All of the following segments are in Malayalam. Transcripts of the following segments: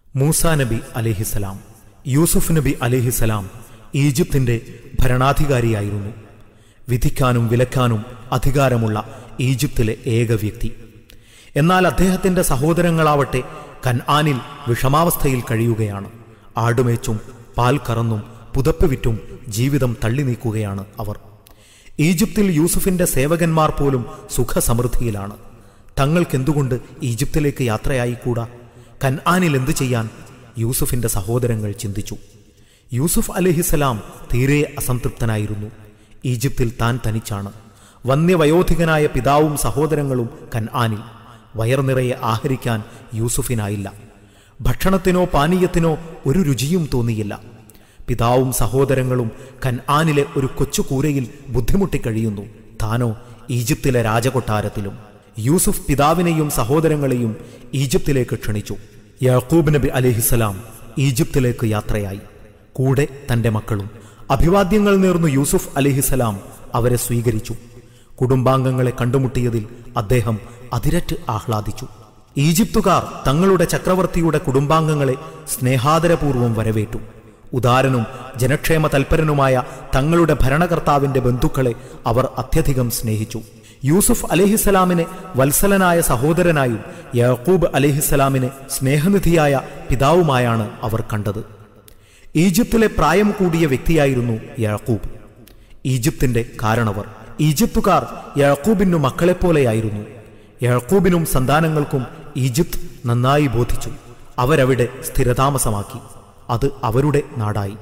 മൂസ നബി അലിഹിസലാം യൂസുഫ് നബി അലിഹിസലാം ഈജിപ്തിന്റെ ഭരണാധികാരിയായിരുന്നു വിധിക്കാനും വിലക്കാനും അധികാരമുള്ള ഈജിപ്തിലെ ഏക വ്യക്തി എന്നാൽ അദ്ദേഹത്തിന്റെ സഹോദരങ്ങളാവട്ടെ കൻആനിൽ വിഷമാവസ്ഥയിൽ കഴിയുകയാണ് ആടുമേച്ചും പാൽ കറന്നും പുതപ്പ് വിറ്റും ജീവിതം തള്ളി നീക്കുകയാണ് അവർ ഈജിപ്തിൽ യൂസുഫിന്റെ സേവകന്മാർ പോലും സുഖസമൃദ്ധിയിലാണ് തങ്ങൾക്കെന്തുകൊണ്ട് ഈജിപ്തിലേക്ക് യാത്രയായിക്കൂടാ കൻആനിൽ എന്തു ചെയ്യാൻ യൂസുഫിന്റെ സഹോദരങ്ങൾ ചിന്തിച്ചു യൂസുഫ് അലിഹിസലാം തീരെ അസംതൃപ്തനായിരുന്നു ഈജിപ്തിൽ താൻ തനിച്ചാണ് വന്യവയോധികനായ പിതാവും സഹോദരങ്ങളും കൻആനിൽ വയർ നിറയെ ആഹരിക്കാൻ യൂസുഫിനായില്ല ഭക്ഷണത്തിനോ പാനീയത്തിനോ ഒരു രുചിയും തോന്നിയില്ല പിതാവും സഹോദരങ്ങളും കൻആനിലെ ഒരു കൊച്ചു കൂരയിൽ ബുദ്ധിമുട്ടിക്കഴിയുന്നു താനോ ഈജിപ്തിലെ രാജകൊട്ടാരത്തിലും യൂസുഫ് പിതാവിനെയും സഹോദരങ്ങളെയും ഈജിപ്തിലേക്ക് ക്ഷണിച്ചു യാക്കൂബ് നബി അലിഹിസലാം ഈജിപ്തിലേക്ക് യാത്രയായി കൂടെ തന്റെ മക്കളും അഭിവാദ്യങ്ങൾ നേർന്നു യൂസുഫ് അലിഹിസലാം അവരെ സ്വീകരിച്ചു കുടുംബാംഗങ്ങളെ കണ്ടുമുട്ടിയതിൽ അദ്ദേഹം അതിരറ്റ് ആഹ്ലാദിച്ചു ഈജിപ്തുകാർ തങ്ങളുടെ ചക്രവർത്തിയുടെ കുടുംബാംഗങ്ങളെ സ്നേഹാദരപൂർവ്വം വരവേറ്റു ഉദാരനും ജനക്ഷേമ തൽപരനുമായ തങ്ങളുടെ ഭരണകർത്താവിന്റെ ബന്ധുക്കളെ അവർ അത്യധികം സ്നേഹിച്ചു യൂസുഫ് അലഹിസലാമിനെ വത്സലനായ സഹോദരനായും യാക്കൂബ് അലഹിസലാമിനെ സ്നേഹനിധിയായ പിതാവുമായാണ് അവർ കണ്ടത് ഈജിപ്തിലെ പ്രായം കൂടിയ വ്യക്തിയായിരുന്നു യാക്കൂബ് ഈജിപ്തിന്റെ കാരണവർ ഈജിപ്തുകാർ യാക്കൂബിനു മക്കളെപ്പോലെയായിരുന്നു യാക്കൂബിനും സന്താനങ്ങൾക്കും ഈജിപ്ത് നന്നായി ബോധിച്ചു അവരവിടെ സ്ഥിരതാമസമാക്കി അത് അവരുടെ നാടായി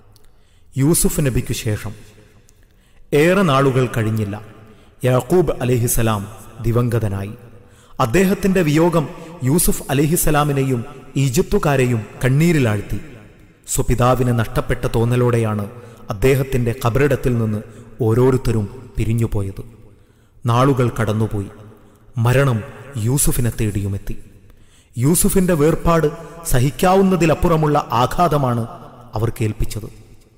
യൂസുഫ് നബിക്കു ശേഷം ഏറെ നാളുകൾ കഴിഞ്ഞില്ല യാക്കൂബ് അലിഹിസലാം ദിവംഗതനായി അദ്ദേഹത്തിന്റെ വിയോഗം യൂസുഫ് അലിഹിസലാമിനെയും ഈജിപ്തുകാരെയും കണ്ണീരിലാഴ്ത്തി സ്വപിതാവിനെ നഷ്ടപ്പെട്ട തോന്നലോടെയാണ് അദ്ദേഹത്തിന്റെ കബറിടത്തിൽ നിന്ന് ഓരോരുത്തരും പിരിഞ്ഞുപോയത് നാളുകൾ കടന്നുപോയി മരണം യൂസുഫിനെ തേടിയുമെത്തി യൂസുഫിന്റെ വേർപാട് സഹിക്കാവുന്നതിലപ്പുറമുള്ള ആഘാതമാണ് അവർ കേൾപ്പിച്ചത്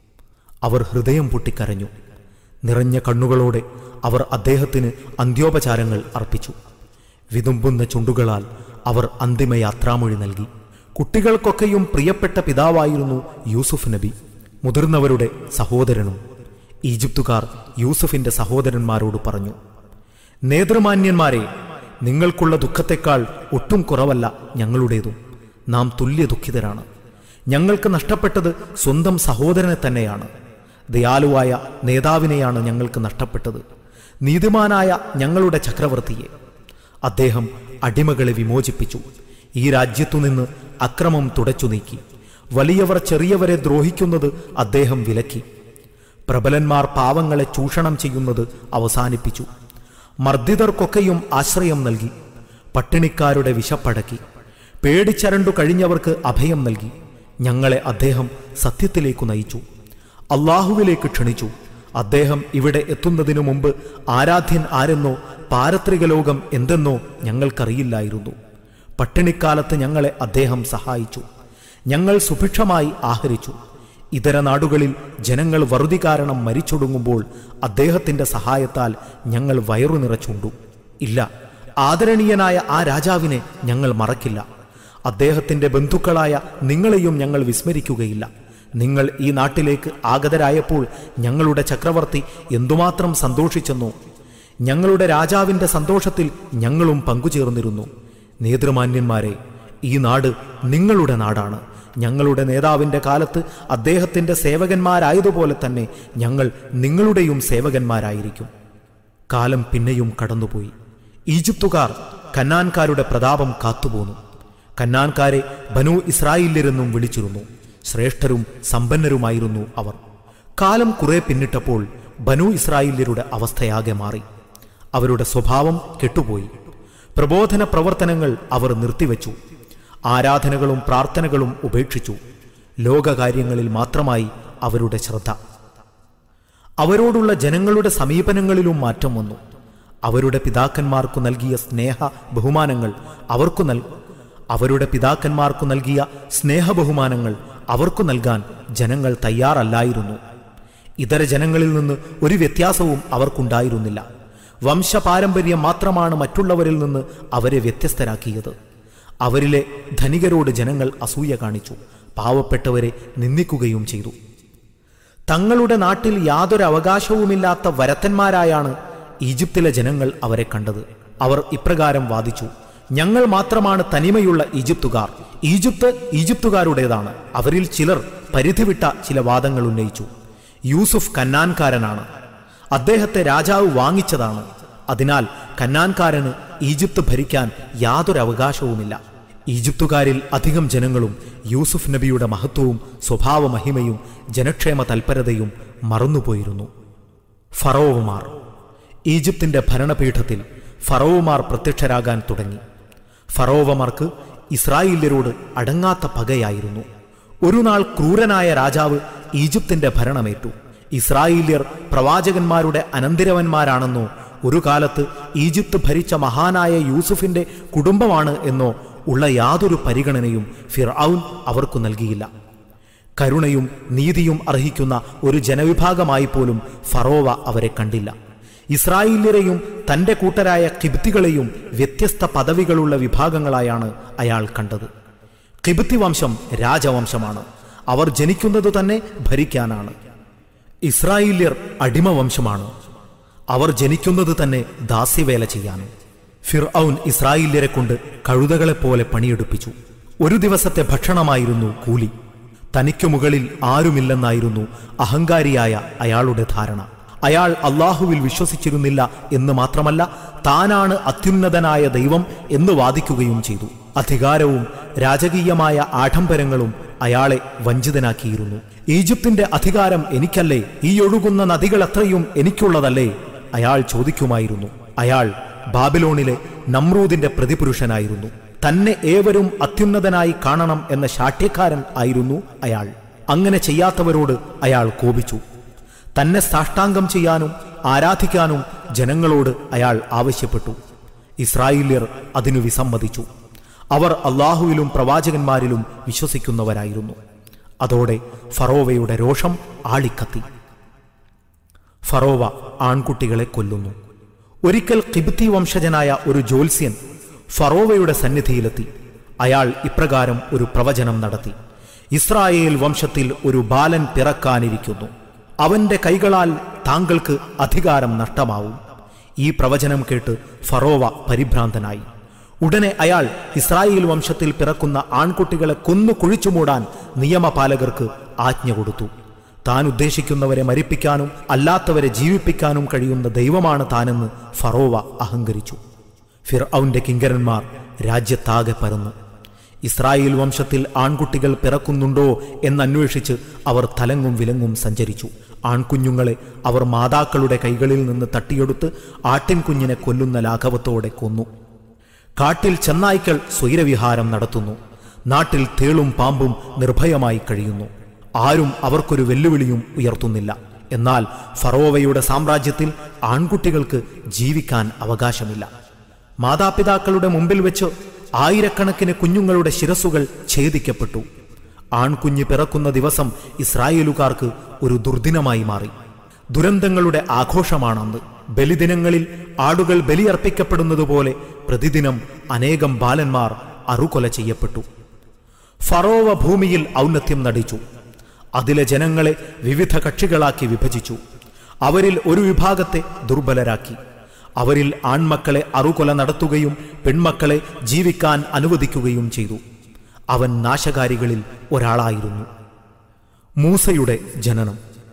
അവർ ഹൃദയം പൊട്ടിക്കരഞ്ഞു നിറഞ്ഞ കണ്ണുകളോടെ അവർ അദ്ദേഹത്തിന് അന്ത്യോപചാരങ്ങൾ അർപ്പിച്ചു വിതുമ്പുന്ന ചുണ്ടുകളാൽ അവർ അന്തിമയാത്രാമൊഴി നൽകി കുട്ടികൾക്കൊക്കെയും പ്രിയപ്പെട്ട പിതാവായിരുന്നു യൂസുഫ് നബി മുതിർന്നവരുടെ സഹോദരനും ഈജിപ്തുകാർ യൂസുഫിന്റെ സഹോദരന്മാരോട് പറഞ്ഞു നേതൃമാന്യന്മാരെ നിങ്ങൾക്കുള്ള ദുഃഖത്തെക്കാൾ ഒട്ടും കുറവല്ല ഞങ്ങളുടേതും നാം തുല്യ ദുഃഖിതരാണ് ഞങ്ങൾക്ക് നഷ്ടപ്പെട്ടത് സ്വന്തം സഹോദരനെ തന്നെയാണ് ദയാലുവായ നേതാവിനെയാണ് ഞങ്ങൾക്ക് നഷ്ടപ്പെട്ടത് നീതിമാനായ ഞങ്ങളുടെ ചക്രവർത്തിയെ അദ്ദേഹം അടിമകളെ വിമോചിപ്പിച്ചു ഈ രാജ്യത്തുനിന്ന് അക്രമം തുടച്ചു നീക്കി വലിയവർ ചെറിയവരെ ദ്രോഹിക്കുന്നത് അദ്ദേഹം വിലക്കി പ്രബലന്മാർ പാവങ്ങളെ ചൂഷണം ചെയ്യുന്നത് അവസാനിപ്പിച്ചു മർദ്ദിതർക്കൊക്കെയും ആശ്രയം നൽകി പട്ടിണിക്കാരുടെ വിശപ്പടക്കി പേടിച്ചരണ്ടു കഴിഞ്ഞവർക്ക് അഭയം നൽകി ഞങ്ങളെ അദ്ദേഹം സത്യത്തിലേക്കു നയിച്ചു അള്ളാഹുവിലേക്ക് ക്ഷണിച്ചു അദ്ദേഹം ഇവിടെ എത്തുന്നതിനു മുമ്പ് ആരാധ്യൻ ആരെന്നോ പാരത്രിക ലോകം എന്തെന്നോ ഞങ്ങൾക്കറിയില്ലായിരുന്നു പട്ടിണിക്കാലത്ത് ഞങ്ങളെ അദ്ദേഹം സഹായിച്ചു ഞങ്ങൾ സുഭിക്ഷമായി ആഹരിച്ചു ഇതര നാടുകളിൽ ജനങ്ങൾ വറുതി കാരണം മരിച്ചൊടുങ്ങുമ്പോൾ അദ്ദേഹത്തിന്റെ സഹായത്താൽ ഞങ്ങൾ വയറു നിറച്ചുണ്ടു ഇല്ല ആദരണീയനായ ആ രാജാവിനെ ഞങ്ങൾ മറക്കില്ല അദ്ദേഹത്തിന്റെ ബന്ധുക്കളായ നിങ്ങളെയും ഞങ്ങൾ വിസ്മരിക്കുകയില്ല നിങ്ങൾ ഈ നാട്ടിലേക്ക് ആഗതരായപ്പോൾ ഞങ്ങളുടെ ചക്രവർത്തി എന്തുമാത്രം സന്തോഷിച്ചെന്നോ ഞങ്ങളുടെ രാജാവിന്റെ സന്തോഷത്തിൽ ഞങ്ങളും പങ്കുചേർന്നിരുന്നു നേതൃമാന്യന്മാരെ ഈ നാട് നിങ്ങളുടെ നാടാണ് ഞങ്ങളുടെ നേതാവിന്റെ കാലത്ത് അദ്ദേഹത്തിന്റെ സേവകന്മാരായതുപോലെ തന്നെ ഞങ്ങൾ നിങ്ങളുടെയും സേവകന്മാരായിരിക്കും കാലം പിന്നെയും കടന്നുപോയി ഈജിപ്തുകാർ കന്നാൻകാരുടെ പ്രതാപം കാത്തുപോന്നു കന്നാൻകാരെ ബനു ഇസ്രായേലിലെന്നും വിളിച്ചിരുന്നു ശ്രേഷ്ഠരും സമ്പന്നരുമായിരുന്നു അവർ കാലം കുറെ പിന്നിട്ടപ്പോൾ ബനു ഇസ്രായേല്യരുടെ അവസ്ഥയാകെ മാറി അവരുടെ സ്വഭാവം കെട്ടുപോയി പ്രബോധന പ്രവർത്തനങ്ങൾ അവർ നിർത്തിവെച്ചു ആരാധനകളും പ്രാർത്ഥനകളും ഉപേക്ഷിച്ചു ലോകകാര്യങ്ങളിൽ മാത്രമായി അവരുടെ ശ്രദ്ധ അവരോടുള്ള ജനങ്ങളുടെ സമീപനങ്ങളിലും മാറ്റം വന്നു അവരുടെ പിതാക്കന്മാർക്കു നൽകിയ സ്നേഹ ബഹുമാനങ്ങൾ അവർക്കു നൽ അവരുടെ പിതാക്കന്മാർക്കു നൽകിയ സ്നേഹ ബഹുമാനങ്ങൾ അവർക്കു നൽകാൻ ജനങ്ങൾ തയ്യാറല്ലായിരുന്നു ഇതര ജനങ്ങളിൽ നിന്ന് ഒരു വ്യത്യാസവും അവർക്കുണ്ടായിരുന്നില്ല വംശപാരമ്പര്യം മാത്രമാണ് മറ്റുള്ളവരിൽ നിന്ന് അവരെ വ്യത്യസ്തരാക്കിയത് അവരിലെ ധനികരോട് ജനങ്ങൾ അസൂയ കാണിച്ചു പാവപ്പെട്ടവരെ നിന്ദിക്കുകയും ചെയ്തു തങ്ങളുടെ നാട്ടിൽ യാതൊരു അവകാശവുമില്ലാത്ത വരത്തന്മാരായാണ് ഈജിപ്തിലെ ജനങ്ങൾ അവരെ കണ്ടത് അവർ ഇപ്രകാരം വാദിച്ചു ഞങ്ങൾ മാത്രമാണ് തനിമയുള്ള ഈജിപ്തുകാർ ഈജിപ്ത് ഈജിപ്തുകാരുടേതാണ് അവരിൽ ചിലർ പരിധിവിട്ട ചില വാദങ്ങൾ ഉന്നയിച്ചു യൂസുഫ് കന്നാൻകാരനാണ് അദ്ദേഹത്തെ രാജാവ് വാങ്ങിച്ചതാണ് അതിനാൽ കന്നാൻകാരന് ഈജിപ്ത് ഭരിക്കാൻ യാതൊരു അവകാശവുമില്ല ഈജിപ്തുകാരിൽ അധികം ജനങ്ങളും യൂസുഫ് നബിയുടെ മഹത്വവും സ്വഭാവ മഹിമയും ജനക്ഷേമ തൽപരതയും മറന്നുപോയിരുന്നു ഫറോവുമാർ ഈജിപ്തിന്റെ ഭരണപീഠത്തിൽ ഫറോവുമാർ പ്രത്യക്ഷരാകാൻ തുടങ്ങി ഫറോവമാർക്ക് ഇസ്രായേല്യരോട് അടങ്ങാത്ത പകയായിരുന്നു ഒരു നാൾ ക്രൂരനായ രാജാവ് ഈജിപ്തിന്റെ ഭരണമേറ്റു ഇസ്രായേല്യർ പ്രവാചകന്മാരുടെ അനന്തിരവന്മാരാണെന്നോ ഒരു കാലത്ത് ഈജിപ്ത് ഭരിച്ച മഹാനായ യൂസുഫിന്റെ കുടുംബമാണ് എന്നോ ഉള്ള യാതൊരു പരിഗണനയും ഫിർഔൻ അവർക്കു നൽകിയില്ല കരുണയും നീതിയും അർഹിക്കുന്ന ഒരു ജനവിഭാഗമായി പോലും ഫറോവ അവരെ കണ്ടില്ല ഇസ്രായേല്യരെയും തന്റെ കൂട്ടരായ കിബ്തികളെയും വ്യത്യസ്ത പദവികളുള്ള വിഭാഗങ്ങളായാണ് അയാൾ കണ്ടത് കിബ്തി വംശം രാജവംശമാണ് അവർ ജനിക്കുന്നത് തന്നെ ഭരിക്കാനാണ് ഇസ്രായേല്യർ അടിമവംശമാണ് അവർ ജനിക്കുന്നത് തന്നെ ദാസ്യവേല ചെയ്യാനും ഫിർഔൻ ഇസ്രായേല്യരെ കൊണ്ട് കഴുതകളെപ്പോലെ പണിയെടുപ്പിച്ചു ഒരു ദിവസത്തെ ഭക്ഷണമായിരുന്നു കൂലി തനിക്കു മുകളിൽ ആരുമില്ലെന്നായിരുന്നു അഹങ്കാരിയായ അയാളുടെ ധാരണ അയാൾ അള്ളാഹുവിൽ വിശ്വസിച്ചിരുന്നില്ല എന്ന് മാത്രമല്ല താനാണ് അത്യുന്നതനായ ദൈവം എന്ന് വാദിക്കുകയും ചെയ്തു അധികാരവും രാജകീയമായ ആഡംബരങ്ങളും അയാളെ വഞ്ചിതനാക്കിയിരുന്നു ഈജിപ്തിന്റെ അധികാരം എനിക്കല്ലേ ഈ ഒഴുകുന്ന നദികളത്രയും എനിക്കുള്ളതല്ലേ അയാൾ ചോദിക്കുമായിരുന്നു അയാൾ ബാബിലോണിലെ നമ്രൂദിന്റെ പ്രതിപുരുഷനായിരുന്നു തന്നെ ഏവരും അത്യുന്നതനായി കാണണം എന്ന ശാഠ്യക്കാരൻ ആയിരുന്നു അയാൾ അങ്ങനെ ചെയ്യാത്തവരോട് അയാൾ കോപിച്ചു തന്നെ സാഷ്ടാംഗം ചെയ്യാനും ആരാധിക്കാനും ജനങ്ങളോട് അയാൾ ആവശ്യപ്പെട്ടു ഇസ്രായേല്യർ അതിനു വിസമ്മതിച്ചു അവർ അള്ളാഹുവിലും പ്രവാചകന്മാരിലും വിശ്വസിക്കുന്നവരായിരുന്നു അതോടെ ഫറോവയുടെ രോഷം ആളിക്കത്തി ഫറോവ ആൺകുട്ടികളെ കൊല്ലുന്നു ഒരിക്കൽ കിബ്തി വംശജനായ ഒരു ജ്യോത്സ്യൻ ഫറോവയുടെ സന്നിധിയിലെത്തി അയാൾ ഇപ്രകാരം ഒരു പ്രവചനം നടത്തി ഇസ്രായേൽ വംശത്തിൽ ഒരു ബാലൻ പിറക്കാനിരിക്കുന്നു അവന്റെ കൈകളാൽ താങ്കൾക്ക് അധികാരം നഷ്ടമാവും ഈ പ്രവചനം കേട്ട് ഫറോവ പരിഭ്രാന്തനായി ഉടനെ അയാൾ ഇസ്രായേൽ വംശത്തിൽ പിറക്കുന്ന ആൺകുട്ടികളെ കൊന്നു കുഴിച്ചുമൂടാൻ നിയമപാലകർക്ക് ആജ്ഞ കൊടുത്തു താൻ ഉദ്ദേശിക്കുന്നവരെ മരിപ്പിക്കാനും അല്ലാത്തവരെ ജീവിപ്പിക്കാനും കഴിയുന്ന ദൈവമാണ് താനെന്ന് ഫറോവ അഹങ്കരിച്ചു ഫിർ ഔന്റെ കിങ്കരന്മാർ രാജ്യത്താകെ പരന്നു ഇസ്രായേൽ വംശത്തിൽ ആൺകുട്ടികൾ പിറക്കുന്നുണ്ടോ എന്നന്വേഷിച്ച് അവർ തലങ്ങും വിലങ്ങും സഞ്ചരിച്ചു ആൺകുഞ്ഞുങ്ങളെ അവർ മാതാക്കളുടെ കൈകളിൽ നിന്ന് തട്ടിയെടുത്ത് ആട്ടിൻകുഞ്ഞിനെ കൊല്ലുന്ന ലാഘവത്തോടെ കൊന്നു കാട്ടിൽ ചെന്നായ്ക്കൾ സ്വൈരവിഹാരം നടത്തുന്നു നാട്ടിൽ തേളും പാമ്പും നിർഭയമായി കഴിയുന്നു ആരും അവർക്കൊരു വെല്ലുവിളിയും ഉയർത്തുന്നില്ല എന്നാൽ ഫറോവയുടെ സാമ്രാജ്യത്തിൽ ആൺകുട്ടികൾക്ക് ജീവിക്കാൻ അവകാശമില്ല മാതാപിതാക്കളുടെ മുമ്പിൽ വെച്ച് ആയിരക്കണക്കിന് കുഞ്ഞുങ്ങളുടെ ശിരസുകൾ ഛേദിക്കപ്പെട്ടു ആൺകുഞ്ഞ് പിറക്കുന്ന ദിവസം ഇസ്രായേലുകാർക്ക് ഒരു ദുർദിനമായി മാറി ദുരന്തങ്ങളുടെ ആഘോഷമാണന്ന് ബലിദിനങ്ങളിൽ ആടുകൾ ബലിയർപ്പിക്കപ്പെടുന്നതുപോലെ പ്രതിദിനം അനേകം ബാലന്മാർ അറുകൊല ചെയ്യപ്പെട്ടു ഫറോവ ഭൂമിയിൽ ഔന്നത്യം നടിച്ചു അതിലെ ജനങ്ങളെ വിവിധ കക്ഷികളാക്കി വിഭജിച്ചു അവരിൽ ഒരു വിഭാഗത്തെ ദുർബലരാക്കി അവരിൽ ആൺമക്കളെ അറുകൊല നടത്തുകയും പെൺമക്കളെ ജീവിക്കാൻ അനുവദിക്കുകയും ചെയ്തു അവൻ നാശകാരികളിൽ ഒരാളായിരുന്നു മൂസയുടെ ജനനം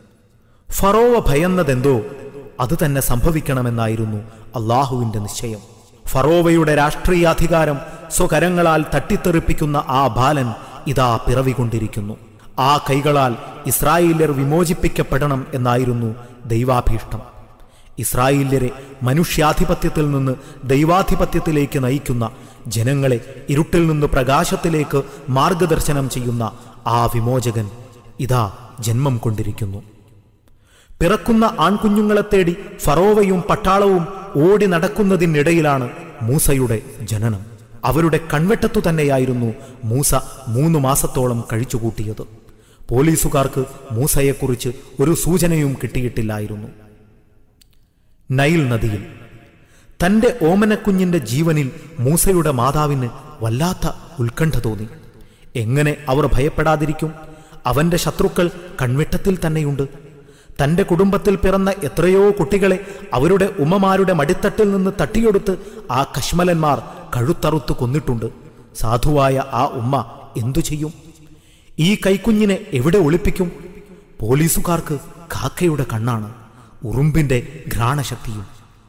ഫറോവ ഭയന്നതെന്തോ അത് തന്നെ സംഭവിക്കണമെന്നായിരുന്നു അള്ളാഹുവിന്റെ നിശ്ചയം ഫറോവയുടെ രാഷ്ട്രീയാധികാരം സ്വകരങ്ങളാൽ തട്ടിത്തെറിപ്പിക്കുന്ന ആ ബാലൻ ഇതാ പിറവികൊണ്ടിരിക്കുന്നു ആ കൈകളാൽ ഇസ്രായേല്യർ വിമോചിപ്പിക്കപ്പെടണം എന്നായിരുന്നു ദൈവാഭീഷ്ടം ഇസ്രായേല്യരെ മനുഷ്യാധിപത്യത്തിൽ നിന്ന് ദൈവാധിപത്യത്തിലേക്ക് നയിക്കുന്ന ജനങ്ങളെ ഇരുട്ടിൽ നിന്ന് പ്രകാശത്തിലേക്ക് മാർഗദർശനം ചെയ്യുന്ന ആ വിമോചകൻ ഇതാ ജന്മം കൊണ്ടിരിക്കുന്നു പിറക്കുന്ന ആൺകുഞ്ഞുങ്ങളെ തേടി ഫറോവയും പട്ടാളവും ഓടി നടക്കുന്നതിനിടയിലാണ് മൂസയുടെ ജനനം അവരുടെ കൺവെട്ടത്തു തന്നെയായിരുന്നു മൂസ മൂന്ന് മാസത്തോളം കഴിച്ചുകൂട്ടിയത് പോലീസുകാർക്ക് മൂസയെക്കുറിച്ച് ഒരു സൂചനയും കിട്ടിയിട്ടില്ലായിരുന്നു നൈൽ നദിയിൽ തന്റെ ഓമനക്കുഞ്ഞിന്റെ ജീവനിൽ മൂസയുടെ മാതാവിന് വല്ലാത്ത ഉത്കണ്ഠ തോന്നി എങ്ങനെ അവർ ഭയപ്പെടാതിരിക്കും അവന്റെ ശത്രുക്കൾ കൺവെട്ടത്തിൽ തന്നെയുണ്ട് തന്റെ കുടുംബത്തിൽ പിറന്ന എത്രയോ കുട്ടികളെ അവരുടെ ഉമ്മമാരുടെ മടിത്തട്ടിൽ നിന്ന് തട്ടിയെടുത്ത് ആ കശ്മലന്മാർ കഴുത്തറുത്ത് കൊന്നിട്ടുണ്ട് സാധുവായ ആ ഉമ്മ എന്തു ചെയ്യും ഈ കൈക്കുഞ്ഞിനെ എവിടെ ഒളിപ്പിക്കും പോലീസുകാർക്ക് കാക്കയുടെ കണ്ണാണ് ഉറുമ്പിന്റെ ഘ്രാണശക്തിയും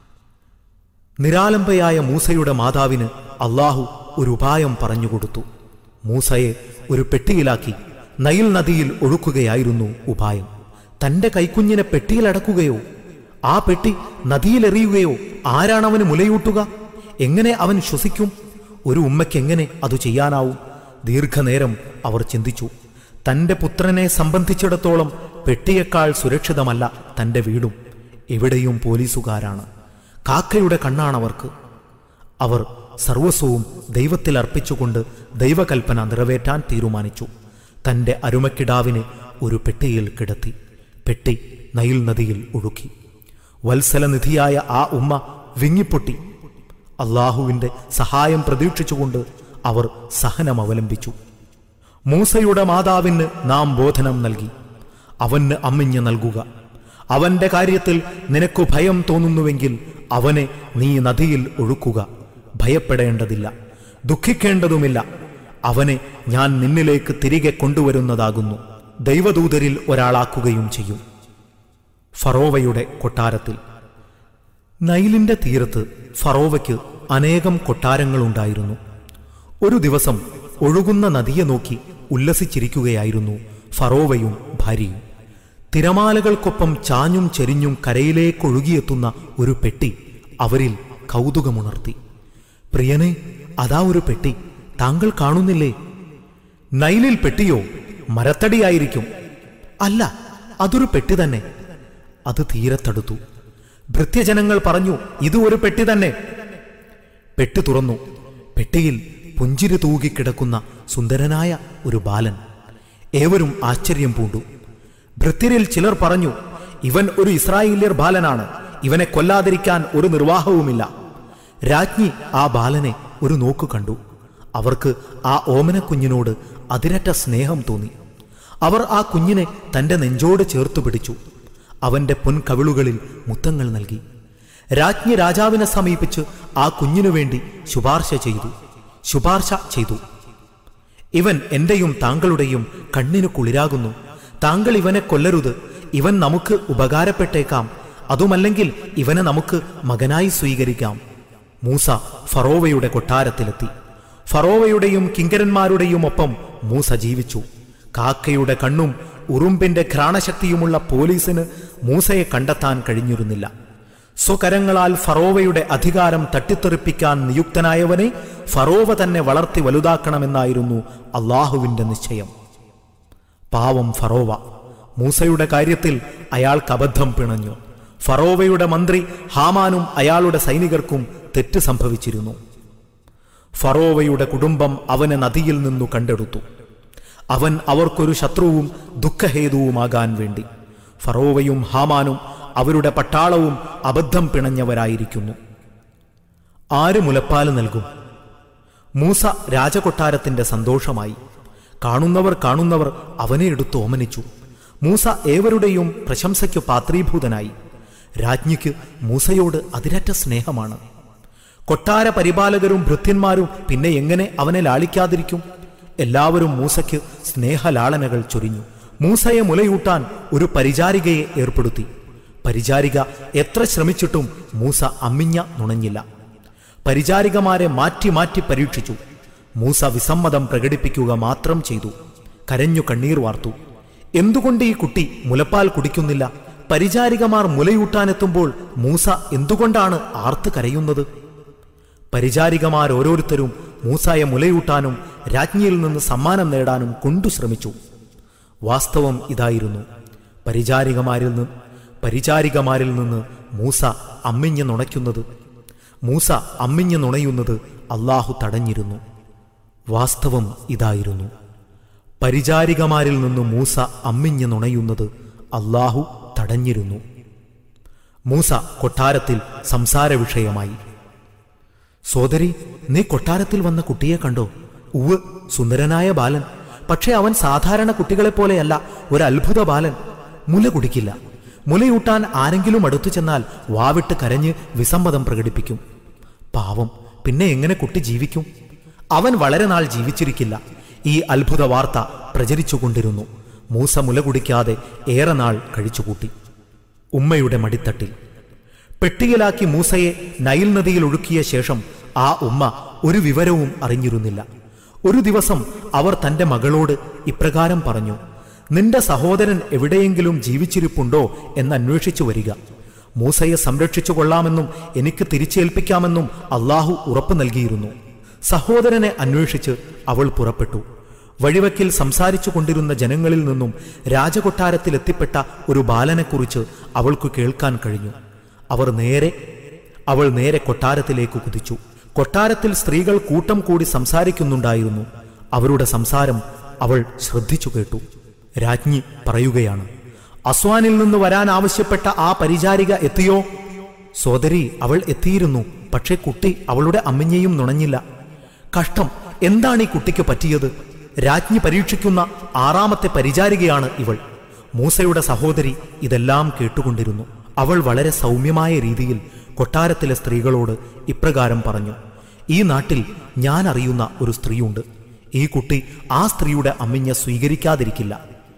നിരാലംബയായ മൂസയുടെ മാതാവിന് അള്ളാഹു ഒരു ഉപായം പറഞ്ഞുകൊടുത്തു മൂസയെ ഒരു പെട്ടിയിലാക്കി നൈൽ നദിയിൽ ഒഴുക്കുകയായിരുന്നു ഉപായം തന്റെ കൈക്കുഞ്ഞിനെ പെട്ടിയിലടക്കുകയോ ആ പെട്ടി നദിയിലെറിയുകയോ ആരാണവന് മുലയൂട്ടുക എങ്ങനെ അവൻ ശ്വസിക്കും ഒരു ഉമ്മയ്ക്ക് എങ്ങനെ അത് ചെയ്യാനാവും ദീർഘനേരം അവർ ചിന്തിച്ചു തന്റെ പുത്രനെ സംബന്ധിച്ചിടത്തോളം പെട്ടിയേക്കാൾ സുരക്ഷിതമല്ല തന്റെ വീടും എവിടെയും പോലീസുകാരാണ് കാക്കയുടെ കണ്ണാണവർക്ക് അവർ സർവസ്വവും ദൈവത്തിൽ അർപ്പിച്ചുകൊണ്ട് ദൈവകൽപ്പന നിറവേറ്റാൻ തീരുമാനിച്ചു തന്റെ അരുമക്കിടാവിനെ ഒരു പെട്ടിയിൽ കിടത്തി പെട്ടി നൈൽ നദിയിൽ ഒഴുക്കി വത്സലനിധിയായ ആ ഉമ്മ വിങ്ങിപ്പൊട്ടി അള്ളാഹുവിന്റെ സഹായം പ്രതീക്ഷിച്ചുകൊണ്ട് അവർ സഹനം അവലംബിച്ചു മൂസയുടെ മാതാവിന് നാം ബോധനം നൽകി അവന് അമ്മിഞ്ഞ് നൽകുക അവന്റെ കാര്യത്തിൽ നിനക്കു ഭയം തോന്നുന്നുവെങ്കിൽ അവനെ നീ നദിയിൽ ഒഴുക്കുക ഭയപ്പെടേണ്ടതില്ല ദുഃഖിക്കേണ്ടതുമില്ല അവനെ ഞാൻ നിന്നിലേക്ക് തിരികെ കൊണ്ടുവരുന്നതാകുന്നു ദൈവദൂതരിൽ ഒരാളാക്കുകയും ചെയ്യും ഫറോവയുടെ കൊട്ടാരത്തിൽ നൈലിന്റെ തീരത്ത് ഫറോവയ്ക്ക് അനേകം കൊട്ടാരങ്ങളുണ്ടായിരുന്നു ഒരു ദിവസം ഒഴുകുന്ന നദിയെ നോക്കി ഉല്ലസിച്ചിരിക്കുകയായിരുന്നു ഫറോവയും ഭാര്യയും തിരമാലകൾക്കൊപ്പം ചാഞ്ഞും ചെരിഞ്ഞും കരയിലേക്കൊഴുകിയെത്തുന്ന ഒരു പെട്ടി അവരിൽ കൗതുകമുണർത്തി പ്രിയനെ അതാ ഒരു പെട്ടി താങ്കൾ കാണുന്നില്ലേ നൈലിൽ പെട്ടിയോ മരത്തടിയായിരിക്കും അല്ല അതൊരു പെട്ടി തന്നെ അത് തീരത്തടുത്തു ഭൃത്യജനങ്ങൾ പറഞ്ഞു ഇത് ഒരു പെട്ടി തന്നെ പെട്ടി തുറന്നു പെട്ടിയിൽ പുഞ്ചിരി തൂകിക്കിടക്കുന്ന സുന്ദരനായ ഒരു ബാലൻ ഏവരും ആശ്ചര്യം പൂണ്ടു ഭൃത്യരിൽ ചിലർ പറഞ്ഞു ഇവൻ ഒരു ഇസ്രായേലിയർ ബാലനാണ് ഇവനെ കൊല്ലാതിരിക്കാൻ ഒരു നിർവാഹവുമില്ല രാജ്ഞി ആ ബാലനെ ഒരു നോക്കു കണ്ടു അവർക്ക് ആ ഓമനക്കുഞ്ഞിനോട് അതിരറ്റ സ്നേഹം തോന്നി അവർ ആ കുഞ്ഞിനെ തന്റെ നെഞ്ചോട് ചേർത്തു പിടിച്ചു അവന്റെ പൊൻകവിളുകളിൽ മുത്തങ്ങൾ നൽകി രാജ്ഞി രാജാവിനെ സമീപിച്ച് ആ കുഞ്ഞിനു വേണ്ടി ശുപാർശ ചെയ്തു ശുപാർശ ചെയ്തു ഇവൻ എന്റെയും താങ്കളുടെയും കണ്ണിന് കുളിരാകുന്നു താങ്കൾ ഇവനെ കൊല്ലരുത് ഇവൻ നമുക്ക് ഉപകാരപ്പെട്ടേക്കാം അതുമല്ലെങ്കിൽ ഇവനെ നമുക്ക് മകനായി സ്വീകരിക്കാം മൂസ ഫറോവയുടെ കൊട്ടാരത്തിലെത്തി ഫറോവയുടെയും കിങ്കരന്മാരുടെയും ഒപ്പം മൂസ ജീവിച്ചു കാക്കയുടെ കണ്ണും ഉറുമ്പിന്റെ ഘ്രാണശക്തിയുമുള്ള പോലീസിന് മൂസയെ കണ്ടെത്താൻ കഴിഞ്ഞിരുന്നില്ല സ്വകരങ്ങളാൽ ഫറോവയുടെ അധികാരം തട്ടിത്തെറിപ്പിക്കാൻ നിയുക്തനായവനെ ഫറോവ തന്നെ വളർത്തി വലുതാക്കണമെന്നായിരുന്നു അള്ളാഹുവിന്റെ നിശ്ചയം പാവം ഫറോവ മൂസയുടെ കാര്യത്തിൽ അയാൾക്ക് അബദ്ധം പിണഞ്ഞു ഫറോവയുടെ മന്ത്രി ഹാമാനും അയാളുടെ സൈനികർക്കും തെറ്റ് സംഭവിച്ചിരുന്നു ഫറോവയുടെ കുടുംബം അവനെ നദിയിൽ നിന്നു കണ്ടെടുത്തു അവൻ അവർക്കൊരു ശത്രുവും ദുഃഖഹേതുവുമാകാൻ വേണ്ടി ഫറോവയും ഹാമാനും അവരുടെ പട്ടാളവും അബദ്ധം പിണഞ്ഞവരായിരിക്കുന്നു ആര് മുലപ്പാല് നൽകും മൂസ രാജകൊട്ടാരത്തിന്റെ സന്തോഷമായി കാണുന്നവർ കാണുന്നവർ അവനെ എടുത്ത് ഓമനിച്ചു മൂസ ഏവരുടെയും പ്രശംസയ്ക്ക് പാത്രീഭൂതനായി രാജ്ഞിക്ക് മൂസയോട് അതിരറ്റ സ്നേഹമാണ് കൊട്ടാര പരിപാലകരും ഭൃത്യന്മാരും പിന്നെ എങ്ങനെ അവനെ ലാളിക്കാതിരിക്കും എല്ലാവരും മൂസയ്ക്ക് സ്നേഹലാളനകൾ ചൊരിഞ്ഞു മൂസയെ മുലയൂട്ടാൻ ഒരു പരിചാരികയെ ഏർപ്പെടുത്തി പരിചാരിക എത്ര ശ്രമിച്ചിട്ടും മൂസ അമ്മിഞ്ഞ നുണഞ്ഞില്ല പരിചാരികമാരെ മാറ്റി മാറ്റി പരീക്ഷിച്ചു മൂസ വിസമ്മതം പ്രകടിപ്പിക്കുക മാത്രം ചെയ്തു കരഞ്ഞു കണ്ണീർ വാർത്തു എന്തുകൊണ്ട് ഈ കുട്ടി മുലപ്പാൽ കുടിക്കുന്നില്ല പരിചാരികമാർ മുലയൂട്ടാനെത്തുമ്പോൾ മൂസ എന്തുകൊണ്ടാണ് ആർത്ത് കരയുന്നത് പരിചാരികമാർ ഓരോരുത്തരും മൂസായെ മുലയൂട്ടാനും രാജ്ഞിയിൽ നിന്ന് സമ്മാനം നേടാനും കൊണ്ടു ശ്രമിച്ചു വാസ്തവം ഇതായിരുന്നു പരിചാരികമാരിൽ നിന്ന് പരിചാരികമാരിൽ നിന്ന് മൂസ അമ്മിഞ്ഞ് നുണയ്ക്കുന്നത് മൂസ അമ്മിഞ്ഞ് നുണയുന്നത് അള്ളാഹു തടഞ്ഞിരുന്നു വാസ്തവം ഇതായിരുന്നു പരിചാരികമാരിൽ നിന്ന് മൂസ അമ്മിഞ്ഞ് നുണയുന്നത് അള്ളാഹു തടഞ്ഞിരുന്നു മൂസ കൊട്ടാരത്തിൽ സംസാര വിഷയമായി സോദരി നീ കൊട്ടാരത്തിൽ വന്ന കുട്ടിയെ കണ്ടോ ഉവ് സുന്ദരനായ ബാലൻ പക്ഷേ അവൻ സാധാരണ കുട്ടികളെപ്പോലെയല്ല ഒരു അത്ഭുത ബാലൻ മുല കുടിക്കില്ല മുലയൂട്ടാൻ ആരെങ്കിലും അടുത്തു ചെന്നാൽ വാവിട്ട് കരഞ്ഞ് വിസമ്മതം പ്രകടിപ്പിക്കും പാവം പിന്നെ എങ്ങനെ കുട്ടി ജീവിക്കും അവൻ വളരെ നാൾ ജീവിച്ചിരിക്കില്ല ഈ അത്ഭുത വാർത്ത പ്രചരിച്ചുകൊണ്ടിരുന്നു മൂസ മുല കുടിക്കാതെ ഏറെ നാൾ കഴിച്ചുകൂട്ടി ഉമ്മയുടെ മടിത്തട്ടിൽ പെട്ടിയിലാക്കി മൂസയെ നൈൽ നദിയിൽ ഒഴുക്കിയ ശേഷം ആ ഉമ്മ ഒരു വിവരവും അറിഞ്ഞിരുന്നില്ല ഒരു ദിവസം അവർ തന്റെ മകളോട് ഇപ്രകാരം പറഞ്ഞു നിന്റെ സഹോദരൻ എവിടെയെങ്കിലും ജീവിച്ചിരിപ്പുണ്ടോ എന്ന് അന്വേഷിച്ചു വരിക മൂസയെ സംരക്ഷിച്ചു കൊള്ളാമെന്നും എനിക്ക് തിരിച്ചേൽപ്പിക്കാമെന്നും അള്ളാഹു ഉറപ്പു നൽകിയിരുന്നു സഹോദരനെ അന്വേഷിച്ച് അവൾ പുറപ്പെട്ടു വഴിവക്കിൽ സംസാരിച്ചു കൊണ്ടിരുന്ന ജനങ്ങളിൽ നിന്നും രാജകൊട്ടാരത്തിൽ എത്തിപ്പെട്ട ഒരു ബാലനെക്കുറിച്ച് അവൾക്ക് കേൾക്കാൻ കഴിഞ്ഞു അവർ നേരെ അവൾ നേരെ കൊട്ടാരത്തിലേക്ക് കുതിച്ചു കൊട്ടാരത്തിൽ സ്ത്രീകൾ കൂട്ടം കൂടി സംസാരിക്കുന്നുണ്ടായിരുന്നു അവരുടെ സംസാരം അവൾ ശ്രദ്ധിച്ചു കേട്ടു രാജ്ഞി പറയുകയാണ് അസ്വാനിൽ നിന്ന് വരാൻ ആവശ്യപ്പെട്ട ആ പരിചാരിക എത്തിയോ സോദരി അവൾ എത്തിയിരുന്നു പക്ഷേ കുട്ടി അവളുടെ അമ്മിഞ്ഞയും നുണഞ്ഞില്ല കഷ്ടം എന്താണ് ഈ കുട്ടിക്ക് പറ്റിയത് രാജ്ഞി പരീക്ഷിക്കുന്ന ആറാമത്തെ പരിചാരികയാണ് ഇവൾ മൂസയുടെ സഹോദരി ഇതെല്ലാം കേട്ടുകൊണ്ടിരുന്നു അവൾ വളരെ സൗമ്യമായ രീതിയിൽ കൊട്ടാരത്തിലെ സ്ത്രീകളോട് ഇപ്രകാരം പറഞ്ഞു ഈ നാട്ടിൽ ഞാൻ അറിയുന്ന ഒരു സ്ത്രീയുണ്ട് ഈ കുട്ടി ആ സ്ത്രീയുടെ അമ്മിഞ്ഞ സ്വീകരിക്കാതിരിക്കില്ല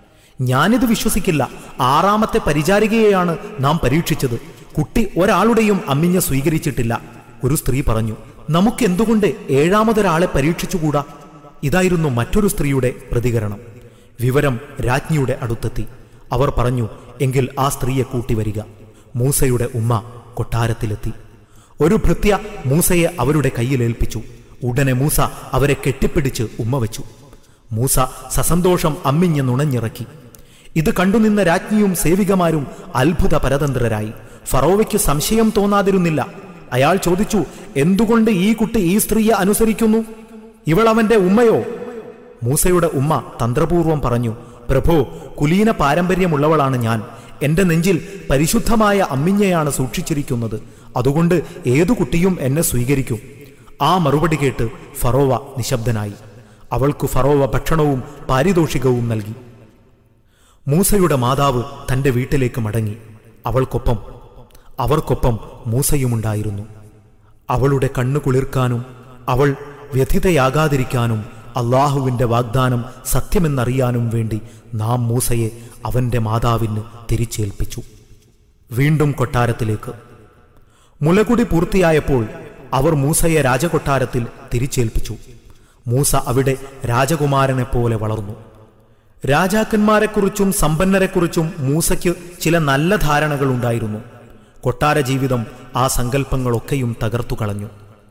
ഞാനിത് വിശ്വസിക്കില്ല ആറാമത്തെ പരിചാരികയെയാണ് നാം പരീക്ഷിച്ചത് കുട്ടി ഒരാളുടെയും അമ്മിഞ്ഞ സ്വീകരിച്ചിട്ടില്ല ഒരു സ്ത്രീ പറഞ്ഞു നമുക്ക് എന്തുകൊണ്ട് ഏഴാമതൊരാളെ പരീക്ഷിച്ചുകൂടാ ഇതായിരുന്നു മറ്റൊരു സ്ത്രീയുടെ പ്രതികരണം വിവരം രാജ്ഞിയുടെ അടുത്തെത്തി അവർ പറഞ്ഞു എങ്കിൽ ആ സ്ത്രീയെ കൂട്ടിവരിക മൂസയുടെ ഉമ്മ കൊട്ടാരത്തിലെത്തി ഒരു ഭൃത്യ മൂസയെ അവരുടെ കയ്യിലേൽപ്പിച്ചു ഉടനെ മൂസ അവരെ കെട്ടിപ്പിടിച്ച് ഉമ്മ വെച്ചു മൂസ സസന്തോഷം അമ്മിഞ്ഞ് നുണഞ്ഞിറക്കി ഇത് കണ്ടുനിന്ന രാജ്ഞിയും സേവികമാരും അത്ഭുത പരതന്ത്രരായി ഫറോവയ്ക്ക് സംശയം തോന്നാതിരുന്നില്ല അയാൾ ചോദിച്ചു എന്തുകൊണ്ട് ഈ കുട്ടി ഈ സ്ത്രീയെ അനുസരിക്കുന്നു ഇവൾ അവന്റെ ഉമ്മയോ മൂസയുടെ ഉമ്മ തന്ത്രപൂർവം പറഞ്ഞു പ്രഭോ കുലീന പാരമ്പര്യമുള്ളവളാണ് ഞാൻ എന്റെ നെഞ്ചിൽ പരിശുദ്ധമായ അമ്മിഞ്ഞയാണ് സൂക്ഷിച്ചിരിക്കുന്നത് അതുകൊണ്ട് ഏതു കുട്ടിയും എന്നെ സ്വീകരിക്കും ആ മറുപടി കേട്ട് ഫറോവ നിശബ്ദനായി അവൾക്കു ഫറോവ ഭക്ഷണവും പാരിതോഷികവും നൽകി മൂസയുടെ മാതാവ് തന്റെ വീട്ടിലേക്ക് മടങ്ങി അവൾക്കൊപ്പം അവർക്കൊപ്പം മൂസയുമുണ്ടായിരുന്നു അവളുടെ കണ്ണു കുളിർക്കാനും അവൾ വ്യഥിതയാകാതിരിക്കാനും അള്ളാഹുവിന്റെ വാഗ്ദാനം സത്യമെന്നറിയാനും വേണ്ടി നാം മൂസയെ അവന്റെ മാതാവിന് തിരിച്ചേൽപ്പിച്ചു വീണ്ടും കൊട്ടാരത്തിലേക്ക് മുലകുടി പൂർത്തിയായപ്പോൾ അവർ മൂസയെ രാജകൊട്ടാരത്തിൽ തിരിച്ചേൽപ്പിച്ചു മൂസ അവിടെ രാജകുമാരനെ പോലെ വളർന്നു രാജാക്കന്മാരെക്കുറിച്ചും സമ്പന്നരെക്കുറിച്ചും മൂസയ്ക്ക് ചില നല്ല ധാരണകൾ ഉണ്ടായിരുന്നു കൊട്ടാര ജീവിതം ആ സങ്കല്പങ്ങളൊക്കെയും തകർത്തു കളഞ്ഞു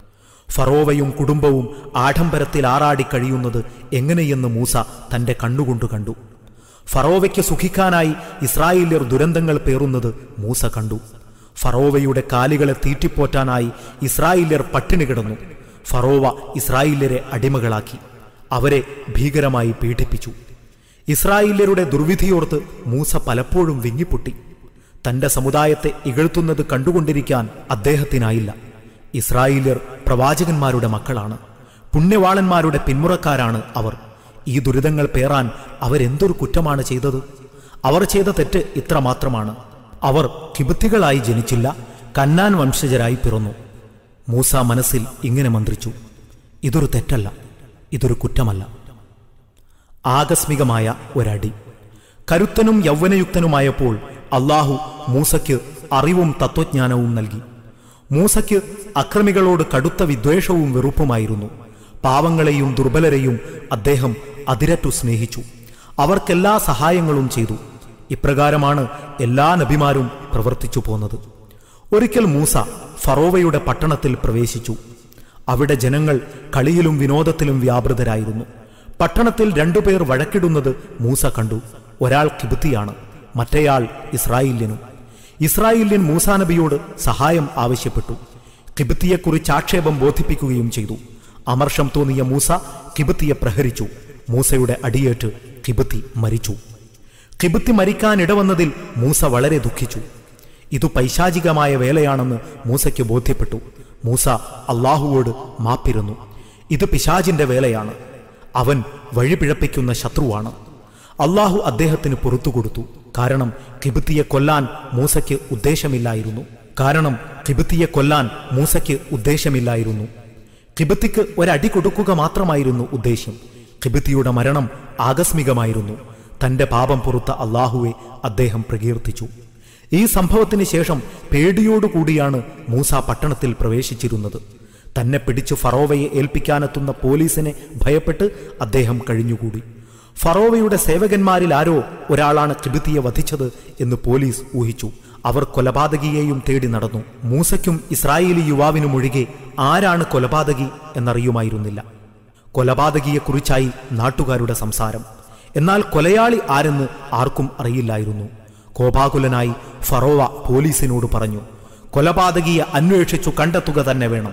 ഫറോവയും കുടുംബവും ആഡംബരത്തിൽ ആറാടി കഴിയുന്നത് എങ്ങനെയെന്ന് മൂസ തന്റെ കണ്ണുകൊണ്ട് കണ്ടു ഫറോവയ്ക്ക് സുഖിക്കാനായി ഇസ്രായേല്യർ ദുരന്തങ്ങൾ പേറുന്നത് മൂസ കണ്ടു ഫറോവയുടെ കാലികളെ തീറ്റിപ്പോറ്റാനായി ഇസ്രായേല്യർ പട്ടിണി കിടന്നു ഫറോവ ഇസ്രായേല്യരെ അടിമകളാക്കി അവരെ ഭീകരമായി പീഡിപ്പിച്ചു ഇസ്രായേല്യരുടെ ദുർവിധിയോർത്ത് മൂസ പലപ്പോഴും വിങ്ങിപ്പൊട്ടി തന്റെ സമുദായത്തെ ഇകഴ്ത്തുന്നത് കണ്ടുകൊണ്ടിരിക്കാൻ അദ്ദേഹത്തിനായില്ല ഇസ്രായേല്യർ പ്രവാചകന്മാരുടെ മക്കളാണ് പുണ്യവാളന്മാരുടെ പിന്മുറക്കാരാണ് അവർ ഈ ദുരിതങ്ങൾ പേറാൻ അവരെന്തൊരു കുറ്റമാണ് ചെയ്തത് അവർ ചെയ്ത തെറ്റ് ഇത്ര മാത്രമാണ് അവർ കിബത്തികളായി ജനിച്ചില്ല കന്നാൻ വംശജരായി പിറന്നു മൂസ മനസ്സിൽ ഇങ്ങനെ മന്ത്രിച്ചു ഇതൊരു തെറ്റല്ല ഇതൊരു കുറ്റമല്ല ആകസ്മികമായ ഒരടി കരുത്തനും യൗവനയുക്തനുമായപ്പോൾ അള്ളാഹു മൂസയ്ക്ക് അറിവും തത്വജ്ഞാനവും നൽകി മൂസയ്ക്ക് അക്രമികളോട് കടുത്ത വിദ്വേഷവും വെറുപ്പുമായിരുന്നു പാവങ്ങളെയും ദുർബലരെയും അദ്ദേഹം അതിരറ്റു സ്നേഹിച്ചു അവർക്കെല്ലാ സഹായങ്ങളും ചെയ്തു ഇപ്രകാരമാണ് എല്ലാ നബിമാരും പ്രവർത്തിച്ചു പോന്നത് ഒരിക്കൽ മൂസ ഫറോവയുടെ പട്ടണത്തിൽ പ്രവേശിച്ചു അവിടെ ജനങ്ങൾ കളിയിലും വിനോദത്തിലും വ്യാപൃതരായിരുന്നു പട്ടണത്തിൽ രണ്ടുപേർ വഴക്കിടുന്നത് മൂസ കണ്ടു ഒരാൾ കിബുത്തിയാണ് മറ്റേയാൾ ഇസ്രായേല്യനും ഇസ്രായേല്യൻ മൂസാ നബിയോട് സഹായം ആവശ്യപ്പെട്ടു കിബത്തിയെക്കുറിച്ച് ആക്ഷേപം ബോധിപ്പിക്കുകയും ചെയ്തു അമർഷം തോന്നിയ മൂസ കിബത്തിയെ പ്രഹരിച്ചു മൂസയുടെ അടിയേറ്റ് കിബത്തി മരിച്ചു കിബത്തി മരിക്കാൻ മൂസ വളരെ ദുഃഖിച്ചു ഇതു പൈശാചികമായ വേലയാണെന്ന് മൂസയ്ക്ക് ബോധ്യപ്പെട്ടു മൂസ അള്ളാഹുവോട് മാപ്പിരുന്നു ഇത് പിശാജിന്റെ വേലയാണ് അവൻ വഴിപിഴപ്പിക്കുന്ന ശത്രുവാണ് അള്ളാഹു അദ്ദേഹത്തിന് പുറത്തു കൊടുത്തു കാരണം കിബിത്തിയെ കൊല്ലാൻ മൂസയ്ക്ക് ഉദ്ദേശമില്ലായിരുന്നു കാരണം കിബിത്തിയെ കൊല്ലാൻ മൂസയ്ക്ക് ഉദ്ദേശമില്ലായിരുന്നു കിബിത്തിക്ക് ഒരടി കൊടുക്കുക മാത്രമായിരുന്നു ഉദ്ദേശ്യം കിബിത്തിയുടെ മരണം ആകസ്മികമായിരുന്നു തന്റെ പാപം പുറത്ത അള്ളാഹുവെ അദ്ദേഹം പ്രകീർത്തിച്ചു ഈ സംഭവത്തിന് ശേഷം പേടിയോടുകൂടിയാണ് മൂസ പട്ടണത്തിൽ പ്രവേശിച്ചിരുന്നത് തന്നെ പിടിച്ചു ഫറോവയെ ഏൽപ്പിക്കാനെത്തുന്ന പോലീസിനെ ഭയപ്പെട്ട് അദ്ദേഹം കഴിഞ്ഞുകൂടി ഫറോവയുടെ സേവകന്മാരിൽ ആരോ ഒരാളാണ് കിബിത്തിയെ വധിച്ചത് എന്ന് പോലീസ് ഊഹിച്ചു അവർ കൊലപാതകിയെയും തേടി നടന്നു മൂസയ്ക്കും ഇസ്രായേലി യുവാവിനും ഒഴികെ ആരാണ് കൊലപാതകി എന്നറിയുമായിരുന്നില്ല കൊലപാതകിയെക്കുറിച്ചായി നാട്ടുകാരുടെ സംസാരം എന്നാൽ കൊലയാളി ആരെന്ന് ആർക്കും അറിയില്ലായിരുന്നു കോപാകുലനായി ഫറോവ പോലീസിനോട് പറഞ്ഞു കൊലപാതകിയെ അന്വേഷിച്ചു കണ്ടെത്തുക തന്നെ വേണം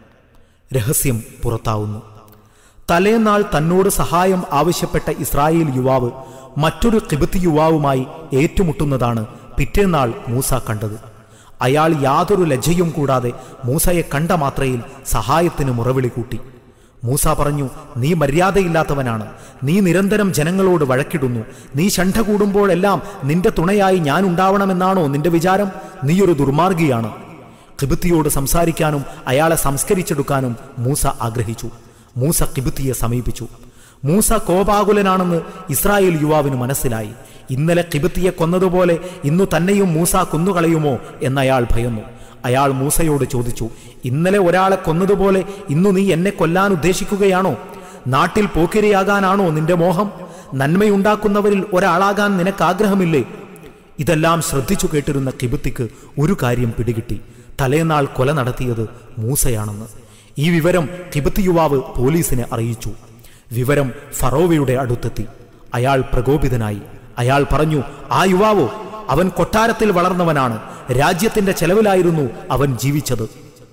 രഹസ്യം പുറത്താവുന്നു തലേന്നാൾ തന്നോട് സഹായം ആവശ്യപ്പെട്ട ഇസ്രായേൽ യുവാവ് മറ്റൊരു കിബത്തി യുവാവുമായി ഏറ്റുമുട്ടുന്നതാണ് പിറ്റേന്നാൾ മൂസ കണ്ടത് അയാൾ യാതൊരു ലജ്ജയും കൂടാതെ മൂസയെ കണ്ട മാത്രയിൽ സഹായത്തിന് മുറവിളി കൂട്ടി മൂസ പറഞ്ഞു നീ മര്യാദയില്ലാത്തവനാണ് നീ നിരന്തരം ജനങ്ങളോട് വഴക്കിടുന്നു നീ ശണ്ഠ കൂടുമ്പോഴെല്ലാം നിന്റെ തുണയായി ഞാൻ ഉണ്ടാവണമെന്നാണോ നിന്റെ വിചാരം നീയൊരു ദുർമാർഗിയാണ് കിബിത്തിയോട് സംസാരിക്കാനും അയാളെ സംസ്കരിച്ചെടുക്കാനും മൂസ ആഗ്രഹിച്ചു മൂസ കിബിത്തിയെ സമീപിച്ചു മൂസ കോപാകുലനാണെന്ന് ഇസ്രായേൽ യുവാവിന് മനസ്സിലായി ഇന്നലെ കിബിത്തിയെ കൊന്നതുപോലെ ഇന്നു തന്നെയും മൂസ കൊന്നുകളയുമോ എന്നയാൾ ഭയന്നു അയാൾ മൂസയോട് ചോദിച്ചു ഇന്നലെ ഒരാളെ കൊന്നതുപോലെ ഇന്നു നീ എന്നെ കൊല്ലാൻ ഉദ്ദേശിക്കുകയാണോ നാട്ടിൽ പോക്കിരിയാകാനാണോ നിന്റെ മോഹം നന്മയുണ്ടാക്കുന്നവരിൽ ഒരാളാകാൻ നിനക്ക് ആഗ്രഹമില്ലേ ഇതെല്ലാം ശ്രദ്ധിച്ചു കേട്ടിരുന്ന കിബിത്തിക്ക് ഒരു കാര്യം പിടികിട്ടി തലേനാൾ കൊല നടത്തിയത് മൂസയാണെന്ന് ഈ വിവരം കിബിത്തി യുവാവ് പോലീസിനെ അറിയിച്ചു വിവരം ഫറോവയുടെ അടുത്തെത്തി അയാൾ പ്രകോപിതനായി അയാൾ പറഞ്ഞു ആ യുവാവോ അവൻ കൊട്ടാരത്തിൽ വളർന്നവനാണ് രാജ്യത്തിന്റെ ചെലവിലായിരുന്നു അവൻ ജീവിച്ചത്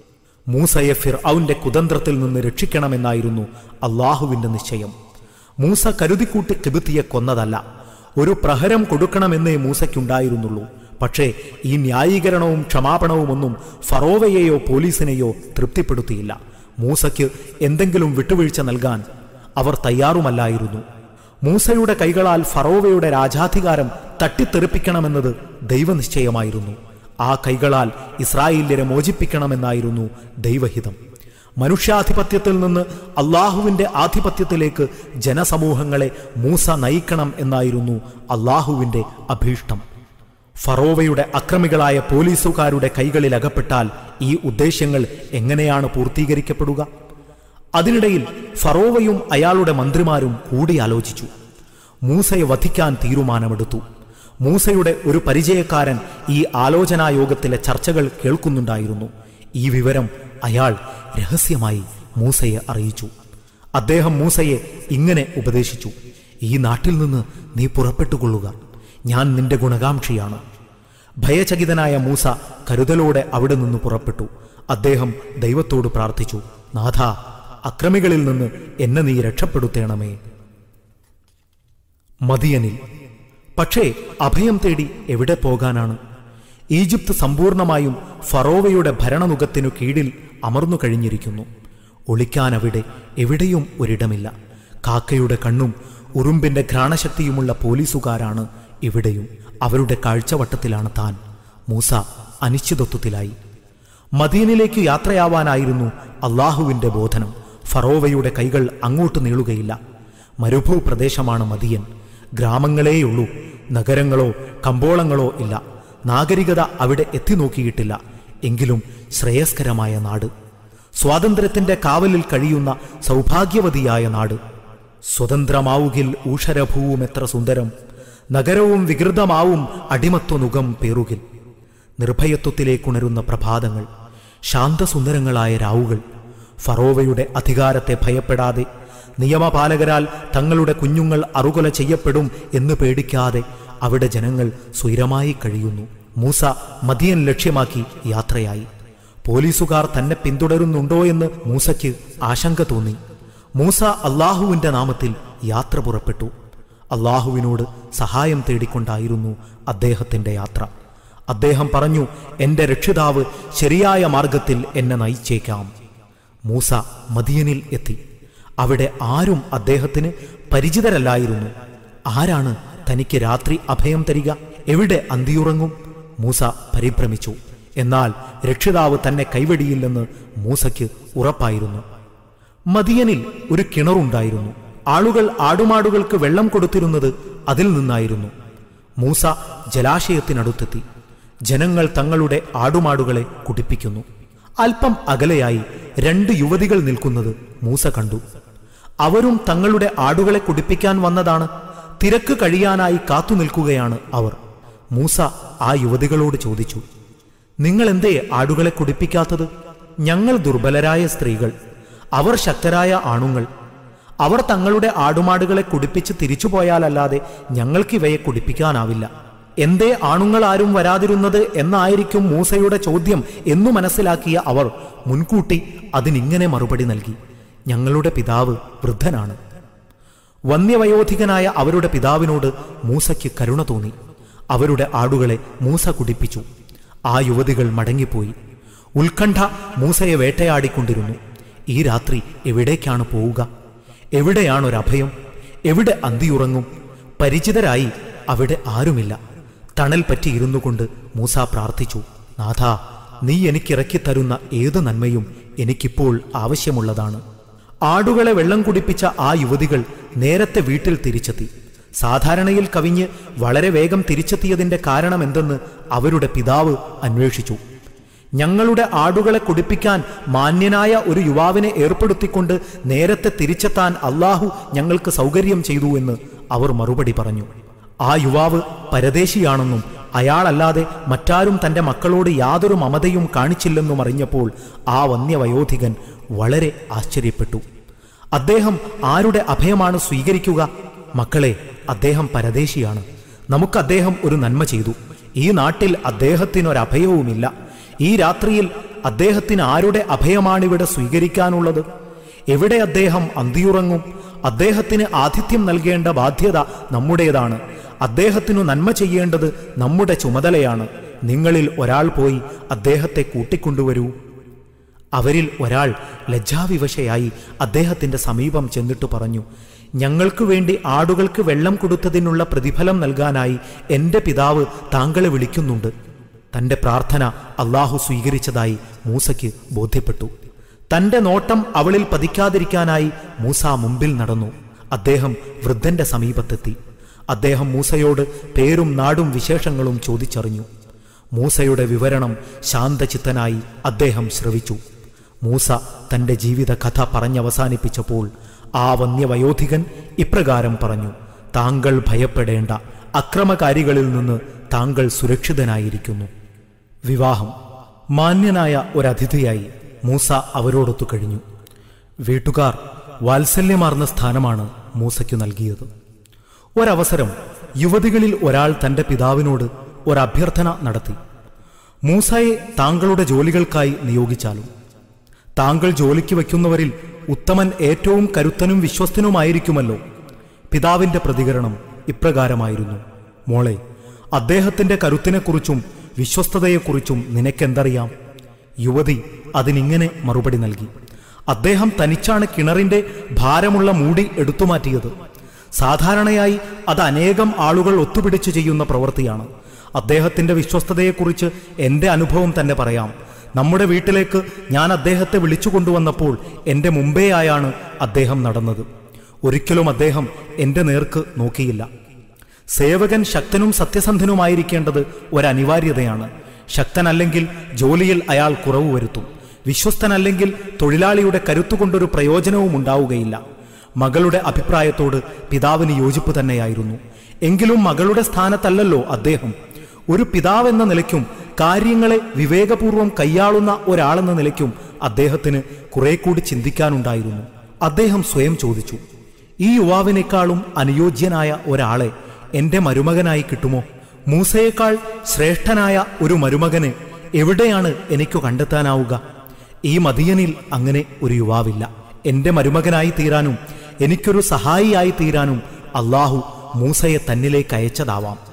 മൂസയെ ഫിർ അവന്റെ കുതന്ത്രത്തിൽ നിന്ന് രക്ഷിക്കണമെന്നായിരുന്നു അള്ളാഹുവിന്റെ നിശ്ചയം മൂസ കരുതിക്കൂട്ടി കിബിത്തിയെ കൊന്നതല്ല ഒരു പ്രഹരം കൊടുക്കണമെന്നേ മൂസയ്ക്കുണ്ടായിരുന്നുള്ളൂ പക്ഷേ ഈ ന്യായീകരണവും ക്ഷമാപണവും ഒന്നും ഫറോവയെയോ പോലീസിനെയോ തൃപ്തിപ്പെടുത്തിയില്ല മൂസയ്ക്ക് എന്തെങ്കിലും വിട്ടുവീഴ്ച നൽകാൻ അവർ തയ്യാറുമല്ലായിരുന്നു മൂസയുടെ കൈകളാൽ ഫറോവയുടെ രാജാധികാരം തട്ടിത്തെറിപ്പിക്കണമെന്നത് ദൈവനിശ്ചയമായിരുന്നു ആ കൈകളാൽ ഇസ്രായേല്യരെ മോചിപ്പിക്കണമെന്നായിരുന്നു ദൈവഹിതം മനുഷ്യാധിപത്യത്തിൽ നിന്ന് അള്ളാഹുവിന്റെ ആധിപത്യത്തിലേക്ക് ജനസമൂഹങ്ങളെ മൂസ നയിക്കണം എന്നായിരുന്നു അള്ളാഹുവിന്റെ അഭീഷ്ടം ഫറോവയുടെ അക്രമികളായ പോലീസുകാരുടെ കൈകളിൽ അകപ്പെട്ടാൽ ഈ ഉദ്ദേശ്യങ്ങൾ എങ്ങനെയാണ് പൂർത്തീകരിക്കപ്പെടുക അതിനിടയിൽ ഫറോവയും അയാളുടെ മന്ത്രിമാരും കൂടിയാലോചിച്ചു മൂസയെ വധിക്കാൻ തീരുമാനമെടുത്തു മൂസയുടെ ഒരു പരിചയക്കാരൻ ഈ ആലോചനായോഗത്തിലെ ചർച്ചകൾ കേൾക്കുന്നുണ്ടായിരുന്നു ഈ വിവരം അയാൾ രഹസ്യമായി മൂസയെ അറിയിച്ചു അദ്ദേഹം മൂസയെ ഇങ്ങനെ ഉപദേശിച്ചു ഈ നാട്ടിൽ നിന്ന് നീ പുറപ്പെട്ടുകൊള്ളുക ഞാൻ നിന്റെ ഗുണകാംക്ഷിയാണ് ഭയചകിതനായ മൂസ കരുതലോടെ അവിടെ നിന്ന് പുറപ്പെട്ടു അദ്ദേഹം ദൈവത്തോട് പ്രാർത്ഥിച്ചു നാഥ അക്രമികളിൽ നിന്ന് എന്നെ നീ രക്ഷപ്പെടുത്തേണമേ മദിയനിൽ പക്ഷേ അഭയം തേടി എവിടെ പോകാനാണ് ഈജിപ്ത് സമ്പൂർണമായും ഫറോവയുടെ ഭരണനുഖത്തിനു കീഴിൽ അമർന്നു കഴിഞ്ഞിരിക്കുന്നു ഒളിക്കാനവിടെ എവിടെയും ഒരിടമില്ല കാക്കയുടെ കണ്ണും ഉറുമ്പിന്റെ ഘ്രാണശക്തിയുമുള്ള പോലീസുകാരാണ് ഇവിടെയും അവരുടെ കാഴ്ചവട്ടത്തിലാണ് താൻ മൂസ അനിശ്ചിതത്വത്തിലായി മദീനിലേക്ക് യാത്രയാവാനായിരുന്നു അള്ളാഹുവിന്റെ ബോധനം ഫറോവയുടെ കൈകൾ അങ്ങോട്ട് നീളുകയില്ല മരുഭൂ പ്രദേശമാണ് മദിയൻ ഗ്രാമങ്ങളേയുള്ളൂ നഗരങ്ങളോ കമ്പോളങ്ങളോ ഇല്ല നാഗരികത അവിടെ എത്തി നോക്കിയിട്ടില്ല എങ്കിലും ശ്രേയസ്കരമായ നാട് സ്വാതന്ത്ര്യത്തിന്റെ കാവലിൽ കഴിയുന്ന സൗഭാഗ്യവതിയായ നാട് സ്വതന്ത്രമാവുകിൽ ഊഷരഭൂവും എത്ര സുന്ദരം നഗരവും വികൃതമാവും അടിമത്വനുഖം പേറുകിൽ നിർഭയത്വത്തിലേക്കുണരുന്ന പ്രഭാതങ്ങൾ ശാന്തസുന്ദരങ്ങളായ രാവുകൾ ഫറോവയുടെ അധികാരത്തെ ഭയപ്പെടാതെ നിയമപാലകരാൽ തങ്ങളുടെ കുഞ്ഞുങ്ങൾ അറുകൊല ചെയ്യപ്പെടും എന്ന് പേടിക്കാതെ അവിടെ ജനങ്ങൾ സ്വൈരമായി കഴിയുന്നു മൂസ മദിയൻ ലക്ഷ്യമാക്കി യാത്രയായി പോലീസുകാർ തന്നെ പിന്തുടരുന്നുണ്ടോ എന്ന് മൂസയ്ക്ക് ആശങ്ക തോന്നി മൂസ അള്ളാഹുവിന്റെ നാമത്തിൽ യാത്ര പുറപ്പെട്ടു അള്ളാഹുവിനോട് സഹായം തേടിക്കൊണ്ടായിരുന്നു അദ്ദേഹത്തിന്റെ യാത്ര അദ്ദേഹം പറഞ്ഞു എന്റെ രക്ഷിതാവ് ശരിയായ മാർഗത്തിൽ എന്നെ നയിച്ചേക്കാം മൂസ മദിയനിൽ എത്തി അവിടെ ആരും അദ്ദേഹത്തിന് പരിചിതരല്ലായിരുന്നു ആരാണ് തനിക്ക് രാത്രി അഭയം തരിക എവിടെ അന്തിയുറങ്ങും മൂസ പരിഭ്രമിച്ചു എന്നാൽ രക്ഷിതാവ് തന്നെ കൈവെടിയില്ലെന്ന് മൂസയ്ക്ക് ഉറപ്പായിരുന്നു മദിയനിൽ ഒരു കിണറുണ്ടായിരുന്നു ആളുകൾ ആടുമാടുകൾക്ക് വെള്ളം കൊടുത്തിരുന്നത് അതിൽ നിന്നായിരുന്നു മൂസ ജലാശയത്തിനടുത്തെത്തി ജനങ്ങൾ തങ്ങളുടെ ആടുമാടുകളെ കുടിപ്പിക്കുന്നു അല്പം അകലെയായി രണ്ട് യുവതികൾ നിൽക്കുന്നത് മൂസ കണ്ടു അവരും തങ്ങളുടെ ആടുകളെ കുടിപ്പിക്കാൻ വന്നതാണ് തിരക്ക് കഴിയാനായി കാത്തു നിൽക്കുകയാണ് അവർ മൂസ ആ യുവതികളോട് ചോദിച്ചു നിങ്ങൾ എന്തേ ആടുകളെ കുടിപ്പിക്കാത്തത് ഞങ്ങൾ ദുർബലരായ സ്ത്രീകൾ അവർ ശക്തരായ ആണുങ്ങൾ അവർ തങ്ങളുടെ ആടുമാടുകളെ കുടിപ്പിച്ച് തിരിച്ചു പോയാലല്ലാതെ ഞങ്ങൾക്കിവയെ കുടിപ്പിക്കാനാവില്ല എന്തേ ആണുങ്ങൾ ആരും വരാതിരുന്നത് എന്നായിരിക്കും മൂസയുടെ ചോദ്യം എന്നു മനസ്സിലാക്കിയ അവർ മുൻകൂട്ടി അതിനിങ്ങനെ മറുപടി നൽകി ഞങ്ങളുടെ പിതാവ് വൃദ്ധനാണ് വന്യവയോധികനായ അവരുടെ പിതാവിനോട് മൂസയ്ക്ക് കരുണ തോന്നി അവരുടെ ആടുകളെ മൂസ കുടിപ്പിച്ചു ആ യുവതികൾ മടങ്ങിപ്പോയി ഉത്കണ്ഠ മൂസയെ വേട്ടയാടിക്കൊണ്ടിരുന്നു ഈ രാത്രി എവിടേക്കാണ് പോവുക എവിടെയാണൊരഭയം എവിടെ അന്തിയുറങ്ങും പരിചിതരായി അവിടെ ആരുമില്ല തണൽ പറ്റിയിരുന്നു കൊണ്ട് മൂസ പ്രാർത്ഥിച്ചു നാഥ നീ എനിക്കിറക്കി തരുന്ന ഏത് നന്മയും എനിക്കിപ്പോൾ ആവശ്യമുള്ളതാണ് ആടുകളെ വെള്ളം കുടിപ്പിച്ച ആ യുവതികൾ നേരത്തെ വീട്ടിൽ തിരിച്ചെത്തി സാധാരണയിൽ കവിഞ്ഞ് വളരെ വേഗം തിരിച്ചെത്തിയതിന്റെ കാരണം എന്തെന്ന് അവരുടെ പിതാവ് അന്വേഷിച്ചു ഞങ്ങളുടെ ആടുകളെ കുടിപ്പിക്കാൻ മാന്യനായ ഒരു യുവാവിനെ ഏർപ്പെടുത്തിക്കൊണ്ട് നേരത്തെ തിരിച്ചെത്താൻ അള്ളാഹു ഞങ്ങൾക്ക് സൗകര്യം ചെയ്തു എന്ന് അവർ മറുപടി പറഞ്ഞു ആ യുവാവ് പരദേശിയാണെന്നും അയാളല്ലാതെ മറ്റാരും തന്റെ മക്കളോട് യാതൊരു മമതയും കാണിച്ചില്ലെന്നും അറിഞ്ഞപ്പോൾ ആ വന്യവയോധികൻ വളരെ ആശ്ചര്യപ്പെട്ടു അദ്ദേഹം ആരുടെ അഭയമാണ് സ്വീകരിക്കുക മക്കളെ അദ്ദേഹം പരദേശിയാണ് നമുക്ക് അദ്ദേഹം ഒരു നന്മ ചെയ്തു ഈ നാട്ടിൽ അദ്ദേഹത്തിനൊരഭയവുമില്ല ഈ രാത്രിയിൽ അദ്ദേഹത്തിന് ആരുടെ അഭയമാണിവിടെ സ്വീകരിക്കാനുള്ളത് എവിടെ അദ്ദേഹം അന്തിയുറങ്ങും അദ്ദേഹത്തിന് ആതിഥ്യം നൽകേണ്ട ബാധ്യത നമ്മുടേതാണ് അദ്ദേഹത്തിനു നന്മ ചെയ്യേണ്ടത് നമ്മുടെ ചുമതലയാണ് നിങ്ങളിൽ ഒരാൾ പോയി അദ്ദേഹത്തെ കൂട്ടിക്കൊണ്ടുവരൂ അവരിൽ ഒരാൾ ലജ്ജാവിവശയായി അദ്ദേഹത്തിന്റെ സമീപം ചെന്നിട്ട് പറഞ്ഞു ഞങ്ങൾക്ക് വേണ്ടി ആടുകൾക്ക് വെള്ളം കൊടുത്തതിനുള്ള പ്രതിഫലം നൽകാനായി എന്റെ പിതാവ് താങ്കളെ വിളിക്കുന്നുണ്ട് തന്റെ പ്രാർത്ഥന അള്ളാഹു സ്വീകരിച്ചതായി മൂസയ്ക്ക് ബോധ്യപ്പെട്ടു തന്റെ നോട്ടം അവളിൽ പതിക്കാതിരിക്കാനായി മൂസ മുമ്പിൽ നടന്നു അദ്ദേഹം വൃദ്ധന്റെ സമീപത്തെത്തി അദ്ദേഹം മൂസയോട് പേരും നാടും വിശേഷങ്ങളും ചോദിച്ചറിഞ്ഞു മൂസയുടെ വിവരണം ശാന്തചിത്തനായി അദ്ദേഹം ശ്രവിച്ചു മൂസ തന്റെ ജീവിത കഥ പറഞ്ഞവസാനിപ്പിച്ചപ്പോൾ ആ വന്യവയോധികൻ ഇപ്രകാരം പറഞ്ഞു താങ്കൾ ഭയപ്പെടേണ്ട അക്രമകാരികളിൽ നിന്ന് താങ്കൾ സുരക്ഷിതനായിരിക്കുന്നു വിവാഹം മാന്യനായ ഒരതിഥിയായി മൂസ അവരോടൊത്തു കഴിഞ്ഞു വീട്ടുകാർ വാത്സല്യമാർന്ന സ്ഥാനമാണ് മൂസയ്ക്കു നൽകിയത് ഒരവസരം യുവതികളിൽ ഒരാൾ തന്റെ പിതാവിനോട് ഒരഭ്യർത്ഥന നടത്തി മൂസയെ താങ്കളുടെ ജോലികൾക്കായി നിയോഗിച്ചാലും താങ്കൾ ജോലിക്ക് വയ്ക്കുന്നവരിൽ ഉത്തമൻ ഏറ്റവും കരുത്തനും വിശ്വസ്തനുമായിരിക്കുമല്ലോ പിതാവിന്റെ പ്രതികരണം ഇപ്രകാരമായിരുന്നു മോളെ അദ്ദേഹത്തിന്റെ കരുത്തിനെക്കുറിച്ചും വിശ്വസ്തതയെക്കുറിച്ചും നിനക്കെന്തറിയാം യുവതി അതിനിങ്ങനെ മറുപടി നൽകി അദ്ദേഹം തനിച്ചാണ് കിണറിന്റെ ഭാരമുള്ള മൂടി എടുത്തുമാറ്റിയത് സാധാരണയായി അത് അനേകം ആളുകൾ ഒത്തുപിടിച്ച് ചെയ്യുന്ന പ്രവൃത്തിയാണ് അദ്ദേഹത്തിന്റെ വിശ്വസ്തതയെക്കുറിച്ച് എന്റെ അനുഭവം തന്നെ പറയാം നമ്മുടെ വീട്ടിലേക്ക് ഞാൻ അദ്ദേഹത്തെ വിളിച്ചു കൊണ്ടുവന്നപ്പോൾ എന്റെ മുമ്പേയായാണ് അദ്ദേഹം നടന്നത് ഒരിക്കലും അദ്ദേഹം എന്റെ നേർക്ക് നോക്കിയില്ല സേവകൻ ശക്തനും സത്യസന്ധനുമായിരിക്കേണ്ടത് ഒരനിവാര്യതയാണ് ശക്തനല്ലെങ്കിൽ ജോലിയിൽ അയാൾ കുറവ് വരുത്തും വിശ്വസ്തനല്ലെങ്കിൽ തൊഴിലാളിയുടെ കരുത്തുകൊണ്ടൊരു പ്രയോജനവും ഉണ്ടാവുകയില്ല മകളുടെ അഭിപ്രായത്തോട് പിതാവിന് യോജിപ്പ് തന്നെയായിരുന്നു എങ്കിലും മകളുടെ സ്ഥാനത്തല്ലല്ലോ അദ്ദേഹം ഒരു പിതാവെന്ന നിലയ്ക്കും കാര്യങ്ങളെ വിവേകപൂർവം കൈയാളുന്ന ഒരാളെന്ന നിലയ്ക്കും അദ്ദേഹത്തിന് കുറെ കൂടി ചിന്തിക്കാനുണ്ടായിരുന്നു അദ്ദേഹം സ്വയം ചോദിച്ചു ഈ യുവാവിനേക്കാളും അനുയോജ്യനായ ഒരാളെ എന്റെ മരുമകനായി കിട്ടുമോ മൂസയേക്കാൾ ശ്രേഷ്ഠനായ ഒരു മരുമകന് എവിടെയാണ് എനിക്കു കണ്ടെത്താനാവുക ഈ മദിയനിൽ അങ്ങനെ ഒരു യുവാവില്ല എന്റെ മരുമകനായി തീരാനും എനിക്കൊരു സഹായിയായി തീരാനും അള്ളാഹു മൂസയെ തന്നിലേക്ക് അയച്ചതാവാം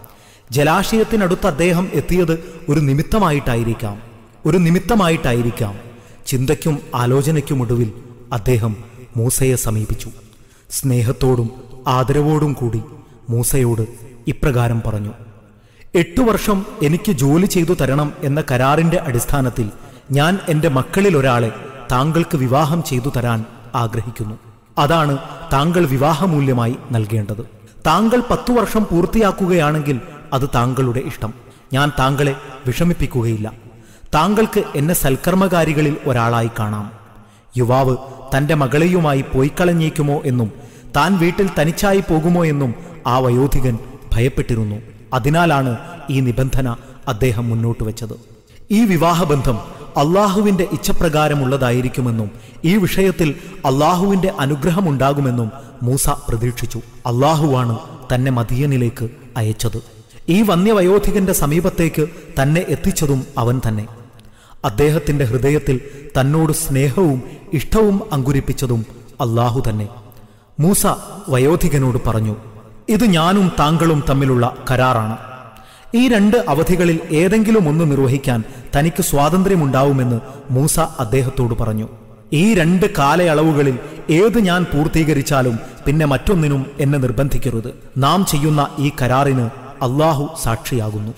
ജലാശയത്തിനടുത്ത് അദ്ദേഹം എത്തിയത് ഒരു നിമിത്തമായിട്ടായിരിക്കാം ഒരു നിമിത്തമായിട്ടായിരിക്കാം ചിന്തയ്ക്കും ആലോചനയ്ക്കുമൊടുവിൽ അദ്ദേഹം മൂസയെ സമീപിച്ചു സ്നേഹത്തോടും ആദരവോടും കൂടി മൂസയോട് ഇപ്രകാരം പറഞ്ഞു എട്ടു വർഷം എനിക്ക് ജോലി ചെയ്തു തരണം എന്ന കരാറിന്റെ അടിസ്ഥാനത്തിൽ ഞാൻ എന്റെ മക്കളിൽ ഒരാളെ താങ്കൾക്ക് വിവാഹം ചെയ്തു തരാൻ ആഗ്രഹിക്കുന്നു അതാണ് താങ്കൾ വിവാഹമൂല്യമായി നൽകേണ്ടത് താങ്കൾ പത്തു വർഷം പൂർത്തിയാക്കുകയാണെങ്കിൽ അത് താങ്കളുടെ ഇഷ്ടം ഞാൻ താങ്കളെ വിഷമിപ്പിക്കുകയില്ല താങ്കൾക്ക് എന്നെ സൽക്കർമ്മകാരികളിൽ ഒരാളായി കാണാം യുവാവ് തന്റെ മകളെയുമായി പോയിക്കളഞ്ഞേക്കുമോ എന്നും താൻ വീട്ടിൽ തനിച്ചായി പോകുമോ എന്നും ആ വയോധികൻ ഭയപ്പെട്ടിരുന്നു അതിനാലാണ് ഈ നിബന്ധന അദ്ദേഹം മുന്നോട്ട് വെച്ചത് ഈ വിവാഹബന്ധം അള്ളാഹുവിന്റെ ഇച്ഛപ്രകാരമുള്ളതായിരിക്കുമെന്നും ഈ വിഷയത്തിൽ അള്ളാഹുവിന്റെ അനുഗ്രഹമുണ്ടാകുമെന്നും മൂസ പ്രതീക്ഷിച്ചു അള്ളാഹുവാണ് തന്നെ മദിയനിലേക്ക് അയച്ചത് ഈ വന്യവയോധികന്റെ സമീപത്തേക്ക് തന്നെ എത്തിച്ചതും അവൻ തന്നെ അദ്ദേഹത്തിന്റെ ഹൃദയത്തിൽ തന്നോട് സ്നേഹവും ഇഷ്ടവും അങ്കുരിപ്പിച്ചതും അള്ളാഹു തന്നെ മൂസ വയോധികനോട് പറഞ്ഞു ഇത് ഞാനും താങ്കളും തമ്മിലുള്ള കരാറാണ് ഈ രണ്ട് അവധികളിൽ ഏതെങ്കിലും ഒന്ന് നിർവഹിക്കാൻ തനിക്ക് സ്വാതന്ത്ര്യമുണ്ടാവുമെന്ന് മൂസ അദ്ദേഹത്തോട് പറഞ്ഞു ഈ രണ്ട് കാലയളവുകളിൽ ഏത് ഞാൻ പൂർത്തീകരിച്ചാലും പിന്നെ മറ്റൊന്നിനും എന്നെ നിർബന്ധിക്കരുത് നാം ചെയ്യുന്ന ഈ കരാറിന് അള്ളാഹു സാക്ഷിയാകുന്നു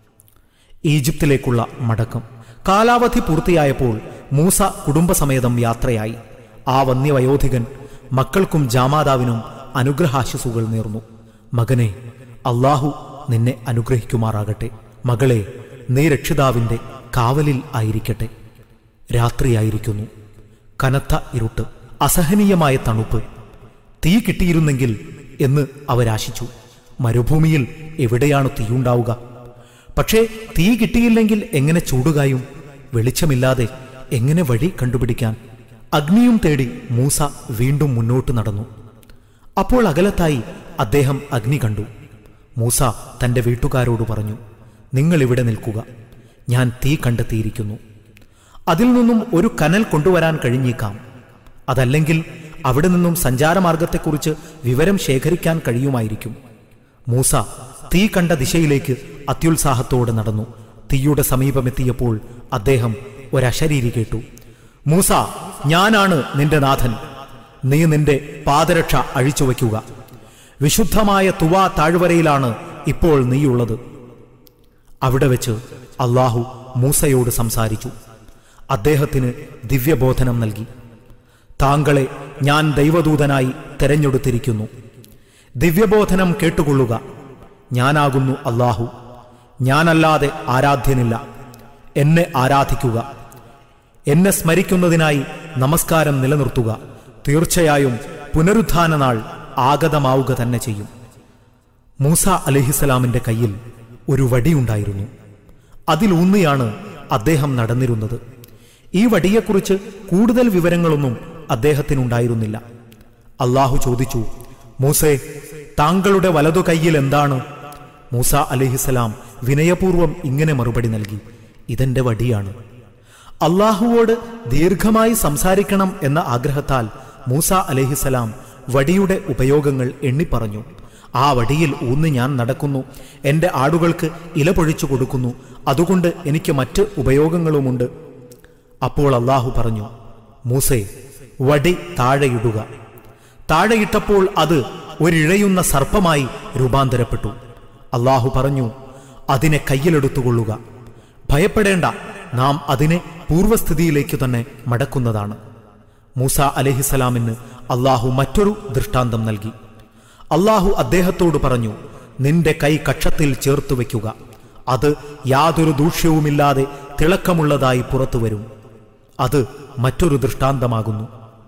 ഈജിപ്തിലേക്കുള്ള മടക്കം കാലാവധി പൂർത്തിയായപ്പോൾ മൂസ കുടുംബസമേതം യാത്രയായി ആ വന്യവയോധികൻ മക്കൾക്കും ജാമാതാവിനും അനുഗ്രഹാശിസുകൾ നേർന്നു മകനെ അള്ളാഹു നിന്നെ അനുഗ്രഹിക്കുമാറാകട്ടെ മകളെ നീ രക്ഷിതാവിന്റെ കാവലിൽ ആയിരിക്കട്ടെ രാത്രിയായിരിക്കുന്നു കനത്ത ഇരുട്ട് അസഹനീയമായ തണുപ്പ് തീ കിട്ടിയിരുന്നെങ്കിൽ എന്ന് അവരാശിച്ചു മരുഭൂമിയിൽ എവിടെയാണ് തീയുണ്ടാവുക പക്ഷേ തീ കിട്ടിയില്ലെങ്കിൽ എങ്ങനെ ചൂടുകായും വെളിച്ചമില്ലാതെ എങ്ങനെ വഴി കണ്ടുപിടിക്കാൻ അഗ്നിയും തേടി മൂസ വീണ്ടും മുന്നോട്ട് നടന്നു അപ്പോൾ അകലത്തായി അദ്ദേഹം അഗ്നി കണ്ടു മൂസ തന്റെ വീട്ടുകാരോട് പറഞ്ഞു നിങ്ങൾ ഇവിടെ നിൽക്കുക ഞാൻ തീ കണ്ടെത്തിയിരിക്കുന്നു അതിൽ നിന്നും ഒരു കനൽ കൊണ്ടുവരാൻ കഴിഞ്ഞേക്കാം അതല്ലെങ്കിൽ അവിടെ നിന്നും സഞ്ചാരമാർഗത്തെക്കുറിച്ച് വിവരം ശേഖരിക്കാൻ കഴിയുമായിരിക്കും മൂസ തീ കണ്ട ദിശയിലേക്ക് അത്യുത്സാഹത്തോടെ നടന്നു തീയുടെ സമീപമെത്തിയപ്പോൾ അദ്ദേഹം ഒരശരീരി കേട്ടു മൂസ ഞാനാണ് നിന്റെ നാഥൻ നീ നിന്റെ പാദരക്ഷ അഴിച്ചു വയ്ക്കുക വിശുദ്ധമായ തുവാ താഴ്വരയിലാണ് ഇപ്പോൾ നീയുള്ളത് അവിടെ വെച്ച് അള്ളാഹു മൂസയോട് സംസാരിച്ചു അദ്ദേഹത്തിന് ദിവ്യബോധനം നൽകി താങ്കളെ ഞാൻ ദൈവദൂതനായി തെരഞ്ഞെടുത്തിരിക്കുന്നു ദിവ്യബോധനം കേട്ടുകൊള്ളുക ഞാനാകുന്നു അള്ളാഹു ഞാനല്ലാതെ ആരാധ്യനില്ല എന്നെ ആരാധിക്കുക എന്നെ സ്മരിക്കുന്നതിനായി നമസ്കാരം നിലനിർത്തുക തീർച്ചയായും പുനരുത്ഥാന നാൾ ആഗതമാവുക തന്നെ ചെയ്യും മൂസ അലഹിസലാമിന്റെ കയ്യിൽ ഒരു വടിയുണ്ടായിരുന്നു അതിലൂന്നിയാണ് അദ്ദേഹം നടന്നിരുന്നത് ഈ വടിയെക്കുറിച്ച് കൂടുതൽ വിവരങ്ങളൊന്നും അദ്ദേഹത്തിനുണ്ടായിരുന്നില്ല അള്ളാഹു ചോദിച്ചു മൂസേ താങ്കളുടെ വലതു കൈയിൽ എന്താണ് മൂസ അലഹിസലാം വിനയപൂർവം ഇങ്ങനെ മറുപടി നൽകി ഇതെന്റെ വടിയാണ് അള്ളാഹുവോട് ദീർഘമായി സംസാരിക്കണം എന്ന ആഗ്രഹത്താൽ മൂസ അലഹിസലാം വടിയുടെ ഉപയോഗങ്ങൾ എണ്ണിപ്പറഞ്ഞു ആ വടിയിൽ ഊന്ന് ഞാൻ നടക്കുന്നു എന്റെ ആടുകൾക്ക് ഇല പൊഴിച്ചു കൊടുക്കുന്നു അതുകൊണ്ട് എനിക്ക് മറ്റ് ഉപയോഗങ്ങളുമുണ്ട് അപ്പോൾ അള്ളാഹു പറഞ്ഞു മൂസേ വടി താഴെയിടുക താഴെയിട്ടപ്പോൾ അത് ഒരിഴയുന്ന സർപ്പമായി രൂപാന്തരപ്പെട്ടു അള്ളാഹു പറഞ്ഞു അതിനെ കയ്യിലെടുത്തുകൊള്ളുക ഭയപ്പെടേണ്ട നാം അതിനെ പൂർവ്വസ്ഥിതിയിലേക്ക് തന്നെ മടക്കുന്നതാണ് മൂസ അലഹിസലാമിന് അള്ളാഹു മറ്റൊരു ദൃഷ്ടാന്തം നൽകി അള്ളാഹു അദ്ദേഹത്തോട് പറഞ്ഞു നിന്റെ കൈ കക്ഷത്തിൽ ചേർത്തു വയ്ക്കുക അത് യാതൊരു ദൂഷ്യവുമില്ലാതെ തിളക്കമുള്ളതായി പുറത്തു വരും അത് മറ്റൊരു ദൃഷ്ടാന്തമാകുന്നു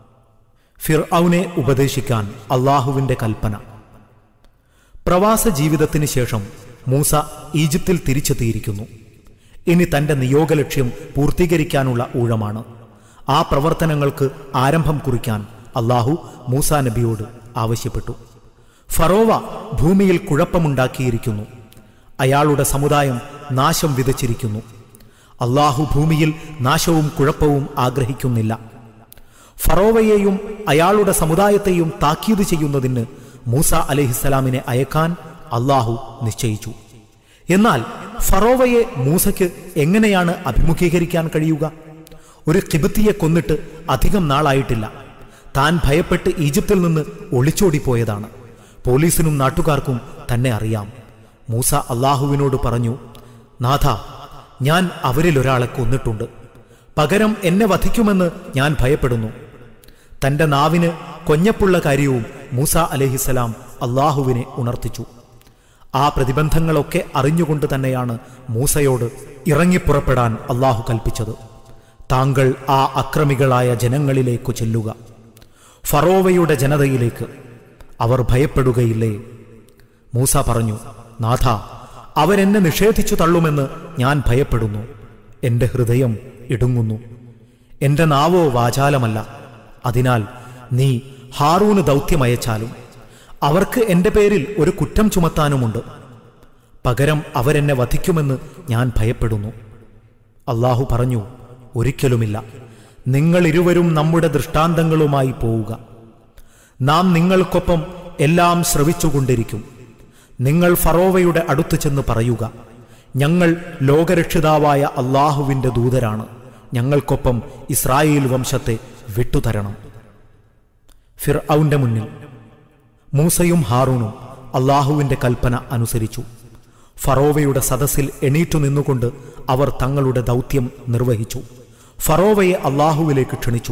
ഫിർ ഉപദേശിക്കാൻ അള്ളാഹുവിന്റെ കൽപ്പന പ്രവാസ ജീവിതത്തിന് ശേഷം മൂസ ഈജിപ്തിൽ തിരിച്ചെത്തിയിരിക്കുന്നു ഇനി തന്റെ നിയോഗലക്ഷ്യം പൂർത്തീകരിക്കാനുള്ള ഊഴമാണ് ആ പ്രവർത്തനങ്ങൾക്ക് ആരംഭം കുറിക്കാൻ അള്ളാഹു മൂസ നബിയോട് ആവശ്യപ്പെട്ടു ഫറോവ ഭൂമിയിൽ കുഴപ്പമുണ്ടാക്കിയിരിക്കുന്നു അയാളുടെ സമുദായം നാശം വിതച്ചിരിക്കുന്നു അള്ളാഹു ഭൂമിയിൽ നാശവും കുഴപ്പവും ആഗ്രഹിക്കുന്നില്ല ഫറോവയെയും അയാളുടെ സമുദായത്തെയും താക്കീത് ചെയ്യുന്നതിന് മൂസ അലഹിസ്സലാമിനെ അയക്കാൻ അള്ളാഹു നിശ്ചയിച്ചു എന്നാൽ ഫറോവയെ മൂസയ്ക്ക് എങ്ങനെയാണ് അഭിമുഖീകരിക്കാൻ കഴിയുക ഒരു കിബത്തിയെ കൊന്നിട്ട് അധികം നാളായിട്ടില്ല താൻ ഭയപ്പെട്ട് ഈജിപ്തിൽ നിന്ന് ഒളിച്ചോടിപ്പോയതാണ് പോലീസിനും നാട്ടുകാർക്കും തന്നെ അറിയാം മൂസ അള്ളാഹുവിനോട് പറഞ്ഞു നാഥ ഞാൻ അവരിൽ ഒരാളെ കൊന്നിട്ടുണ്ട് പകരം എന്നെ വധിക്കുമെന്ന് ഞാൻ ഭയപ്പെടുന്നു തന്റെ നാവിന് കൊഞ്ഞപ്പുള്ള കാര്യവും മൂസ അലഹിസലാം അള്ളാഹുവിനെ ഉണർത്തിച്ചു ആ പ്രതിബന്ധങ്ങളൊക്കെ അറിഞ്ഞുകൊണ്ട് തന്നെയാണ് മൂസയോട് ഇറങ്ങിപ്പുറപ്പെടാൻ അള്ളാഹു കൽപ്പിച്ചത് താങ്കൾ ആ അക്രമികളായ ജനങ്ങളിലേക്കു ചെല്ലുക ഫറോവയുടെ ജനതയിലേക്ക് അവർ ഭയപ്പെടുകയില്ലേ മൂസ പറഞ്ഞു നാഥ അവരെന്നെ നിഷേധിച്ചു തള്ളുമെന്ന് ഞാൻ ഭയപ്പെടുന്നു എന്റെ ഹൃദയം ഇടുങ്ങുന്നു എന്റെ നാവോ വാചാലമല്ല അതിനാൽ നീ ഹാറൂന് ദൗത്യമയച്ചാലും അവർക്ക് എന്റെ പേരിൽ ഒരു കുറ്റം ചുമത്താനുമുണ്ട് പകരം അവരെന്നെ വധിക്കുമെന്ന് ഞാൻ ഭയപ്പെടുന്നു അള്ളാഹു പറഞ്ഞു ഒരിക്കലുമില്ല നിങ്ങൾ ഇരുവരും നമ്മുടെ ദൃഷ്ടാന്തങ്ങളുമായി പോവുക നാം നിങ്ങൾക്കൊപ്പം എല്ലാം ശ്രവിച്ചുകൊണ്ടിരിക്കും നിങ്ങൾ ഫറോവയുടെ അടുത്ത് ചെന്ന് പറയുക ഞങ്ങൾ ലോകരക്ഷിതാവായ അള്ളാഹുവിൻ്റെ ദൂതരാണ് ഞങ്ങൾക്കൊപ്പം ഇസ്രായേൽ വംശത്തെ വിട്ടുതരണം ഫിർ മുന്നിൽ മൂസയും ഹാറൂണും അള്ളാഹുവിന്റെ കൽപ്പന അനുസരിച്ചു ഫറോവയുടെ സദസ്സിൽ എണീറ്റു നിന്നുകൊണ്ട് അവർ തങ്ങളുടെ ദൗത്യം നിർവഹിച്ചു ഫറോവയെ അള്ളാഹുവിലേക്ക് ക്ഷണിച്ചു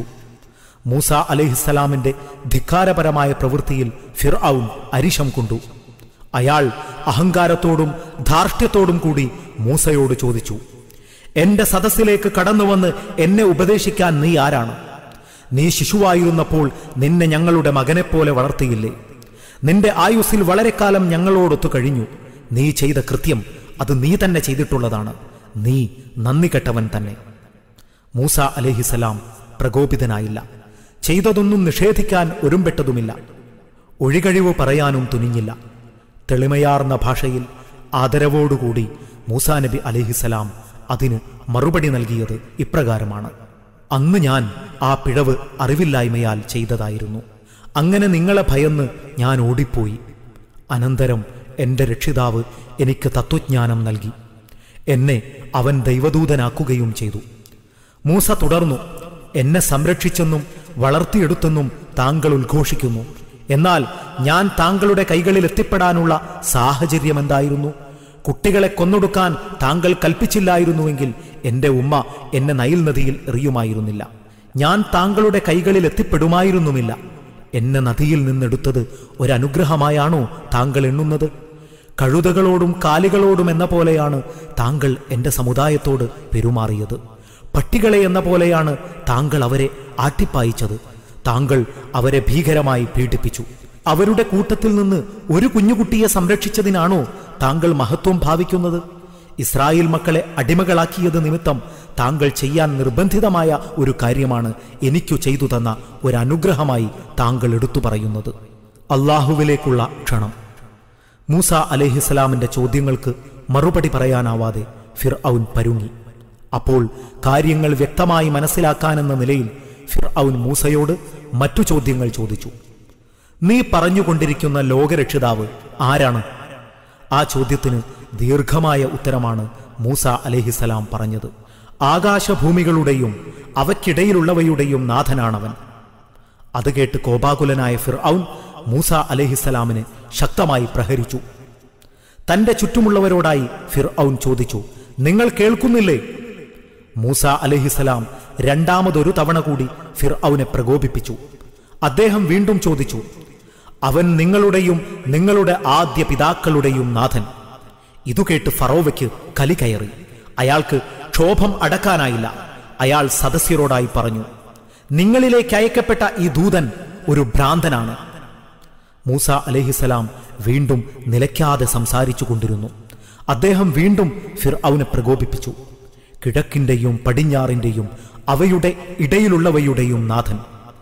മൂസ അലഹിസ്സലാമിന്റെ ധിക്കാരപരമായ പ്രവൃത്തിയിൽ ഫിർ ഔൻ അരിശം കൊണ്ടു അയാൾ അഹങ്കാരത്തോടും ധാർഷ്ട്യത്തോടും കൂടി മൂസയോട് ചോദിച്ചു എന്റെ സദസ്സിലേക്ക് കടന്നുവന്ന് എന്നെ ഉപദേശിക്കാൻ നീ ആരാണ് നീ ശിശുവായിരുന്നപ്പോൾ നിന്നെ ഞങ്ങളുടെ മകനെപ്പോലെ വളർത്തിയില്ലേ നിന്റെ ആയുസ്സിൽ വളരെക്കാലം ഞങ്ങളോടൊത്തു കഴിഞ്ഞു നീ ചെയ്ത കൃത്യം അത് നീ തന്നെ ചെയ്തിട്ടുള്ളതാണ് നീ നന്ദി കെട്ടവൻ തന്നെ മൂസ അലഹിസലാം പ്രകോപിതനായില്ല ചെയ്തതൊന്നും നിഷേധിക്കാൻ ഒരുമ്പെട്ടതുമില്ല ഒഴികഴിവ് പറയാനും തുനിഞ്ഞില്ല തെളിമയാർന്ന ഭാഷയിൽ ആദരവോടുകൂടി മൂസാ നബി അലഹിസലാം അതിന് മറുപടി നൽകിയത് ഇപ്രകാരമാണ് അന്ന് ഞാൻ ആ പിഴവ് അറിവില്ലായ്മയാൽ ചെയ്തതായിരുന്നു അങ്ങനെ നിങ്ങളെ ഭയന്ന് ഞാൻ ഓടിപ്പോയി അനന്തരം എൻ്റെ രക്ഷിതാവ് എനിക്ക് തത്വജ്ഞാനം നൽകി എന്നെ അവൻ ദൈവദൂതനാക്കുകയും ചെയ്തു മൂസ തുടർന്നു എന്നെ സംരക്ഷിച്ചെന്നും വളർത്തിയെടുത്തെന്നും താങ്കൾ ഉദ്ഘോഷിക്കുന്നു എന്നാൽ ഞാൻ താങ്കളുടെ കൈകളിൽ എത്തിപ്പെടാനുള്ള സാഹചര്യം എന്തായിരുന്നു കുട്ടികളെ കൊന്നൊടുക്കാൻ താങ്കൾ കൽപ്പിച്ചില്ലായിരുന്നുവെങ്കിൽ എൻ്റെ ഉമ്മ എന്നെ നൈൽ നദിയിൽ എറിയുമായിരുന്നില്ല ഞാൻ താങ്കളുടെ കൈകളിൽ എത്തിപ്പെടുമായിരുന്നുമില്ല എന്നെ നദിയിൽ നിന്നെടുത്തത് ഒരനുഗ്രഹമായാണോ താങ്കൾ എണ്ണുന്നത് കഴുതകളോടും കാലികളോടും എന്ന പോലെയാണ് താങ്കൾ എൻ്റെ സമുദായത്തോട് പെരുമാറിയത് പട്ടികളെ എന്ന പോലെയാണ് താങ്കൾ അവരെ ആട്ടിപ്പായിച്ചത് താങ്കൾ അവരെ ഭീകരമായി പീഡിപ്പിച്ചു അവരുടെ കൂട്ടത്തിൽ നിന്ന് ഒരു കുഞ്ഞുകുട്ടിയെ സംരക്ഷിച്ചതിനാണോ താങ്കൾ മഹത്വം ഭാവിക്കുന്നത് ഇസ്രായേൽ മക്കളെ അടിമകളാക്കിയത് നിമിത്തം താങ്കൾ ചെയ്യാൻ നിർബന്ധിതമായ ഒരു കാര്യമാണ് എനിക്കു ചെയ്തു തന്ന ഒരു അനുഗ്രഹമായി താങ്കൾ എടുത്തു പറയുന്നത് അള്ളാഹുവിലേക്കുള്ള ക്ഷണം മൂസ അലഹിസ്സലാമിന്റെ ചോദ്യങ്ങൾക്ക് മറുപടി പറയാനാവാതെ ഫിർ ഔൻ പരുങ്ങി അപ്പോൾ കാര്യങ്ങൾ വ്യക്തമായി മനസ്സിലാക്കാനെന്ന നിലയിൽ ഫിർ ഔൻ മൂസയോട് മറ്റു ചോദ്യങ്ങൾ ചോദിച്ചു നീ പറഞ്ഞുകൊണ്ടിരിക്കുന്ന ലോകരക്ഷിതാവ് ആരാണ് ആ ചോദ്യത്തിന് ദീർഘമായ ഉത്തരമാണ് മൂസ അലഹിസലാം പറഞ്ഞത് ആകാശഭൂമികളുടെയും അവയ്ക്കിടയിലുള്ളവയുടെയും നാഥനാണവൻ അത് കേട്ട് കോപാകുലനായ ഫിർ ഔൻ മൂസ അലഹിസലാമിനെ ശക്തമായി പ്രഹരിച്ചു തന്റെ ചുറ്റുമുള്ളവരോടായി ഫിർ ഔൻ ചോദിച്ചു നിങ്ങൾ കേൾക്കുന്നില്ലേ മൂസ അലഹിസലാം രണ്ടാമതൊരു തവണ കൂടി ഫിർ ഔനെ പ്രകോപിപ്പിച്ചു അദ്ദേഹം വീണ്ടും ചോദിച്ചു അവൻ നിങ്ങളുടെയും നിങ്ങളുടെ ആദ്യ പിതാക്കളുടെയും നാഥൻ ഇതു കേട്ട് ഫറോവയ്ക്ക് കലി കയറി അയാൾക്ക് ക്ഷോഭം അടക്കാനായില്ല അയാൾ സദസ്യരോടായി പറഞ്ഞു നിങ്ങളിലേക്ക് അയക്കപ്പെട്ട ഈ ദൂതൻ ഒരു ഭ്രാന്തനാണ് മൂസ അലഹിസലാം വീണ്ടും നിലയ്ക്കാതെ സംസാരിച്ചു കൊണ്ടിരുന്നു അദ്ദേഹം വീണ്ടും ഫിർ ഔനെ പ്രകോപിപ്പിച്ചു കിഴക്കിന്റെയും പടിഞ്ഞാറിന്റെയും അവയുടെ ഇടയിലുള്ളവയുടെയും നാഥൻ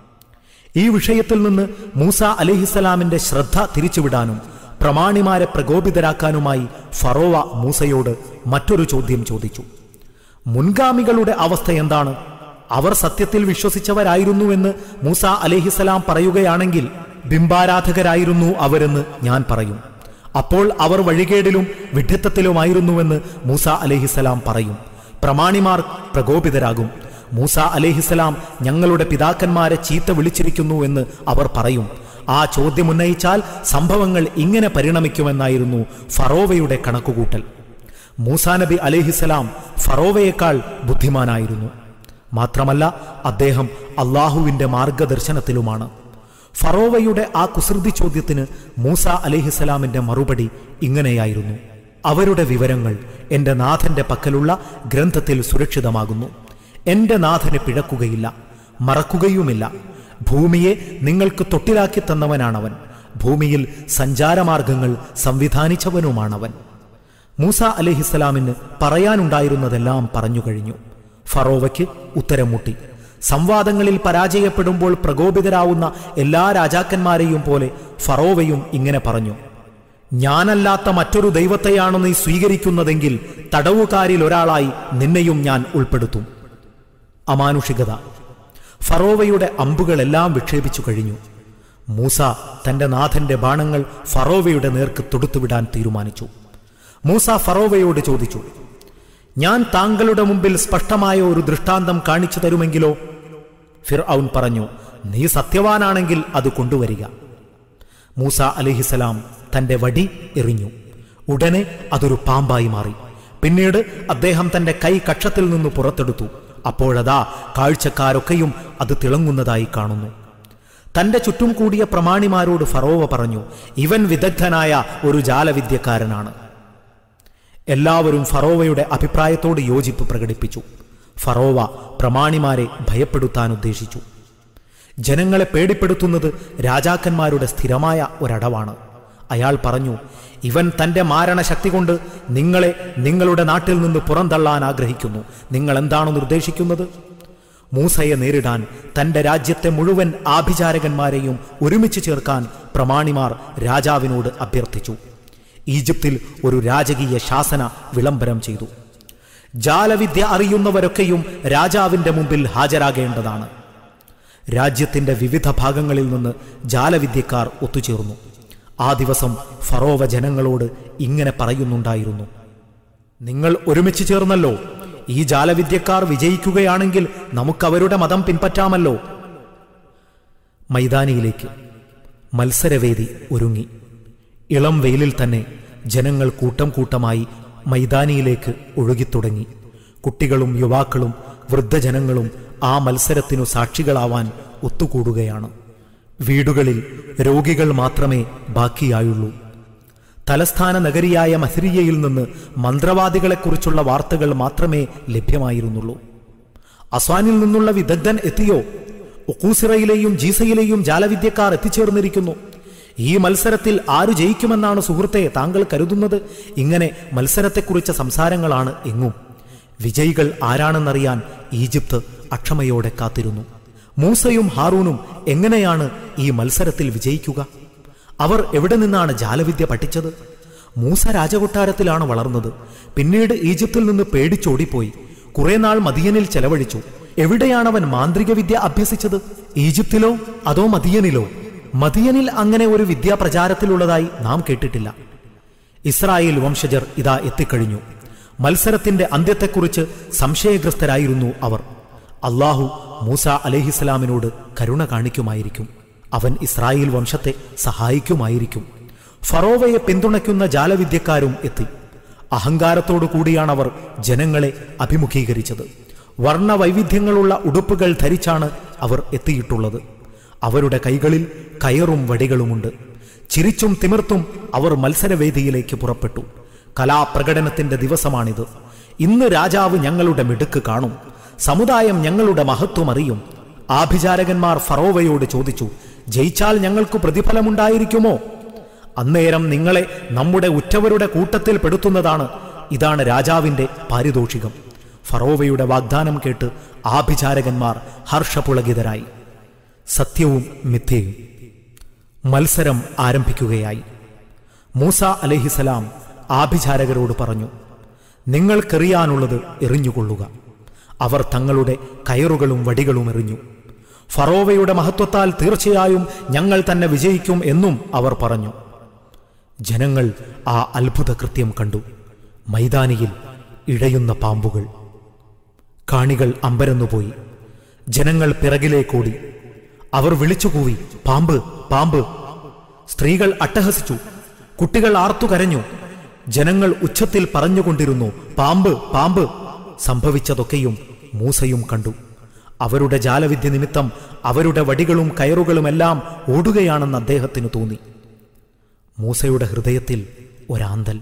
ഈ വിഷയത്തിൽ നിന്ന് മൂസ അലഹിസലാമിന്റെ ശ്രദ്ധ തിരിച്ചുവിടാനും പ്രമാണിമാരെ പ്രകോപിതരാക്കാനുമായി ഫറോവ മൂസയോട് മറ്റൊരു ചോദ്യം ചോദിച്ചു മുൻഗാമികളുടെ അവസ്ഥ എന്താണ് അവർ സത്യത്തിൽ വിശ്വസിച്ചവരായിരുന്നുവെന്ന് മൂസ അലഹിസലാം പറയുകയാണെങ്കിൽ ബിംബാരാധകരായിരുന്നു അവരെന്ന് ഞാൻ പറയും അപ്പോൾ അവർ വഴികേടിലും വിഡ്ഢിത്തത്തിലുമായിരുന്നുവെന്ന് മൂസ അലഹിസലാം പറയും പ്രമാണിമാർ പ്രകോപിതരാകും മൂസ അലഹിസലാം ഞങ്ങളുടെ പിതാക്കന്മാരെ ചീത്ത വിളിച്ചിരിക്കുന്നു എന്ന് അവർ പറയും ആ ചോദ്യം ഉന്നയിച്ചാൽ സംഭവങ്ങൾ ഇങ്ങനെ പരിണമിക്കുമെന്നായിരുന്നു ഫറോവയുടെ കണക്കുകൂട്ടൽ മൂസാ നബി അലഹിസലാം ഫറോവയേക്കാൾ ബുദ്ധിമാനായിരുന്നു മാത്രമല്ല അദ്ദേഹം അള്ളാഹുവിന്റെ മാർഗദർശനത്തിലുമാണ് ഫറോവയുടെ ആ കുസൃതി ചോദ്യത്തിന് മൂസ അലിഹിസലാമിന്റെ മറുപടി ഇങ്ങനെയായിരുന്നു അവരുടെ വിവരങ്ങൾ എന്റെ നാഥന്റെ പക്കലുള്ള ഗ്രന്ഥത്തിൽ സുരക്ഷിതമാകുന്നു എന്റെ നാഥന് പിഴക്കുകയില്ല മറക്കുകയുമില്ല ഭൂമിയെ നിങ്ങൾക്ക് തൊട്ടിലാക്കി തന്നവനാണവൻ ഭൂമിയിൽ സഞ്ചാരമാർഗങ്ങൾ സംവിധാനിച്ചവനുമാണവൻ മൂസ അലിഹിസ്സലാമിന് പറയാനുണ്ടായിരുന്നതെല്ലാം പറഞ്ഞു കഴിഞ്ഞു ഫറോവയ്ക്ക് ഉത്തരം മുട്ടി സംവാദങ്ങളിൽ പരാജയപ്പെടുമ്പോൾ പ്രകോപിതരാവുന്ന എല്ലാ രാജാക്കന്മാരെയും പോലെ ഫറോവയും ഇങ്ങനെ പറഞ്ഞു ഞാനല്ലാത്ത മറ്റൊരു ദൈവത്തെയാണോ നീ സ്വീകരിക്കുന്നതെങ്കിൽ തടവുകാരിൽ ഒരാളായി നിന്നെയും ഞാൻ ഉൾപ്പെടുത്തും അമാനുഷികത ഫറോവയുടെ അമ്പുകളെല്ലാം വിക്ഷേപിച്ചു കഴിഞ്ഞു മൂസ തന്റെ നാഥന്റെ ബാണങ്ങൾ ഫറോവയുടെ നേർക്ക് തൊടുത്തുവിടാൻ തീരുമാനിച്ചു മൂസ ഫറോവയോട് ചോദിച്ചു ഞാൻ താങ്കളുടെ മുമ്പിൽ സ്പഷ്ടമായ ഒരു ദൃഷ്ടാന്തം കാണിച്ചു തരുമെങ്കിലോ ഫിർ ഔൻ പറഞ്ഞു നീ സത്യവാനാണെങ്കിൽ അത് കൊണ്ടുവരിക മൂസ അലിഹിസലാം തന്റെ വടി എറിഞ്ഞു ഉടനെ അതൊരു പാമ്പായി മാറി പിന്നീട് അദ്ദേഹം തന്റെ കൈ കക്ഷത്തിൽ നിന്ന് പുറത്തെടുത്തു അപ്പോഴതാ കാഴ്ചക്കാരൊക്കെയും അത് തിളങ്ങുന്നതായി കാണുന്നു തന്റെ ചുറ്റും കൂടിയ പ്രമാണിമാരോട് ഫറോവ പറഞ്ഞു ഇവൻ വിദഗ്ധനായ ഒരു ജാലവിദ്യക്കാരനാണ് എല്ലാവരും ഫറോവയുടെ അഭിപ്രായത്തോട് യോജിപ്പ് പ്രകടിപ്പിച്ചു ഫറോവ പ്രമാണിമാരെ ഭയപ്പെടുത്താൻ ഉദ്ദേശിച്ചു ജനങ്ങളെ പേടിപ്പെടുത്തുന്നത് രാജാക്കന്മാരുടെ സ്ഥിരമായ ഒരടവാണ് അയാൾ പറഞ്ഞു ഇവൻ തന്റെ മാരണശക്തി കൊണ്ട് നിങ്ങളെ നിങ്ങളുടെ നാട്ടിൽ നിന്ന് പുറന്തള്ളാൻ ആഗ്രഹിക്കുന്നു നിങ്ങൾ എന്താണ് നിർദ്ദേശിക്കുന്നത് മൂസയെ നേരിടാൻ തന്റെ രാജ്യത്തെ മുഴുവൻ ആഭിചാരകന്മാരെയും ഒരുമിച്ച് ചേർക്കാൻ പ്രമാണിമാർ രാജാവിനോട് അഭ്യർത്ഥിച്ചു ഈജിപ്തിൽ ഒരു രാജകീയ ശാസന വിളംബരം ചെയ്തു ജാലവിദ്യ അറിയുന്നവരൊക്കെയും രാജാവിന്റെ മുമ്പിൽ ഹാജരാകേണ്ടതാണ് രാജ്യത്തിന്റെ വിവിധ ഭാഗങ്ങളിൽ നിന്ന് ജാലവിദ്യക്കാർ ഒത്തുചേർന്നു ആ ദിവസം ഫറോവ ജനങ്ങളോട് ഇങ്ങനെ പറയുന്നുണ്ടായിരുന്നു നിങ്ങൾ ഒരുമിച്ച് ചേർന്നല്ലോ ഈ ജാലവിദ്യക്കാർ വിജയിക്കുകയാണെങ്കിൽ നമുക്കവരുടെ മതം പിൻപറ്റാമല്ലോ മൈതാനിയിലേക്ക് മത്സരവേദി ഒരുങ്ങി ഇളം വെയിലിൽ തന്നെ ജനങ്ങൾ കൂട്ടം കൂട്ടമായി മൈതാനിയിലേക്ക് ഒഴുകിത്തുടങ്ങി കുട്ടികളും യുവാക്കളും വൃദ്ധജനങ്ങളും ആ മത്സരത്തിനു സാക്ഷികളാവാൻ ഒത്തുകൂടുകയാണ് വീടുകളിൽ രോഗികൾ മാത്രമേ ബാക്കിയായുള്ളൂ തലസ്ഥാന നഗരിയായ മഹ്രിയയിൽ നിന്ന് മന്ത്രവാദികളെക്കുറിച്ചുള്ള വാർത്തകൾ മാത്രമേ ലഭ്യമായിരുന്നുള്ളൂ അസ്വാനിൽ നിന്നുള്ള വിദഗ്ധൻ എത്തിയോ ഒക്കൂസിറയിലെയും ജീസയിലെയും ജാലവിദ്യക്കാർ എത്തിച്ചേർന്നിരിക്കുന്നു ഈ മത്സരത്തിൽ ആര് ജയിക്കുമെന്നാണ് സുഹൃത്തെ താങ്കൾ കരുതുന്നത് ഇങ്ങനെ മത്സരത്തെക്കുറിച്ച സംസാരങ്ങളാണ് എങ്ങും വിജയികൾ ആരാണെന്നറിയാൻ ഈജിപ്ത് അക്ഷമയോടെ കാത്തിരുന്നു മൂസയും ഹാറൂനും എങ്ങനെയാണ് ഈ മത്സരത്തിൽ വിജയിക്കുക അവർ എവിടെ നിന്നാണ് ജാലവിദ്യ പഠിച്ചത് മൂസ രാജകൊട്ടാരത്തിലാണ് വളർന്നത് പിന്നീട് ഈജിപ്തിൽ നിന്ന് പേടിച്ചോടിപ്പോയി കുറെ നാൾ മദിയനിൽ ചെലവഴിച്ചു എവിടെയാണവൻ മാന്ത്രിക വിദ്യ അഭ്യസിച്ചത് ഈജിപ്തിലോ അതോ മദിയനിലോ മദിയനിൽ അങ്ങനെ ഒരു വിദ്യ പ്രചാരത്തിലുള്ളതായി നാം കേട്ടിട്ടില്ല ഇസ്രായേൽ വംശജർ ഇതാ എത്തിക്കഴിഞ്ഞു മത്സരത്തിന്റെ അന്ത്യത്തെക്കുറിച്ച് സംശയഗ്രസ്തരായിരുന്നു അവർ അള്ളാഹു മൂസ അലഹിസ്ലാമിനോട് കരുണ കാണിക്കുമായിരിക്കും അവൻ ഇസ്രായേൽ വംശത്തെ സഹായിക്കുമായിരിക്കും ഫറോവയെ പിന്തുണയ്ക്കുന്ന ജാലവിദ്യക്കാരും എത്തി അഹങ്കാരത്തോടു കൂടിയാണവർ ജനങ്ങളെ അഭിമുഖീകരിച്ചത് വർണ്ണവൈവിധ്യങ്ങളുള്ള ഉടുപ്പുകൾ ധരിച്ചാണ് അവർ എത്തിയിട്ടുള്ളത് അവരുടെ കൈകളിൽ കയറും വടികളുമുണ്ട് ചിരിച്ചും തിമിർത്തും അവർ മത്സരവേദിയിലേക്ക് പുറപ്പെട്ടു കലാപ്രകടനത്തിന്റെ ദിവസമാണിത് ഇന്ന് രാജാവ് ഞങ്ങളുടെ മിടുക്ക് കാണും സമുദായം ഞങ്ങളുടെ മഹത്വം അറിയും ആഭിചാരകന്മാർ ഫറോവയോട് ചോദിച്ചു ജയിച്ചാൽ ഞങ്ങൾക്ക് പ്രതിഫലമുണ്ടായിരിക്കുമോ അന്നേരം നിങ്ങളെ നമ്മുടെ ഉറ്റവരുടെ കൂട്ടത്തിൽ പെടുത്തുന്നതാണ് ഇതാണ് രാജാവിന്റെ പാരിതോഷികം ഫറോവയുടെ വാഗ്ദാനം കേട്ട് ആഭിചാരകന്മാർ ഹർഷപുളകിതരായി സത്യവും മിഥ്യയും മത്സരം ആരംഭിക്കുകയായി മൂസ അലഹിസലാം ആഭിചാരകരോട് പറഞ്ഞു നിങ്ങൾക്കെറിയാനുള്ളത് എറിഞ്ഞുകൊള്ളുക അവർ തങ്ങളുടെ കയറുകളും വടികളും എറിഞ്ഞു ഫറോവയുടെ മഹത്വത്താൽ തീർച്ചയായും ഞങ്ങൾ തന്നെ വിജയിക്കും എന്നും അവർ പറഞ്ഞു ജനങ്ങൾ ആ അത്ഭുത കൃത്യം കണ്ടു മൈതാനിയിൽ ഇഴയുന്ന പാമ്പുകൾ കാണികൾ അമ്പരന്നുപോയി ജനങ്ങൾ പിറകിലേക്കോടി അവർ വിളിച്ചുകൂവി പാമ്പ് പാമ്പ് സ്ത്രീകൾ അട്ടഹസിച്ചു കുട്ടികൾ ആർത്തു കരഞ്ഞു ജനങ്ങൾ ഉച്ചത്തിൽ പറഞ്ഞുകൊണ്ടിരുന്നു പാമ്പ് പാമ്പ് സംഭവിച്ചതൊക്കെയും മൂസയും കണ്ടു അവരുടെ ജാലവിദ്യ നിമിത്തം അവരുടെ വടികളും കയറുകളുമെല്ലാം ഓടുകയാണെന്ന് അദ്ദേഹത്തിന് തോന്നി മൂസയുടെ ഹൃദയത്തിൽ ഒരാന്തൽ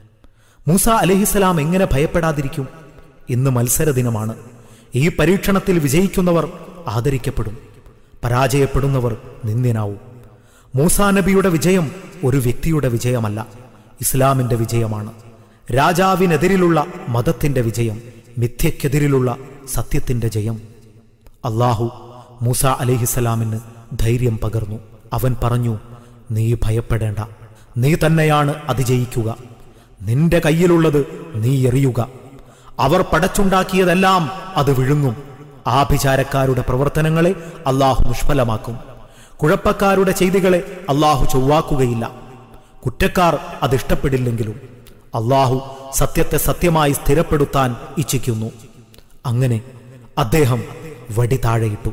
മൂസ അലഹിസലാം എങ്ങനെ ഭയപ്പെടാതിരിക്കും ഇന്ന് മത്സര ദിനമാണ് ഈ പരീക്ഷണത്തിൽ വിജയിക്കുന്നവർ ആദരിക്കപ്പെടും പരാജയപ്പെടുന്നവർ നിന്ദ്യനാവും മൂസാ നബിയുടെ വിജയം ഒരു വ്യക്തിയുടെ വിജയമല്ല ഇസ്ലാമിന്റെ വിജയമാണ് രാജാവിനെതിരിലുള്ള മതത്തിന്റെ വിജയം മിഥ്യക്കെതിരിലുള്ള സത്യത്തിന്റെ ജയം അള്ളാഹു മൂസ അലിഹിസലാമിന് ധൈര്യം പകർന്നു അവൻ പറഞ്ഞു നീ ഭയപ്പെടേണ്ട നീ തന്നെയാണ് അതിജയിക്കുക നിന്റെ കയ്യിലുള്ളത് നീ എറിയുക അവർ പടച്ചുണ്ടാക്കിയതെല്ലാം അത് വിഴുങ്ങും ആഭിചാരക്കാരുടെ പ്രവർത്തനങ്ങളെ അള്ളാഹു നിഷ്ഫലമാക്കും കുഴപ്പക്കാരുടെ ചെയ്തികളെ അള്ളാഹു ചൊവ്വാക്കുകയില്ല കുറ്റക്കാർ അതിഷ്ടപ്പെടില്ലെങ്കിലും അള്ളാഹു സത്യത്തെ സത്യമായി സ്ഥിരപ്പെടുത്താൻ ഇച്ഛിക്കുന്നു അങ്ങനെ അദ്ദേഹം വടി താഴെയിട്ടു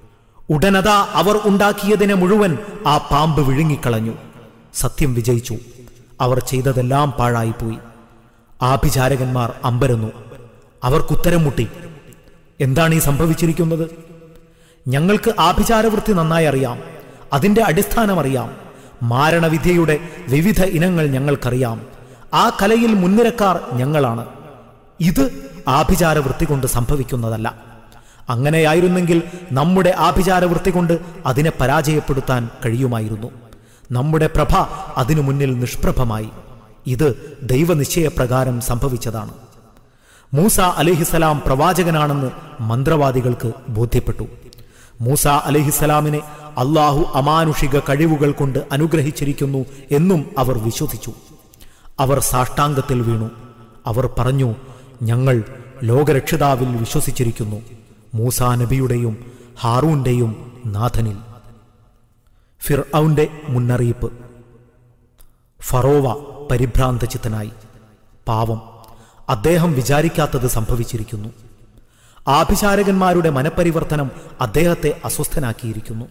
ഉടനതാ അവർ ഉണ്ടാക്കിയതിനെ മുഴുവൻ ആ പാമ്പ് വിഴുങ്ങിക്കളഞ്ഞു സത്യം വിജയിച്ചു അവർ ചെയ്തതെല്ലാം പാഴായിപ്പോയി ആഭിചാരകന്മാർ അമ്പരന്നു അവർക്കുത്തരം മുട്ടി എന്താണ് ഈ സംഭവിച്ചിരിക്കുന്നത് ഞങ്ങൾക്ക് ആഭിചാരവൃത്തി നന്നായി അറിയാം അതിന്റെ അടിസ്ഥാനം അറിയാം മാരണവിദ്യയുടെ വിവിധ ഇനങ്ങൾ ഞങ്ങൾക്കറിയാം ആ കലയിൽ മുൻനിരക്കാർ ഞങ്ങളാണ് ഇത് ആഭിചാരവൃത്തി കൊണ്ട് സംഭവിക്കുന്നതല്ല അങ്ങനെയായിരുന്നെങ്കിൽ നമ്മുടെ ആഭിചാരവൃത്തി കൊണ്ട് അതിനെ പരാജയപ്പെടുത്താൻ കഴിയുമായിരുന്നു നമ്മുടെ പ്രഭ അതിനു മുന്നിൽ നിഷ്പ്രഭമായി ഇത് ദൈവനിശ്ചയപ്രകാരം സംഭവിച്ചതാണ് മൂസ അലിഹിസലാം പ്രവാചകനാണെന്ന് മന്ത്രവാദികൾക്ക് ബോധ്യപ്പെട്ടു മൂസ അലിഹിസലാമിനെ അള്ളാഹു അമാനുഷിക കഴിവുകൾ കൊണ്ട് അനുഗ്രഹിച്ചിരിക്കുന്നു എന്നും അവർ വിശ്വസിച്ചു അവർ സാഷ്ടാംഗത്തിൽ വീണു അവർ പറഞ്ഞു ഞങ്ങൾ ലോകരക്ഷിതാവിൽ വിശ്വസിച്ചിരിക്കുന്നു മൂസ നബിയുടെയും ഹാറൂന്റെയും നാഥനിൽ ഫിർഔന്റെ മുന്നറിയിപ്പ് ഫറോവ പരിഭ്രാന്തചിത്തനായി പാവം അദ്ദേഹം വിചാരിക്കാത്തത് സംഭവിച്ചിരിക്കുന്നു ആഭിചാരകന്മാരുടെ മനപരിവർത്തനം അദ്ദേഹത്തെ അസ്വസ്ഥനാക്കിയിരിക്കുന്നു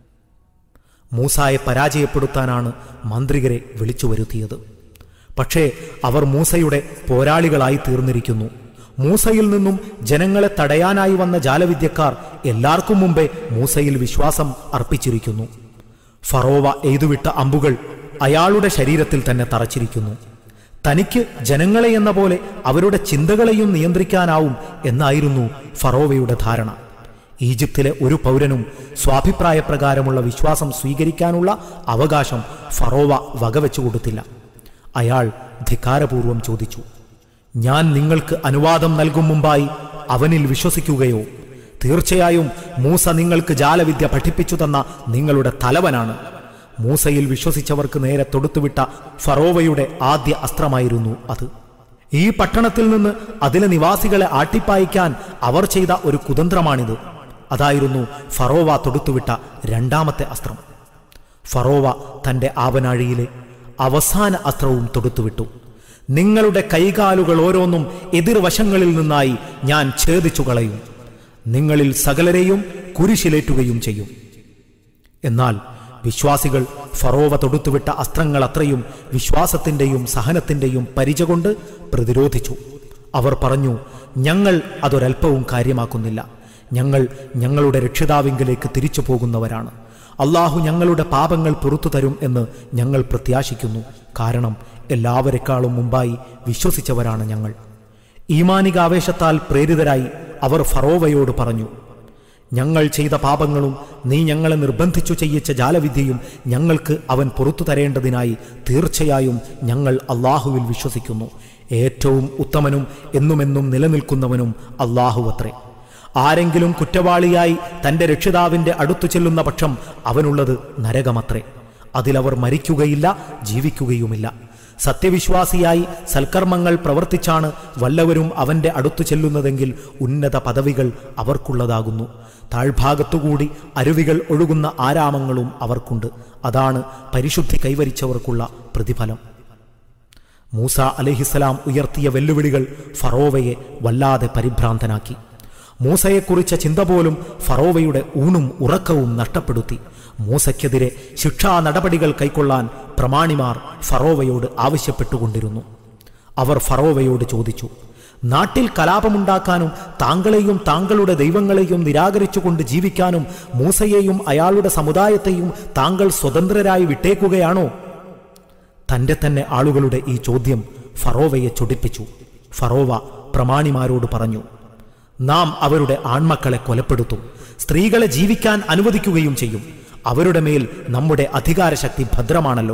മൂസായെ പരാജയപ്പെടുത്താനാണ് മന്ത്രികരെ വിളിച്ചു വരുത്തിയത് പക്ഷേ അവർ മൂസയുടെ പോരാളികളായി തീർന്നിരിക്കുന്നു മൂസയിൽ നിന്നും ജനങ്ങളെ തടയാനായി വന്ന ജാലവിദ്യക്കാർ എല്ലാവർക്കും മുമ്പേ മൂസയിൽ വിശ്വാസം അർപ്പിച്ചിരിക്കുന്നു ഫറോവ എയ്തുവിട്ട അമ്പുകൾ അയാളുടെ ശരീരത്തിൽ തന്നെ തറച്ചിരിക്കുന്നു തനിക്ക് ജനങ്ങളെ എന്ന പോലെ അവരുടെ ചിന്തകളെയും നിയന്ത്രിക്കാനാവും എന്നായിരുന്നു ഫറോവയുടെ ധാരണ ഈജിപ്തിലെ ഒരു പൗരനും സ്വാഭിപ്രായപ്രകാരമുള്ള വിശ്വാസം സ്വീകരിക്കാനുള്ള അവകാശം ഫറോവ വകവെച്ചു കൊടുത്തില്ല അയാൾ ധിക്കാരപൂർവം ചോദിച്ചു ഞാൻ നിങ്ങൾക്ക് അനുവാദം നൽകും മുമ്പായി അവനിൽ വിശ്വസിക്കുകയോ തീർച്ചയായും മൂസ നിങ്ങൾക്ക് ജാലവിദ്യ പഠിപ്പിച്ചു തന്ന നിങ്ങളുടെ തലവനാണ് മൂസയിൽ വിശ്വസിച്ചവർക്ക് നേരെ തൊടുത്തുവിട്ട ഫറോവയുടെ ആദ്യ അസ്ത്രമായിരുന്നു അത് ഈ പട്ടണത്തിൽ നിന്ന് അതിലെ നിവാസികളെ ആട്ടിപ്പായിക്കാൻ അവർ ചെയ്ത ഒരു കുതന്ത്രമാണിത് അതായിരുന്നു ഫറോവ തൊടുത്തുവിട്ട രണ്ടാമത്തെ അസ്ത്രം ഫറോവ തന്റെ ആവനാഴിയിലെ അവസാന അസ്ത്രവും തൊടുത്തുവിട്ടു നിങ്ങളുടെ കൈകാലുകൾ ഓരോന്നും എതിർവശങ്ങളിൽ നിന്നായി ഞാൻ ഛേദിച്ചു കളയും നിങ്ങളിൽ സകലരെയും കുരിശിലേറ്റുകയും ചെയ്യും എന്നാൽ വിശ്വാസികൾ ഫറോവ തൊടുത്തുവിട്ട അസ്ത്രങ്ങൾ അത്രയും വിശ്വാസത്തിന്റെയും സഹനത്തിന്റെയും പരിച കൊണ്ട് പ്രതിരോധിച്ചു അവർ പറഞ്ഞു ഞങ്ങൾ അതൊരൽപ്പവും കാര്യമാക്കുന്നില്ല ഞങ്ങൾ ഞങ്ങളുടെ രക്ഷിതാവിങ്കിലേക്ക് തിരിച്ചു പോകുന്നവരാണ് അള്ളാഹു ഞങ്ങളുടെ പാപങ്ങൾ പുറത്തു തരും എന്ന് ഞങ്ങൾ പ്രത്യാശിക്കുന്നു കാരണം എല്ലാവരെക്കാളും മുമ്പായി വിശ്വസിച്ചവരാണ് ഞങ്ങൾ ഈമാനികാവേശത്താൽ പ്രേരിതരായി അവർ ഫറോവയോട് പറഞ്ഞു ഞങ്ങൾ ചെയ്ത പാപങ്ങളും നീ ഞങ്ങളെ നിർബന്ധിച്ചു ചെയ്യിച്ച ജാലവിദ്യയും ഞങ്ങൾക്ക് അവൻ പുറത്തു തരേണ്ടതിനായി തീർച്ചയായും ഞങ്ങൾ അള്ളാഹുവിൽ വിശ്വസിക്കുന്നു ഏറ്റവും ഉത്തമനും എന്നുമെന്നും നിലനിൽക്കുന്നവനും അള്ളാഹുവത്രേ ആരെങ്കിലും കുറ്റവാളിയായി തന്റെ രക്ഷിതാവിന്റെ അടുത്തു ചെല്ലുന്ന പക്ഷം അവനുള്ളത് നരകമത്രേ അതിലവർ മരിക്കുകയില്ല ജീവിക്കുകയുമില്ല സത്യവിശ്വാസിയായി സൽക്കർമ്മങ്ങൾ പ്രവർത്തിച്ചാണ് വല്ലവരും അവന്റെ അടുത്തു ചെല്ലുന്നതെങ്കിൽ ഉന്നത പദവികൾ അവർക്കുള്ളതാകുന്നു താഴ്ഭാഗത്തുകൂടി അരുവികൾ ഒഴുകുന്ന ആരാമങ്ങളും അവർക്കുണ്ട് അതാണ് പരിശുദ്ധി കൈവരിച്ചവർക്കുള്ള പ്രതിഫലം മൂസ അലഹിസലാം ഉയർത്തിയ വെല്ലുവിളികൾ ഫറോവയെ വല്ലാതെ പരിഭ്രാന്തനാക്കി മൂസയെക്കുറിച്ച ചിന്ത പോലും ഫറോവയുടെ ഊണും ഉറക്കവും നഷ്ടപ്പെടുത്തി മൂസയ്ക്കെതിരെ ശിക്ഷാ നടപടികൾ കൈക്കൊള്ളാൻ പ്രമാണിമാർ ഫറോവയോട് ആവശ്യപ്പെട്ടുകൊണ്ടിരുന്നു അവർ ഫറോവയോട് ചോദിച്ചു നാട്ടിൽ കലാപമുണ്ടാക്കാനും താങ്കളെയും താങ്കളുടെ ദൈവങ്ങളെയും നിരാകരിച്ചുകൊണ്ട് ജീവിക്കാനും മൂസയെയും അയാളുടെ സമുദായത്തെയും താങ്കൾ സ്വതന്ത്രരായി വിട്ടേക്കുകയാണോ തന്റെ തന്നെ ആളുകളുടെ ഈ ചോദ്യം ഫറോവയെ ചൊടിപ്പിച്ചു ഫറോവ പ്രമാണിമാരോട് പറഞ്ഞു നാം അവരുടെ ആൺമക്കളെ കൊലപ്പെടുത്തും സ്ത്രീകളെ ജീവിക്കാൻ അനുവദിക്കുകയും ചെയ്യും അവരുടെ മേൽ നമ്മുടെ അധികാരശക്തി ഭദ്രമാണല്ലോ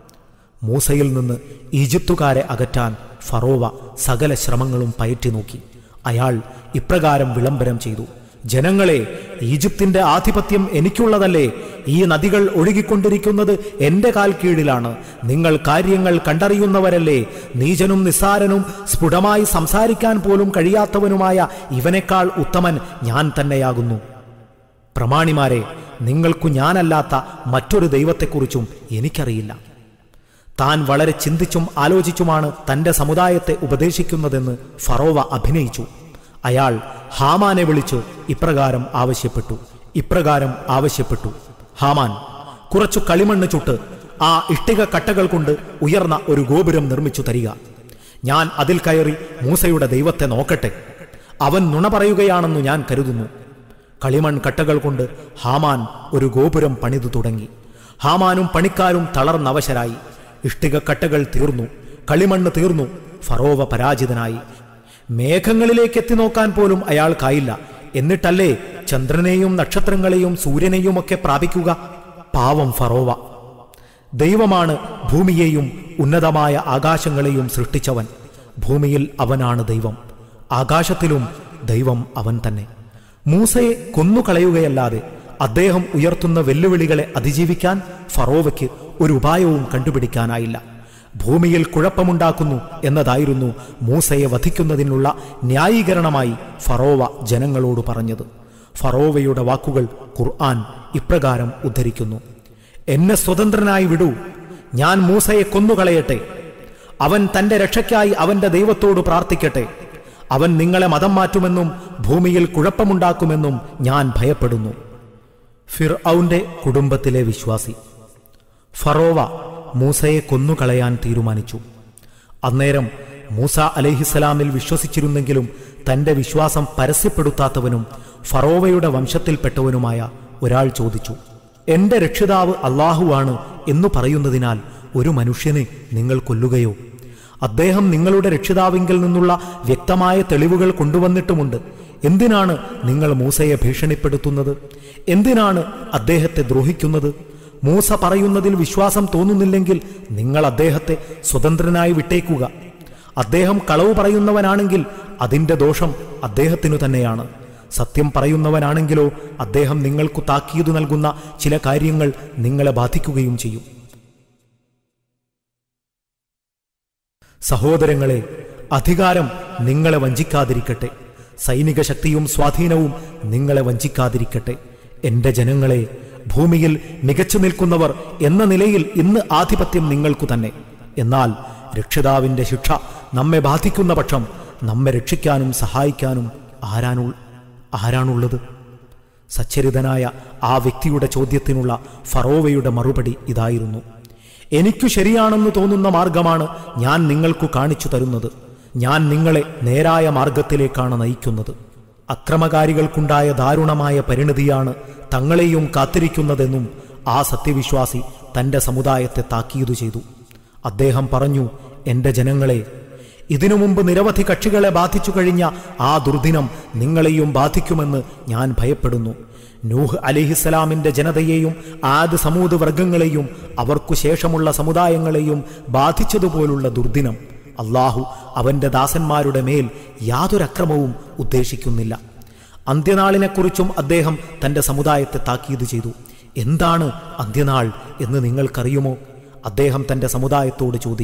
മൂസയിൽ നിന്ന് ഈജിപ്തുകാരെ അകറ്റാൻ ഫറോവ സകല ശ്രമങ്ങളും പയറ്റി നോക്കി അയാൾ ഇപ്രകാരം വിളംബരം ചെയ്തു ജനങ്ങളെ ഈജിപ്തിന്റെ ആധിപത്യം എനിക്കുള്ളതല്ലേ ഈ നദികൾ ഒഴുകിക്കൊണ്ടിരിക്കുന്നത് എന്റെ കാൽ കീഴിലാണ് നിങ്ങൾ കാര്യങ്ങൾ കണ്ടറിയുന്നവരല്ലേ നീചനും നിസ്സാരനും സ്ഫുടമായി സംസാരിക്കാൻ പോലും കഴിയാത്തവനുമായ ഇവനേക്കാൾ ഉത്തമൻ ഞാൻ തന്നെയാകുന്നു പ്രമാണിമാരെ നിങ്ങൾക്കു ഞാനല്ലാത്ത മറ്റൊരു ദൈവത്തെക്കുറിച്ചും എനിക്കറിയില്ല താൻ വളരെ ചിന്തിച്ചും ആലോചിച്ചുമാണ് തന്റെ സമുദായത്തെ ഉപദേശിക്കുന്നതെന്ന് ഫറോവ അഭിനയിച്ചു അയാൾ ഹാമാനെ വിളിച്ച് ഇപ്രകാരം ആവശ്യപ്പെട്ടു ഇപ്രകാരം ആവശ്യപ്പെട്ടു ഹാമാൻ കുറച്ചു കളിമണ്ണ് ചുട്ട് ആ ഇഷ്ടിക കട്ടകൾ കൊണ്ട് ഉയർന്ന ഒരു ഗോപുരം നിർമ്മിച്ചു തരിക ഞാൻ അതിൽ കയറി മൂസയുടെ ദൈവത്തെ നോക്കട്ടെ അവൻ നുണ പറയുകയാണെന്നു ഞാൻ കരുതുന്നു കളിമൺ കട്ടകൾ കൊണ്ട് ഹാമാൻ ഒരു ഗോപുരം പണിതു തുടങ്ങി ഹാമാനും പണിക്കാരും തളർന്നവശരായി ഇഷ്ടിക കട്ടകൾ തീർന്നു കളിമണ്ണ് തീർന്നു ഫറോവ പരാജിതനായി മേഘങ്ങളിലേക്ക് എത്തി നോക്കാൻ പോലും അയാൾക്കായില്ല എന്നിട്ടല്ലേ ചന്ദ്രനെയും നക്ഷത്രങ്ങളെയും സൂര്യനെയും ഒക്കെ പ്രാപിക്കുക പാവം ഫറോവ ദൈവമാണ് ഭൂമിയെയും ഉന്നതമായ ആകാശങ്ങളെയും സൃഷ്ടിച്ചവൻ ഭൂമിയിൽ അവനാണ് ദൈവം ആകാശത്തിലും ദൈവം അവൻ തന്നെ മൂസയെ കൊന്നുകളയുകയല്ലാതെ അദ്ദേഹം ഉയർത്തുന്ന വെല്ലുവിളികളെ അതിജീവിക്കാൻ ഫറോവയ്ക്ക് ഒരു ഉപായവും കണ്ടുപിടിക്കാനായില്ല ഭൂമിയിൽ കുഴപ്പമുണ്ടാക്കുന്നു എന്നതായിരുന്നു മൂസയെ വധിക്കുന്നതിനുള്ള ന്യായീകരണമായി ഫറോവ ജനങ്ങളോട് പറഞ്ഞത് ഫറോവയുടെ വാക്കുകൾ ഖുർആൻ ഇപ്രകാരം ഉദ്ധരിക്കുന്നു എന്നെ സ്വതന്ത്രനായി വിടൂ ഞാൻ മൂസയെ കൊന്നുകളയട്ടെ അവൻ തന്റെ രക്ഷയ്ക്കായി അവന്റെ ദൈവത്തോട് പ്രാർത്ഥിക്കട്ടെ അവൻ നിങ്ങളെ മതം മാറ്റുമെന്നും ഭൂമിയിൽ കുഴപ്പമുണ്ടാക്കുമെന്നും ഞാൻ ഭയപ്പെടുന്നു ഫിർ ഔന്റെ കുടുംബത്തിലെ വിശ്വാസി ഫറോവ മൂസയെ കൊന്നുകളയാൻ തീരുമാനിച്ചു അന്നേരം മൂസ അലഹിസലാമിൽ വിശ്വസിച്ചിരുന്നെങ്കിലും തന്റെ വിശ്വാസം പരസ്യപ്പെടുത്താത്തവനും ഫറോവയുടെ വംശത്തിൽപ്പെട്ടവനുമായ ഒരാൾ ചോദിച്ചു എന്റെ രക്ഷിതാവ് അള്ളാഹുവാണ് എന്നു പറയുന്നതിനാൽ ഒരു മനുഷ്യനെ നിങ്ങൾ കൊല്ലുകയോ അദ്ദേഹം നിങ്ങളുടെ രക്ഷിതാവിങ്കിൽ നിന്നുള്ള വ്യക്തമായ തെളിവുകൾ കൊണ്ടുവന്നിട്ടുമുണ്ട് എന്തിനാണ് നിങ്ങൾ മൂസയെ ഭീഷണിപ്പെടുത്തുന്നത് എന്തിനാണ് അദ്ദേഹത്തെ ദ്രോഹിക്കുന്നത് മൂസ പറയുന്നതിൽ വിശ്വാസം തോന്നുന്നില്ലെങ്കിൽ നിങ്ങൾ അദ്ദേഹത്തെ സ്വതന്ത്രനായി വിട്ടേക്കുക അദ്ദേഹം കളവ് പറയുന്നവനാണെങ്കിൽ അതിന്റെ ദോഷം അദ്ദേഹത്തിനു തന്നെയാണ് സത്യം പറയുന്നവനാണെങ്കിലോ അദ്ദേഹം നിങ്ങൾക്കു താക്കീതു നൽകുന്ന ചില കാര്യങ്ങൾ നിങ്ങളെ ബാധിക്കുകയും ചെയ്യും സഹോദരങ്ങളെ അധികാരം നിങ്ങളെ വഞ്ചിക്കാതിരിക്കട്ടെ സൈനിക ശക്തിയും സ്വാധീനവും നിങ്ങളെ വഞ്ചിക്കാതിരിക്കട്ടെ എന്റെ ജനങ്ങളെ ഭൂമിയിൽ മികച്ചു നിൽക്കുന്നവർ എന്ന നിലയിൽ ഇന്ന് ആധിപത്യം നിങ്ങൾക്കു തന്നെ എന്നാൽ രക്ഷിതാവിന്റെ ശിക്ഷ നമ്മെ ബാധിക്കുന്ന പക്ഷം നമ്മെ രക്ഷിക്കാനും സഹായിക്കാനും ആരാണു ആരാണുള്ളത് സച്ചരിതനായ ആ വ്യക്തിയുടെ ചോദ്യത്തിനുള്ള ഫറോവയുടെ മറുപടി ഇതായിരുന്നു എനിക്കു ശരിയാണെന്ന് തോന്നുന്ന മാർഗമാണ് ഞാൻ നിങ്ങൾക്കു കാണിച്ചു തരുന്നത് ഞാൻ നിങ്ങളെ നേരായ മാർഗത്തിലേക്കാണ് നയിക്കുന്നത് അക്രമകാരികൾക്കുണ്ടായ ദാരുണമായ പരിണതിയാണ് തങ്ങളെയും കാത്തിരിക്കുന്നതെന്നും ആ സത്യവിശ്വാസി തന്റെ സമുദായത്തെ താക്കീതു ചെയ്തു അദ്ദേഹം പറഞ്ഞു എന്റെ ജനങ്ങളെ ഇതിനു മുമ്പ് നിരവധി കക്ഷികളെ ബാധിച്ചു കഴിഞ്ഞ ആ ദുർദിനം നിങ്ങളെയും ബാധിക്കുമെന്ന് ഞാൻ ഭയപ്പെടുന്നു നൂഹ് അലിഹിസ്സലാമിന്റെ ജനതയെയും ആദ് സമൂത് വർഗങ്ങളെയും അവർക്കു ശേഷമുള്ള സമുദായങ്ങളെയും ബാധിച്ചതുപോലുള്ള ദുർദിനം അള്ളാഹു അവന്റെ ദാസന്മാരുടെ മേൽ യാതൊരു അക്രമവും ഉദ്ദേശിക്കുന്നില്ല അന്ത്യനാളിനെക്കുറിച്ചും അദ്ദേഹം തന്റെ സമുദായത്തെ താക്കീത് ചെയ്തു എന്താണ് അന്ത്യനാൾ എന്ന് നിങ്ങൾക്കറിയുമോ അദ്ദേഹം തന്റെ സമുദായത്തോട് ചോദിച്ചു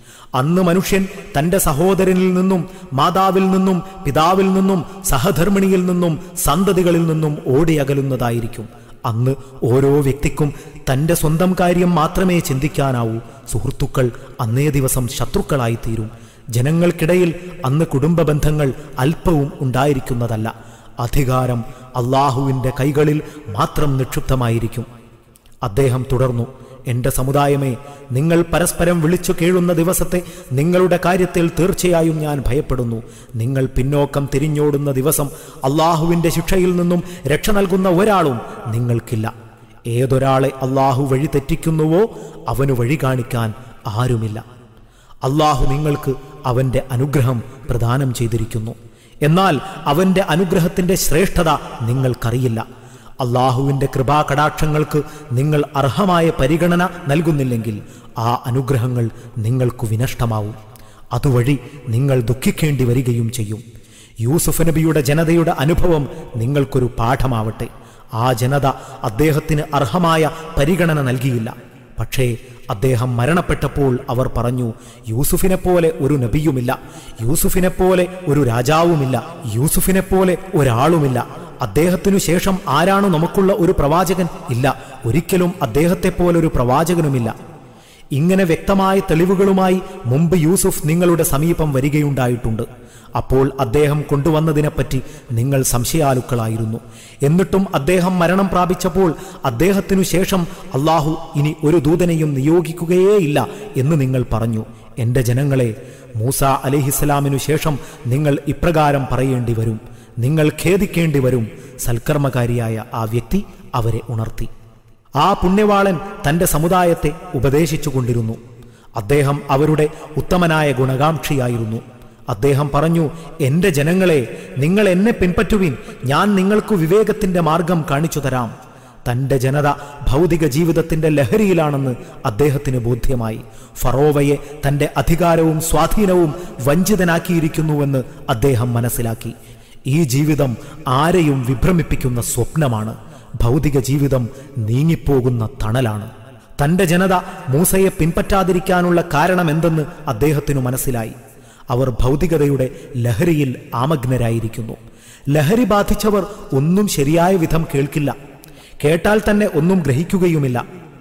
അന്ന് മനുഷ്യൻ തന്റെ സഹോദരനിൽ നിന്നും മാതാവിൽ നിന്നും പിതാവിൽ നിന്നും സഹധർമ്മിണിയിൽ നിന്നും സന്തതികളിൽ നിന്നും ഓടിയകലുന്നതായിരിക്കും അന്ന് ഓരോ വ്യക്തിക്കും തന്റെ സ്വന്തം കാര്യം മാത്രമേ ചിന്തിക്കാനാവൂ സുഹൃത്തുക്കൾ അന്നേ ദിവസം ശത്രുക്കളായി തീരും ജനങ്ങൾക്കിടയിൽ അന്ന് കുടുംബ ബന്ധങ്ങൾ അല്പവും ഉണ്ടായിരിക്കുന്നതല്ല അധികാരം അള്ളാഹുവിൻ്റെ കൈകളിൽ മാത്രം നിക്ഷിപ്തമായിരിക്കും അദ്ദേഹം തുടർന്നു എന്റെ സമുദായമേ നിങ്ങൾ പരസ്പരം വിളിച്ചു കേഴുന്ന ദിവസത്തെ നിങ്ങളുടെ കാര്യത്തിൽ തീർച്ചയായും ഞാൻ ഭയപ്പെടുന്നു നിങ്ങൾ പിന്നോക്കം തിരിഞ്ഞോടുന്ന ദിവസം അള്ളാഹുവിൻ്റെ ശിക്ഷയിൽ നിന്നും രക്ഷ നൽകുന്ന ഒരാളും നിങ്ങൾക്കില്ല ഏതൊരാളെ അള്ളാഹു വഴി തെറ്റിക്കുന്നുവോ അവന് വഴി കാണിക്കാൻ ആരുമില്ല അള്ളാഹു നിങ്ങൾക്ക് അവൻ്റെ അനുഗ്രഹം പ്രദാനം ചെയ്തിരിക്കുന്നു എന്നാൽ അവൻ്റെ അനുഗ്രഹത്തിൻ്റെ ശ്രേഷ്ഠത നിങ്ങൾക്കറിയില്ല അള്ളാഹുവിൻ്റെ കൃപാകടാക്ഷങ്ങൾക്ക് നിങ്ങൾ അർഹമായ പരിഗണന നൽകുന്നില്ലെങ്കിൽ ആ അനുഗ്രഹങ്ങൾ നിങ്ങൾക്ക് വിനഷ്ടമാവും അതുവഴി നിങ്ങൾ ദുഃഖിക്കേണ്ടി വരികയും ചെയ്യും യൂസുഫ് നബിയുടെ ജനതയുടെ അനുഭവം നിങ്ങൾക്കൊരു പാഠമാവട്ടെ ആ ജനത അദ്ദേഹത്തിന് അർഹമായ പരിഗണന നൽകിയില്ല പക്ഷേ അദ്ദേഹം മരണപ്പെട്ടപ്പോൾ അവർ പറഞ്ഞു യൂസുഫിനെ പോലെ ഒരു നബിയുമില്ല യൂസുഫിനെ പോലെ ഒരു രാജാവുമില്ല യൂസുഫിനെ പോലെ ഒരാളുമില്ല അദ്ദേഹത്തിനു ശേഷം ആരാണ് നമുക്കുള്ള ഒരു പ്രവാചകൻ ഇല്ല ഒരിക്കലും അദ്ദേഹത്തെ പോലെ ഒരു പ്രവാചകനുമില്ല ഇങ്ങനെ വ്യക്തമായ തെളിവുകളുമായി മുമ്പ് യൂസുഫ് നിങ്ങളുടെ സമീപം വരികയുണ്ടായിട്ടുണ്ട് അപ്പോൾ അദ്ദേഹം കൊണ്ടുവന്നതിനെപ്പറ്റി നിങ്ങൾ സംശയാലുക്കളായിരുന്നു എന്നിട്ടും അദ്ദേഹം മരണം പ്രാപിച്ചപ്പോൾ അദ്ദേഹത്തിനു ശേഷം അള്ളാഹു ഇനി ഒരു ദൂതനെയും നിയോഗിക്കുകയേയില്ല എന്ന് നിങ്ങൾ പറഞ്ഞു എൻ്റെ ജനങ്ങളെ മൂസ അലിഹിസ്ലാമിനു ശേഷം നിങ്ങൾ ഇപ്രകാരം പറയേണ്ടി വരും നിങ്ങൾ ഖേദിക്കേണ്ടി വരും സൽക്കർമ്മകാരിയായ ആ വ്യക്തി അവരെ ഉണർത്തി ആ പുണ്യവാളൻ തന്റെ സമുദായത്തെ ഉപദേശിച്ചു കൊണ്ടിരുന്നു അദ്ദേഹം അവരുടെ ഉത്തമനായ ഗുണകാംക്ഷിയായിരുന്നു അദ്ദേഹം പറഞ്ഞു എൻ്റെ ജനങ്ങളെ നിങ്ങൾ എന്നെ പിൻപറ്റുവിൻ ഞാൻ നിങ്ങൾക്ക് വിവേകത്തിന്റെ മാർഗം കാണിച്ചു തരാം തന്റെ ജനത ഭൗതിക ജീവിതത്തിന്റെ ലഹരിയിലാണെന്ന് അദ്ദേഹത്തിന് ബോധ്യമായി ഫറോവയെ തന്റെ അധികാരവും സ്വാധീനവും വഞ്ചിതനാക്കിയിരിക്കുന്നുവെന്ന് അദ്ദേഹം മനസ്സിലാക്കി ഈ ജീവിതം ആരെയും വിഭ്രമിപ്പിക്കുന്ന സ്വപ്നമാണ് ഭൗതിക ജീവിതം നീങ്ങിപ്പോകുന്ന തണലാണ് തന്റെ ജനത മൂസയെ പിൻപറ്റാതിരിക്കാനുള്ള കാരണമെന്തെന്ന് അദ്ദേഹത്തിനു മനസ്സിലായി അവർ ഭൗതികതയുടെ ലഹരിയിൽ ആമഗ്നരായിരിക്കുന്നു ലഹരി ബാധിച്ചവർ ഒന്നും ശരിയായ വിധം കേൾക്കില്ല കേട്ടാൽ തന്നെ ഒന്നും ഗ്രഹിക്കുകയുമില്ല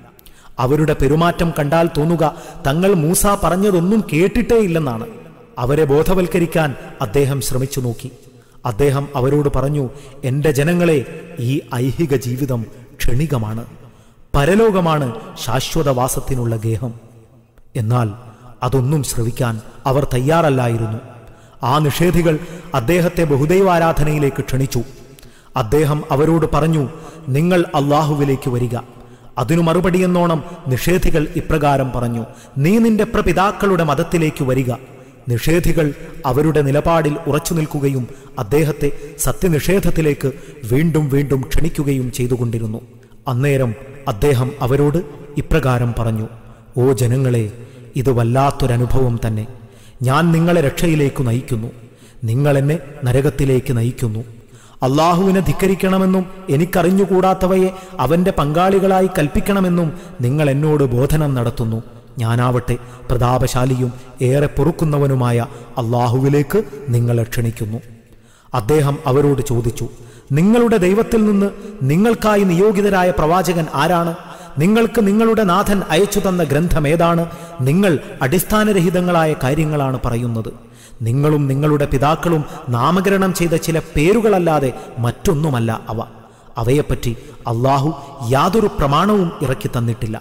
അവരുടെ പെരുമാറ്റം കണ്ടാൽ തോന്നുക തങ്ങൾ മൂസ പറഞ്ഞതൊന്നും കേട്ടിട്ടേ ഇല്ലെന്നാണ് അവരെ ബോധവൽക്കരിക്കാൻ അദ്ദേഹം ശ്രമിച്ചു നോക്കി അദ്ദേഹം അവരോട് പറഞ്ഞു എൻ്റെ ജനങ്ങളെ ഈ ഐഹിക ജീവിതം ക്ഷണികമാണ് പരലോകമാണ് ശാശ്വതവാസത്തിനുള്ള ഗേഹം എന്നാൽ അതൊന്നും ശ്രവിക്കാൻ അവർ തയ്യാറല്ലായിരുന്നു ആ നിഷേധികൾ അദ്ദേഹത്തെ ബഹുദൈവാരാധനയിലേക്ക് ക്ഷണിച്ചു അദ്ദേഹം അവരോട് പറഞ്ഞു നിങ്ങൾ അള്ളാഹുവിലേക്ക് വരിക അതിനു മറുപടിയെന്നോണം നിഷേധികൾ ഇപ്രകാരം പറഞ്ഞു നീ നിന്റെ പ്രപിതാക്കളുടെ മതത്തിലേക്ക് വരിക നിഷേധികൾ അവരുടെ നിലപാടിൽ ഉറച്ചു നിൽക്കുകയും അദ്ദേഹത്തെ സത്യനിഷേധത്തിലേക്ക് വീണ്ടും വീണ്ടും ക്ഷണിക്കുകയും ചെയ്തുകൊണ്ടിരുന്നു അന്നേരം അദ്ദേഹം അവരോട് ഇപ്രകാരം പറഞ്ഞു ഓ ജനങ്ങളെ ഇത് വല്ലാത്തൊരനുഭവം തന്നെ ഞാൻ നിങ്ങളെ രക്ഷയിലേക്ക് നയിക്കുന്നു നിങ്ങൾ എന്നെ നരകത്തിലേക്ക് നയിക്കുന്നു അള്ളാഹുവിനെ ധിക്കരിക്കണമെന്നും എനിക്കറിഞ്ഞുകൂടാത്തവയെ അവന്റെ പങ്കാളികളായി കൽപ്പിക്കണമെന്നും നിങ്ങൾ എന്നോട് ബോധനം നടത്തുന്നു ഞാനാവട്ടെ പ്രതാപശാലിയും ഏറെ പൊറുക്കുന്നവനുമായ അള്ളാഹുവിലേക്ക് നിങ്ങളെ ക്ഷണിക്കുന്നു അദ്ദേഹം അവരോട് ചോദിച്ചു നിങ്ങളുടെ ദൈവത്തിൽ നിന്ന് നിങ്ങൾക്കായി നിയോഗിതരായ പ്രവാചകൻ ആരാണ് നിങ്ങൾക്ക് നിങ്ങളുടെ നാഥൻ അയച്ചു തന്ന ഗ്രന്ഥം ഏതാണ് നിങ്ങൾ അടിസ്ഥാനരഹിതങ്ങളായ കാര്യങ്ങളാണ് പറയുന്നത് നിങ്ങളും നിങ്ങളുടെ പിതാക്കളും നാമകരണം ചെയ്ത ചില പേരുകളല്ലാതെ മറ്റൊന്നുമല്ല അവ അവയെപ്പറ്റി അള്ളാഹു യാതൊരു പ്രമാണവും ഇറക്കി തന്നിട്ടില്ല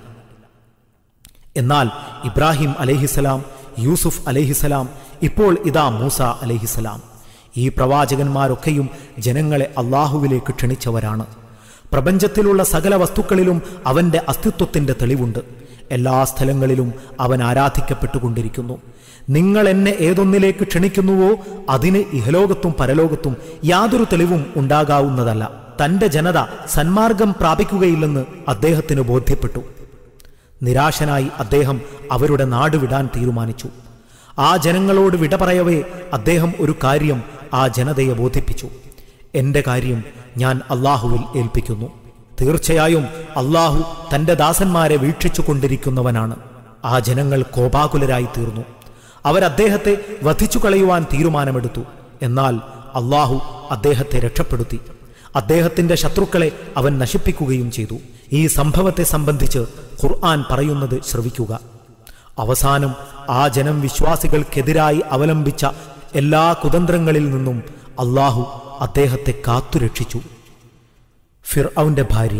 എന്നാൽ ഇബ്രാഹിം അലഹിസലാം യൂസുഫ് അലഹിസലാം ഇപ്പോൾ ഇതാ മൂസ അലഹിസലാം ഈ പ്രവാചകന്മാരൊക്കെയും ജനങ്ങളെ അള്ളാഹുവിലേക്ക് ക്ഷണിച്ചവരാണ് പ്രപഞ്ചത്തിലുള്ള സകല വസ്തുക്കളിലും അവന്റെ അസ്തിത്വത്തിന്റെ തെളിവുണ്ട് എല്ലാ സ്ഥലങ്ങളിലും അവൻ ആരാധിക്കപ്പെട്ടുകൊണ്ടിരിക്കുന്നു നിങ്ങൾ എന്നെ ഏതൊന്നിലേക്ക് ക്ഷണിക്കുന്നുവോ അതിന് ഇഹലോകത്തും പരലോകത്തും യാതൊരു തെളിവും ഉണ്ടാകാവുന്നതല്ല തന്റെ ജനത സന്മാർഗം പ്രാപിക്കുകയില്ലെന്ന് അദ്ദേഹത്തിന് ബോധ്യപ്പെട്ടു നിരാശനായി അദ്ദേഹം അവരുടെ നാട് വിടാൻ തീരുമാനിച്ചു ആ ജനങ്ങളോട് വിട പറയവേ അദ്ദേഹം ഒരു കാര്യം ആ ജനതയെ ബോധിപ്പിച്ചു എന്റെ കാര്യം ഞാൻ അള്ളാഹുവിൽ ഏൽപ്പിക്കുന്നു തീർച്ചയായും അള്ളാഹു തന്റെ ദാസന്മാരെ വീക്ഷിച്ചു കൊണ്ടിരിക്കുന്നവനാണ് ആ ജനങ്ങൾ കോപാകുലരായി തീർന്നു അവരദ്ദേഹത്തെ വധിച്ചു കളയുവാൻ തീരുമാനമെടുത്തു എന്നാൽ അള്ളാഹു അദ്ദേഹത്തെ രക്ഷപ്പെടുത്തി അദ്ദേഹത്തിന്റെ ശത്രുക്കളെ അവൻ നശിപ്പിക്കുകയും ചെയ്തു ഈ സംഭവത്തെ സംബന്ധിച്ച് ഖുർആൻ പറയുന്നത് ശ്രവിക്കുക അവസാനം ആ ജനം വിശ്വാസികൾക്കെതിരായി അവലംബിച്ച എല്ലാ കുതന്ത്രങ്ങളിൽ നിന്നും അള്ളാഹു അദ്ദേഹത്തെ കാത്തുരക്ഷിച്ചു ഫിർ ഭാര്യ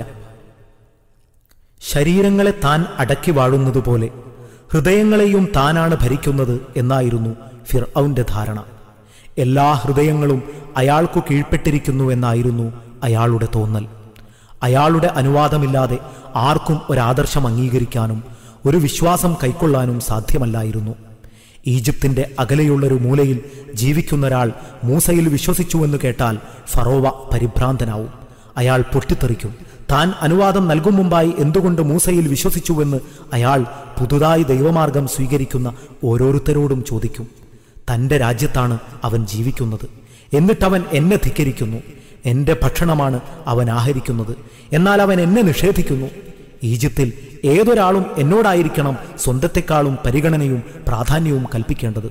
ശരീരങ്ങളെ താൻ അടക്കി വാഴുന്നതുപോലെ ഹൃദയങ്ങളെയും താനാണ് ഭരിക്കുന്നത് എന്നായിരുന്നു ഫിർ ധാരണ എല്ലാ ഹൃദയങ്ങളും അയാൾക്കു കീഴ്പ്പെട്ടിരിക്കുന്നു എന്നായിരുന്നു അയാളുടെ തോന്നൽ അയാളുടെ അനുവാദമില്ലാതെ ആർക്കും ഒരാദർശം അംഗീകരിക്കാനും ഒരു വിശ്വാസം കൈക്കൊള്ളാനും സാധ്യമല്ലായിരുന്നു ഈജിപ്തിന്റെ അകലെയുള്ളൊരു മൂലയിൽ ജീവിക്കുന്നൊരാൾ മൂസയിൽ വിശ്വസിച്ചുവെന്ന് കേട്ടാൽ ഫറോവ പരിഭ്രാന്തനാവും അയാൾ പൊട്ടിത്തെറിക്കും താൻ അനുവാദം നൽകും മുമ്പായി എന്തുകൊണ്ട് മൂസയിൽ വിശ്വസിച്ചുവെന്ന് അയാൾ പുതുതായി ദൈവമാർഗം സ്വീകരിക്കുന്ന ഓരോരുത്തരോടും ചോദിക്കും തന്റെ രാജ്യത്താണ് അവൻ ജീവിക്കുന്നത് എന്നിട്ടവൻ എന്നെ ധിക്കരിക്കുന്നു എന്റെ ഭക്ഷണമാണ് അവൻ ആഹരിക്കുന്നത് എന്നാൽ അവൻ എന്നെ നിഷേധിക്കുന്നു ഈജിപ്തിൽ ഏതൊരാളും എന്നോടായിരിക്കണം സ്വന്തത്തെക്കാളും പരിഗണനയും പ്രാധാന്യവും കൽപ്പിക്കേണ്ടത്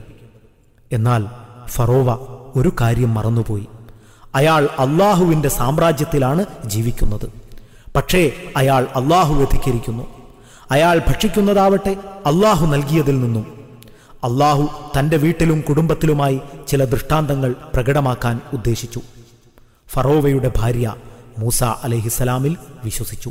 എന്നാൽ ഫറോവ ഒരു കാര്യം മറന്നുപോയി അയാൾ അള്ളാഹുവിന്റെ സാമ്രാജ്യത്തിലാണ് ജീവിക്കുന്നത് പക്ഷേ അയാൾ അള്ളാഹു ധിക്കരിക്കുന്നു അയാൾ ഭക്ഷിക്കുന്നതാവട്ടെ അള്ളാഹു നൽകിയതിൽ നിന്നും അള്ളാഹു തന്റെ വീട്ടിലും കുടുംബത്തിലുമായി ചില ദൃഷ്ടാന്തങ്ങൾ പ്രകടമാക്കാൻ ഉദ്ദേശിച്ചു ഫറോവയുടെ ഭാര്യ മൂസ അലഹിസലാമിൽ വിശ്വസിച്ചു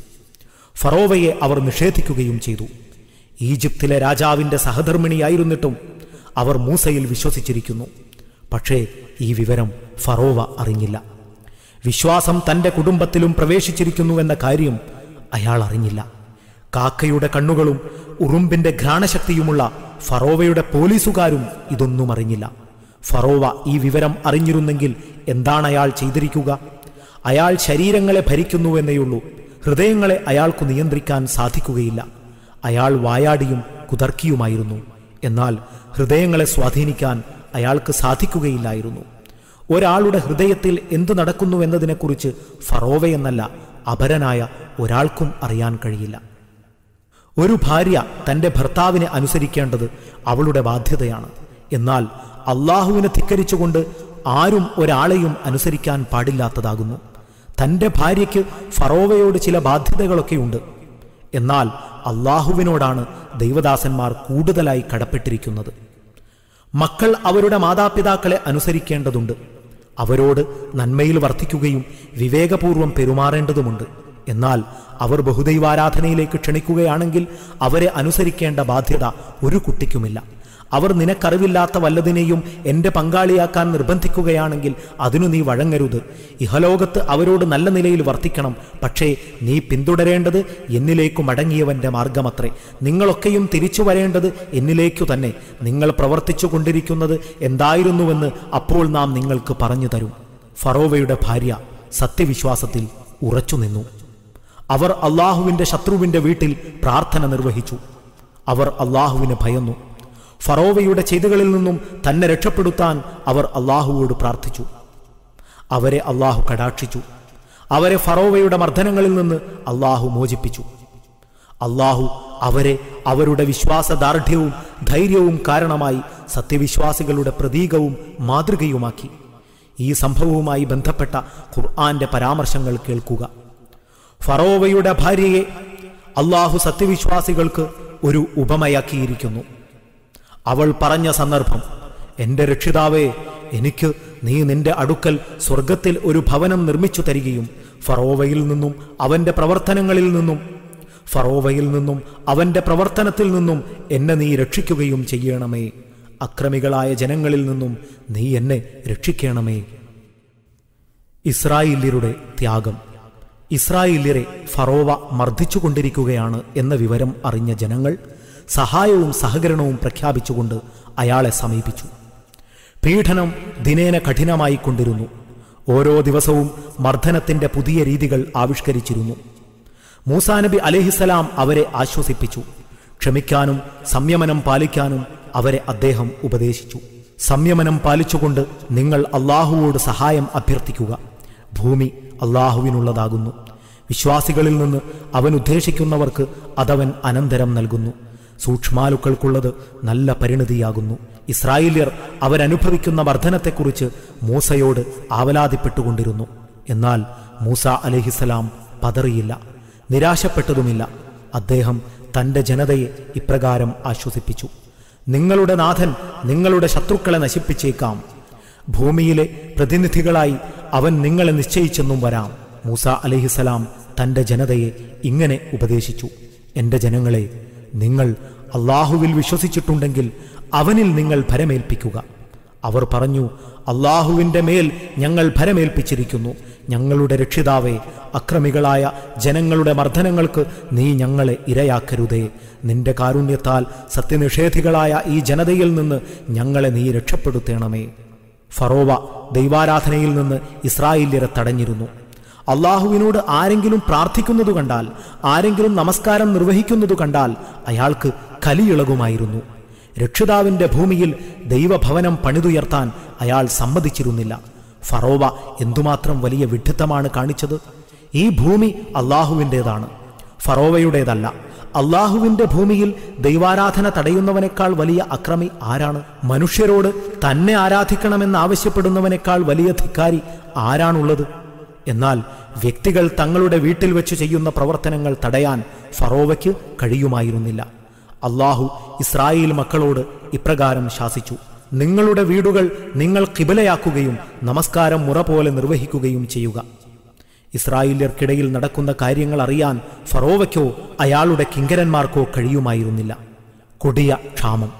ഫറോവയെ അവർ നിഷേധിക്കുകയും ചെയ്തു ഈജിപ്തിലെ രാജാവിന്റെ സഹധർമ്മിണിയായിരുന്നിട്ടും അവർ മൂസയിൽ വിശ്വസിച്ചിരിക്കുന്നു പക്ഷേ ഈ വിവരം ഫറോവ അറിഞ്ഞില്ല വിശ്വാസം തന്റെ കുടുംബത്തിലും പ്രവേശിച്ചിരിക്കുന്നുവെന്ന കാര്യം അയാൾ അറിഞ്ഞില്ല കാക്കയുടെ കണ്ണുകളും ഉറുമ്പിന്റെ ഘ്രാണശക്തിയുമുള്ള ഫറോവയുടെ പോലീസുകാരും ഇതൊന്നും അറിഞ്ഞില്ല ഫറോവ ഈ വിവരം അറിഞ്ഞിരുന്നെങ്കിൽ എന്താണ് അയാൾ ചെയ്തിരിക്കുക അയാൾ ശരീരങ്ങളെ ഭരിക്കുന്നുവെന്നേയുള്ളൂ ഹൃദയങ്ങളെ അയാൾക്കു നിയന്ത്രിക്കാൻ സാധിക്കുകയില്ല അയാൾ വായാടിയും കുതർക്കിയുമായിരുന്നു എന്നാൽ ഹൃദയങ്ങളെ സ്വാധീനിക്കാൻ അയാൾക്ക് സാധിക്കുകയില്ലായിരുന്നു ഒരാളുടെ ഹൃദയത്തിൽ എന്തു നടക്കുന്നു എന്നതിനെക്കുറിച്ച് ഫറോവയെന്നല്ല അപരനായ ഒരാൾക്കും അറിയാൻ കഴിയില്ല ഒരു ഭാര്യ തന്റെ ഭർത്താവിനെ അനുസരിക്കേണ്ടത് അവളുടെ ബാധ്യതയാണ് എന്നാൽ അള്ളാഹുവിനെ ധിക്കരിച്ചുകൊണ്ട് ആരും ഒരാളെയും അനുസരിക്കാൻ പാടില്ലാത്തതാകുന്നു തന്റെ ഭാര്യയ്ക്ക് ഫറോവയോട് ചില ബാധ്യതകളൊക്കെയുണ്ട് എന്നാൽ അള്ളാഹുവിനോടാണ് ദൈവദാസന്മാർ കൂടുതലായി കടപ്പെട്ടിരിക്കുന്നത് മക്കൾ അവരുടെ മാതാപിതാക്കളെ അനുസരിക്കേണ്ടതുണ്ട് അവരോട് നന്മയിൽ വർദ്ധിക്കുകയും വിവേകപൂർവം പെരുമാറേണ്ടതുമുണ്ട് എന്നാൽ അവർ ബഹുദൈവാരാധനയിലേക്ക് ക്ഷണിക്കുകയാണെങ്കിൽ അവരെ അനുസരിക്കേണ്ട ബാധ്യത ഒരു കുട്ടിക്കുമില്ല അവർ നിനക്കറിവില്ലാത്ത വല്ലതിനെയും എൻ്റെ പങ്കാളിയാക്കാൻ നിർബന്ധിക്കുകയാണെങ്കിൽ അതിനു നീ വഴങ്ങരുത് ഇഹലോകത്ത് അവരോട് നല്ല നിലയിൽ വർത്തിക്കണം പക്ഷേ നീ പിന്തുടരേണ്ടത് എന്നിലേക്കു മടങ്ങിയവന്റെ മാർഗമത്രേ നിങ്ങളൊക്കെയും തിരിച്ചു വരേണ്ടത് എന്നിലേക്കു തന്നെ നിങ്ങൾ പ്രവർത്തിച്ചു കൊണ്ടിരിക്കുന്നത് എന്തായിരുന്നുവെന്ന് അപ്പോൾ നാം നിങ്ങൾക്ക് പറഞ്ഞു തരും ഫറോവയുടെ ഭാര്യ സത്യവിശ്വാസത്തിൽ ഉറച്ചു നിന്നു അവർ അള്ളാഹുവിന്റെ ശത്രുവിന്റെ വീട്ടിൽ പ്രാർത്ഥന നിർവഹിച്ചു അവർ അള്ളാഹുവിനെ ഭയന്നു ഫറോവയുടെ ചെയ്തുകളിൽ നിന്നും തന്നെ രക്ഷപ്പെടുത്താൻ അവർ അള്ളാഹുവോട് പ്രാർത്ഥിച്ചു അവരെ അള്ളാഹു കടാക്ഷിച്ചു അവരെ ഫറോവയുടെ മർദ്ദനങ്ങളിൽ നിന്ന് അള്ളാഹു മോചിപ്പിച്ചു അള്ളാഹു അവരെ അവരുടെ വിശ്വാസദാർഢ്യവും ധൈര്യവും കാരണമായി സത്യവിശ്വാസികളുടെ പ്രതീകവും മാതൃകയുമാക്കി ഈ സംഭവവുമായി ബന്ധപ്പെട്ട ഖുർആന്റെ പരാമർശങ്ങൾ കേൾക്കുക ഫറോവയുടെ ഭാര്യയെ അള്ളാഹു സത്യവിശ്വാസികൾക്ക് ഒരു ഉപമയാക്കിയിരിക്കുന്നു അവൾ പറഞ്ഞ സന്ദർഭം എന്റെ രക്ഷിതാവേ എനിക്ക് നീ നിന്റെ അടുക്കൽ സ്വർഗത്തിൽ ഒരു ഭവനം നിർമ്മിച്ചു തരികയും ഫറോവയിൽ നിന്നും അവന്റെ പ്രവർത്തനങ്ങളിൽ നിന്നും ഫറോവയിൽ നിന്നും അവന്റെ പ്രവർത്തനത്തിൽ നിന്നും എന്നെ നീ രക്ഷിക്കുകയും ചെയ്യണമേ അക്രമികളായ ജനങ്ങളിൽ നിന്നും നീ എന്നെ രക്ഷിക്കണമേ ഇസ്രായേല്യരുടെ ത്യാഗം ഇസ്രായേല്യരെ ഫറോവ മർദ്ദിച്ചുകൊണ്ടിരിക്കുകയാണ് എന്ന വിവരം അറിഞ്ഞ ജനങ്ങൾ സഹായവും സഹകരണവും പ്രഖ്യാപിച്ചുകൊണ്ട് അയാളെ സമീപിച്ചു പീഡനം ദിനേന കഠിനമായി കൊണ്ടിരുന്നു ഓരോ ദിവസവും മർദ്ദനത്തിന്റെ പുതിയ രീതികൾ ആവിഷ്കരിച്ചിരുന്നു മൂസാനബി അലഹിസലാം അവരെ ആശ്വസിപ്പിച്ചു ക്ഷമിക്കാനും സംയമനം പാലിക്കാനും അവരെ അദ്ദേഹം ഉപദേശിച്ചു സംയമനം പാലിച്ചുകൊണ്ട് നിങ്ങൾ അള്ളാഹുവോട് സഹായം അഭ്യർത്ഥിക്കുക ഭൂമി അള്ളാഹുവിനുള്ളതാകുന്നു വിശ്വാസികളിൽ നിന്ന് അവൻ ഉദ്ദേശിക്കുന്നവർക്ക് അതവൻ അനന്തരം നൽകുന്നു സൂക്ഷ്മാലുക്കൾക്കുള്ളത് നല്ല പരിണതിയാകുന്നു ഇസ്രായേല്യർ അവരനുഭവിക്കുന്ന വർധനത്തെക്കുറിച്ച് മൂസയോട് ആവലാതിപ്പെട്ടുകൊണ്ടിരുന്നു എന്നാൽ മൂസ അലഹിസലാം പതറിയില്ല നിരാശപ്പെട്ടതുമില്ല അദ്ദേഹം തന്റെ ജനതയെ ഇപ്രകാരം ആശ്വസിപ്പിച്ചു നിങ്ങളുടെ നാഥൻ നിങ്ങളുടെ ശത്രുക്കളെ നശിപ്പിച്ചേക്കാം ഭൂമിയിലെ പ്രതിനിധികളായി അവൻ നിങ്ങളെ നിശ്ചയിച്ചെന്നും വരാം മൂസ അലഹിസലാം തന്റെ ജനതയെ ഇങ്ങനെ ഉപദേശിച്ചു എന്റെ ജനങ്ങളെ നിങ്ങൾ അള്ളാഹുവിൽ വിശ്വസിച്ചിട്ടുണ്ടെങ്കിൽ അവനിൽ നിങ്ങൾ ഭരമേൽപ്പിക്കുക അവർ പറഞ്ഞു അള്ളാഹുവിൻ്റെ മേൽ ഞങ്ങൾ ഭരമേൽപ്പിച്ചിരിക്കുന്നു ഞങ്ങളുടെ രക്ഷിതാവേ അക്രമികളായ ജനങ്ങളുടെ മർദ്ദനങ്ങൾക്ക് നീ ഞങ്ങളെ ഇരയാക്കരുതേ നിന്റെ കാരുണ്യത്താൽ സത്യനിഷേധികളായ ഈ ജനതയിൽ നിന്ന് ഞങ്ങളെ നീ രക്ഷപ്പെടുത്തണമേ ഫറോവ ദൈവാരാധനയിൽ നിന്ന് ഇസ്രായേല്യരെ തടഞ്ഞിരുന്നു അള്ളാഹുവിനോട് ആരെങ്കിലും പ്രാർത്ഥിക്കുന്നതു കണ്ടാൽ ആരെങ്കിലും നമസ്കാരം നിർവഹിക്കുന്നതു കണ്ടാൽ അയാൾക്ക് കലിയിളകുമായിരുന്നു രക്ഷിതാവിന്റെ ഭൂമിയിൽ ദൈവഭവനം പണിതുയർത്താൻ അയാൾ സമ്മതിച്ചിരുന്നില്ല ഫറോവ എന്തുമാത്രം വലിയ വിഡ്ഢിത്തമാണ് കാണിച്ചത് ഈ ഭൂമി അള്ളാഹുവിൻ്റെതാണ് ഫറോവയുടേതല്ല അള്ളാഹുവിന്റെ ഭൂമിയിൽ ദൈവാരാധന തടയുന്നവനേക്കാൾ വലിയ അക്രമി ആരാണ് മനുഷ്യരോട് തന്നെ ആരാധിക്കണമെന്ന് ആവശ്യപ്പെടുന്നവനേക്കാൾ വലിയ ധിക്കാരി ആരാണുള്ളത് എന്നാൽ വ്യക്തികൾ തങ്ങളുടെ വീട്ടിൽ വെച്ച് ചെയ്യുന്ന പ്രവർത്തനങ്ങൾ തടയാൻ ഫറോവയ്ക്ക് കഴിയുമായിരുന്നില്ല അള്ളാഹു ഇസ്രായേൽ മക്കളോട് ഇപ്രകാരം ശാസിച്ചു നിങ്ങളുടെ വീടുകൾ നിങ്ങൾ കിബിലയാക്കുകയും നമസ്കാരം മുറ പോലെ നിർവഹിക്കുകയും ചെയ്യുക ഇസ്രായേല്യർക്കിടയിൽ നടക്കുന്ന കാര്യങ്ങൾ അറിയാൻ ഫറോവയ്ക്കോ അയാളുടെ കിങ്കരന്മാർക്കോ കഴിയുമായിരുന്നില്ല കൊടിയ ക്ഷാമം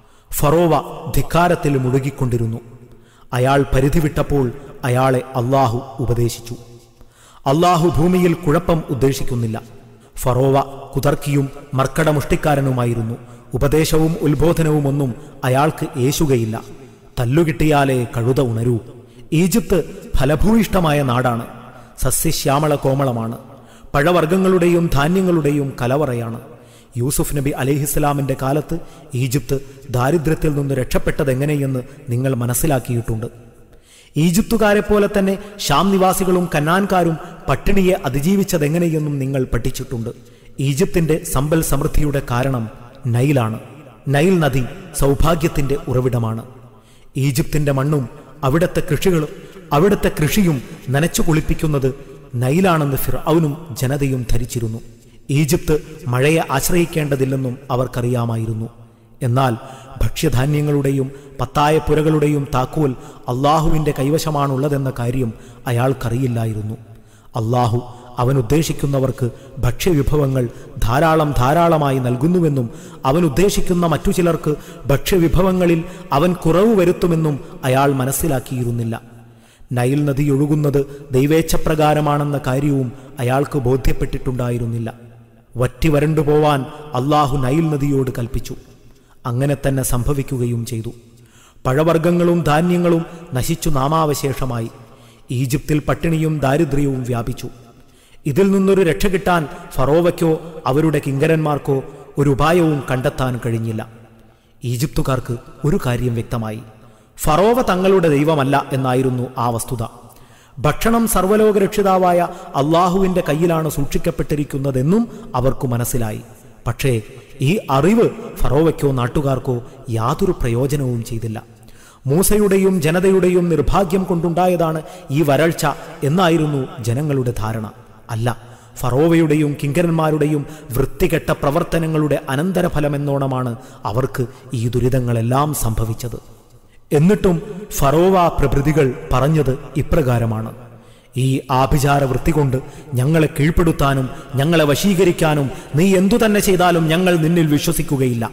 ഫറോവ ധിക്കാരത്തിൽ മുഴുകിക്കൊണ്ടിരുന്നു അയാൾ പരിധി വിട്ടപ്പോൾ അയാളെ അള്ളാഹു ഉപദേശിച്ചു അള്ളാഹു ഭൂമിയിൽ കുഴപ്പം ഉദ്ദേശിക്കുന്നില്ല ഫറോവ കുതർക്കിയും മർക്കടമുഷ്ടിക്കാരനുമായിരുന്നു ഉപദേശവും ഉത്ബോധനവും ഒന്നും അയാൾക്ക് ഏശുകയില്ല തല്ലുകിട്ടിയാലേ കഴുത ഉണരൂ ഈജിപ്ത് ഫലഭൂയിഷ്ടമായ നാടാണ് സസ്യശ്യാമള കോമളമാണ് പഴവർഗ്ഗങ്ങളുടെയും ധാന്യങ്ങളുടെയും കലവറയാണ് യൂസുഫ് നബി അലിഹിസ്ലാമിന്റെ കാലത്ത് ഈജിപ്ത് ദാരിദ്ര്യത്തിൽ നിന്ന് രക്ഷപ്പെട്ടതെങ്ങനെയെന്ന് നിങ്ങൾ മനസ്സിലാക്കിയിട്ടുണ്ട് ഈജിപ്തുകാരെ പോലെ തന്നെ ഷാം നിവാസികളും കന്നാൻകാരും പട്ടിണിയെ അതിജീവിച്ചതെങ്ങനെയെന്നും നിങ്ങൾ പഠിച്ചിട്ടുണ്ട് ഈജിപ്തിന്റെ സമ്പൽ സമൃദ്ധിയുടെ കാരണം നൈലാണ് നൈൽ നദി സൗഭാഗ്യത്തിന്റെ ഉറവിടമാണ് ഈജിപ്തിന്റെ മണ്ണും അവിടുത്തെ കൃഷികളും അവിടുത്തെ കൃഷിയും നനച്ചു കുളിപ്പിക്കുന്നത് നൈലാണെന്ന് ഫിർഔനും ജനതയും ധരിച്ചിരുന്നു ഈജിപ്ത് മഴയെ ആശ്രയിക്കേണ്ടതില്ലെന്നും അവർക്കറിയാമായിരുന്നു എന്നാൽ ഭക്ഷ്യധാന്യങ്ങളുടെയും പത്തായ പുരകളുടെയും താക്കോൽ അള്ളാഹുവിൻ്റെ കൈവശമാണുള്ളതെന്ന കാര്യം അയാൾക്കറിയില്ലായിരുന്നു അള്ളാഹു അവൻ ഉദ്ദേശിക്കുന്നവർക്ക് ഭക്ഷ്യവിഭവങ്ങൾ ധാരാളം ധാരാളമായി നൽകുന്നുവെന്നും അവൻ ഉദ്ദേശിക്കുന്ന മറ്റു ചിലർക്ക് ഭക്ഷ്യവിഭവങ്ങളിൽ അവൻ കുറവ് വരുത്തുമെന്നും അയാൾ മനസ്സിലാക്കിയിരുന്നില്ല നൈൽ നദി ഒഴുകുന്നത് ദൈവേച്ഛപ്രകാരമാണെന്ന കാര്യവും അയാൾക്ക് ബോധ്യപ്പെട്ടിട്ടുണ്ടായിരുന്നില്ല വറ്റി വരണ്ടു പോവാൻ അള്ളാഹു നൈൽ നദിയോട് കൽപ്പിച്ചു അങ്ങനെ തന്നെ സംഭവിക്കുകയും ചെയ്തു പഴവർഗ്ഗങ്ങളും ധാന്യങ്ങളും നശിച്ചു നാമാവശേഷമായി ഈജിപ്തിൽ പട്ടിണിയും ദാരിദ്ര്യവും വ്യാപിച്ചു ഇതിൽ നിന്നൊരു രക്ഷ കിട്ടാൻ ഫറോവയ്ക്കോ അവരുടെ കിങ്കരന്മാർക്കോ ഒരു ഉപായവും കണ്ടെത്താൻ കഴിഞ്ഞില്ല ഈജിപ്തുകാർക്ക് ഒരു കാര്യം വ്യക്തമായി ഫറോവ തങ്ങളുടെ ദൈവമല്ല എന്നായിരുന്നു ആ വസ്തുത ഭക്ഷണം സർവലോക രക്ഷിതാവായ അള്ളാഹുവിന്റെ കയ്യിലാണ് സൂക്ഷിക്കപ്പെട്ടിരിക്കുന്നതെന്നും അവർക്കു മനസ്സിലായി പക്ഷേ ഈ അറിവ് ഫറോവയ്ക്കോ നാട്ടുകാർക്കോ യാതൊരു പ്രയോജനവും ചെയ്തില്ല മൂസയുടെയും ജനതയുടെയും നിർഭാഗ്യം കൊണ്ടുണ്ടായതാണ് ഈ വരൾച്ച എന്നായിരുന്നു ജനങ്ങളുടെ ധാരണ അല്ല ഫറോവയുടെയും കിങ്കരന്മാരുടെയും വൃത്തികെട്ട പ്രവർത്തനങ്ങളുടെ അനന്തരഫലമെന്നോണമാണ് അവർക്ക് ഈ ദുരിതങ്ങളെല്ലാം സംഭവിച്ചത് എന്നിട്ടും ഫറോവ പ്രഭൃതികൾ പറഞ്ഞത് ഇപ്രകാരമാണ് ഈ ആഭിചാര വൃത്തി കൊണ്ട് ഞങ്ങളെ കീഴ്പ്പെടുത്താനും ഞങ്ങളെ വശീകരിക്കാനും നീ എന്തു തന്നെ ചെയ്താലും ഞങ്ങൾ നിന്നിൽ വിശ്വസിക്കുകയില്ല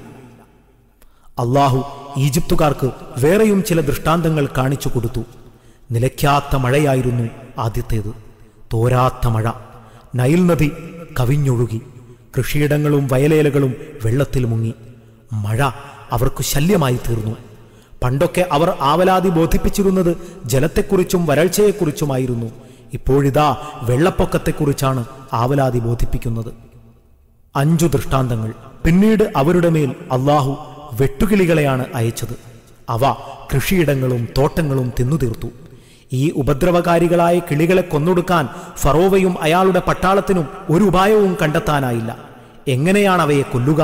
അള്ളാഹു ഈജിപ്തുകാർക്ക് വേറെയും ചില ദൃഷ്ടാന്തങ്ങൾ കാണിച്ചു കൊടുത്തു നിലയ്ക്കാത്ത മഴയായിരുന്നു ആദ്യത്തേത് തോരാത്ത മഴ നൈൽ നദി കവിഞ്ഞൊഴുകി കൃഷിയിടങ്ങളും വയലേലകളും വെള്ളത്തിൽ മുങ്ങി മഴ അവർക്ക് ശല്യമായി തീർന്നു പണ്ടൊക്കെ അവർ ആവലാതി ബോധിപ്പിച്ചിരുന്നത് ജലത്തെക്കുറിച്ചും വരൾച്ചയെക്കുറിച്ചുമായിരുന്നു ഇപ്പോഴിതാ വെള്ളപ്പൊക്കത്തെക്കുറിച്ചാണ് ആവലാതി ബോധിപ്പിക്കുന്നത് അഞ്ചു ദൃഷ്ടാന്തങ്ങൾ പിന്നീട് അവരുടെ മേൽ അള്ളാഹു വെട്ടുകിളികളെയാണ് അയച്ചത് അവ കൃഷിയിടങ്ങളും തോട്ടങ്ങളും തിന്നുതീർത്തു ഈ ഉപദ്രവകാരികളായ കിളികളെ കൊന്നൊടുക്കാൻ ഫറോവയും അയാളുടെ പട്ടാളത്തിനും ഒരു ഉപായവും കണ്ടെത്താനായില്ല എങ്ങനെയാണ് അവയെ കൊല്ലുക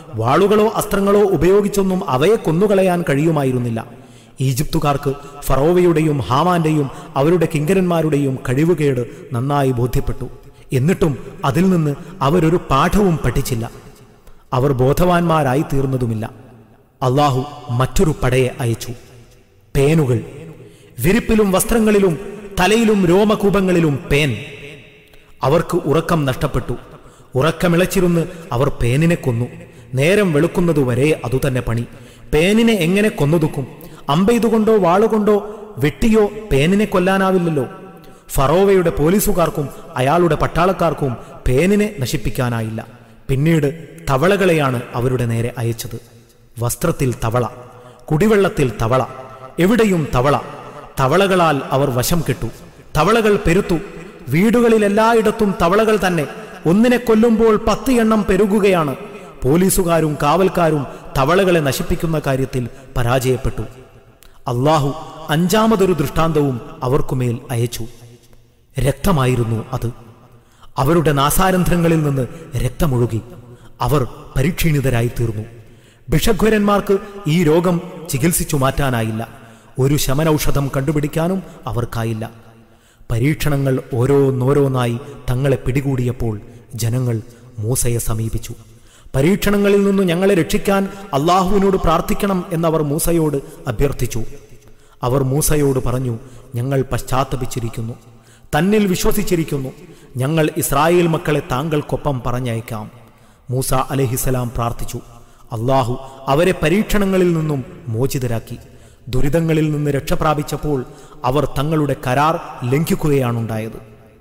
വാളുകളോ അസ്ത്രങ്ങളോ ഉപയോഗിച്ചൊന്നും അവയെ കൊന്നുകളയാൻ കഴിയുമായിരുന്നില്ല ഈജിപ്തുകാർക്ക് ഫറോവയുടെയും ഹാമാന്റെയും അവരുടെ കിങ്കരന്മാരുടെയും കഴിവുകേട് നന്നായി ബോധ്യപ്പെട്ടു എന്നിട്ടും അതിൽ നിന്ന് അവരൊരു പാഠവും പഠിച്ചില്ല അവർ ബോധവാന്മാരായി തീർന്നതുമില്ല അള്ളാഹു മറ്റൊരു പടയെ അയച്ചു പേനുകൾ വിരിപ്പിലും വസ്ത്രങ്ങളിലും തലയിലും രോമകൂപങ്ങളിലും പേൻ അവർക്ക് ഉറക്കം നഷ്ടപ്പെട്ടു ഉറക്കമിളച്ചിരുന്ന് അവർ പേനിനെ കൊന്നു നേരം വെളുക്കുന്നതുവരെ അതുതന്നെ പണി പേനിനെ എങ്ങനെ കൊന്നൊതുക്കും അമ്പെയ്തുകൊണ്ടോ വാളുകൊണ്ടോ വെട്ടിയോ പേനിനെ കൊല്ലാനാവില്ലല്ലോ ഫറോവയുടെ പോലീസുകാർക്കും അയാളുടെ പട്ടാളക്കാർക്കും പേനിനെ നശിപ്പിക്കാനായില്ല പിന്നീട് തവളകളെയാണ് അവരുടെ നേരെ അയച്ചത് വസ്ത്രത്തിൽ തവള കുടിവെള്ളത്തിൽ തവള എവിടെയും തവള തവളകളാൽ അവർ വശം കെട്ടു തവളകൾ പെരുത്തു വീടുകളിൽ എല്ലായിടത്തും തവളകൾ തന്നെ ഒന്നിനെ കൊല്ലുമ്പോൾ പത്ത് എണ്ണം പെരുകുകയാണ് പോലീസുകാരും കാവൽക്കാരും തവളകളെ നശിപ്പിക്കുന്ന കാര്യത്തിൽ പരാജയപ്പെട്ടു അള്ളാഹു അഞ്ചാമതൊരു ദൃഷ്ടാന്തവും അവർക്കുമേൽ അയച്ചു രക്തമായിരുന്നു അത് അവരുടെ നാസാരന്ധ്രങ്ങളിൽ നിന്ന് രക്തമൊഴുകി അവർ പരീക്ഷീണിതരായി തീർന്നു ഭിഷഗ്വരന്മാർക്ക് ഈ രോഗം ചികിത്സിച്ചു മാറ്റാനായില്ല ഒരു ശമനൌഷധം കണ്ടുപിടിക്കാനും അവർക്കായില്ല പരീക്ഷണങ്ങൾ ഓരോന്നോരോന്നായി തങ്ങളെ പിടികൂടിയപ്പോൾ ജനങ്ങൾ മൂസയെ സമീപിച്ചു പരീക്ഷണങ്ങളിൽ നിന്നു ഞങ്ങളെ രക്ഷിക്കാൻ അള്ളാഹുവിനോട് പ്രാർത്ഥിക്കണം എന്നവർ മൂസയോട് അഭ്യർത്ഥിച്ചു അവർ മൂസയോട് പറഞ്ഞു ഞങ്ങൾ പശ്ചാത്തപിച്ചിരിക്കുന്നു തന്നിൽ വിശ്വസിച്ചിരിക്കുന്നു ഞങ്ങൾ ഇസ്രായേൽ മക്കളെ താങ്കൾക്കൊപ്പം പറഞ്ഞയക്കാം മൂസ അലഹിസലാം പ്രാർത്ഥിച്ചു അള്ളാഹു അവരെ പരീക്ഷണങ്ങളിൽ നിന്നും മോചിതരാക്കി ദുരിതങ്ങളിൽ നിന്ന് രക്ഷപ്രാപിച്ചപ്പോൾ അവർ തങ്ങളുടെ കരാർ ലംഘിക്കുകയാണുണ്ടായത്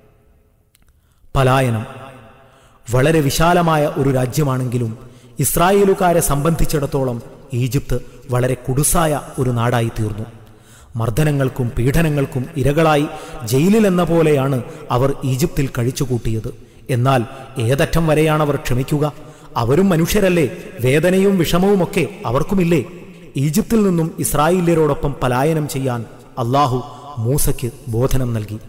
പലായനം വളരെ വിശാലമായ ഒരു രാജ്യമാണെങ്കിലും ഇസ്രായേലുകാരെ സംബന്ധിച്ചിടത്തോളം ഈജിപ്ത് വളരെ കുടുസായ ഒരു നാടായി തീർന്നു മർദ്ദനങ്ങൾക്കും പീഡനങ്ങൾക്കും ഇരകളായി ജയിലിൽ എന്ന പോലെയാണ് അവർ ഈജിപ്തിൽ കഴിച്ചുകൂട്ടിയത് എന്നാൽ ഏതറ്റം വരെയാണ് അവർ ക്ഷമിക്കുക അവരും മനുഷ്യരല്ലേ വേദനയും വിഷമവുമൊക്കെ അവർക്കുമില്ലേ ഈജിപ്തിൽ നിന്നും ഇസ്രായേല്യരോടൊപ്പം പലായനം ചെയ്യാൻ അള്ളാഹു മൂസയ്ക്ക് ബോധനം നൽകി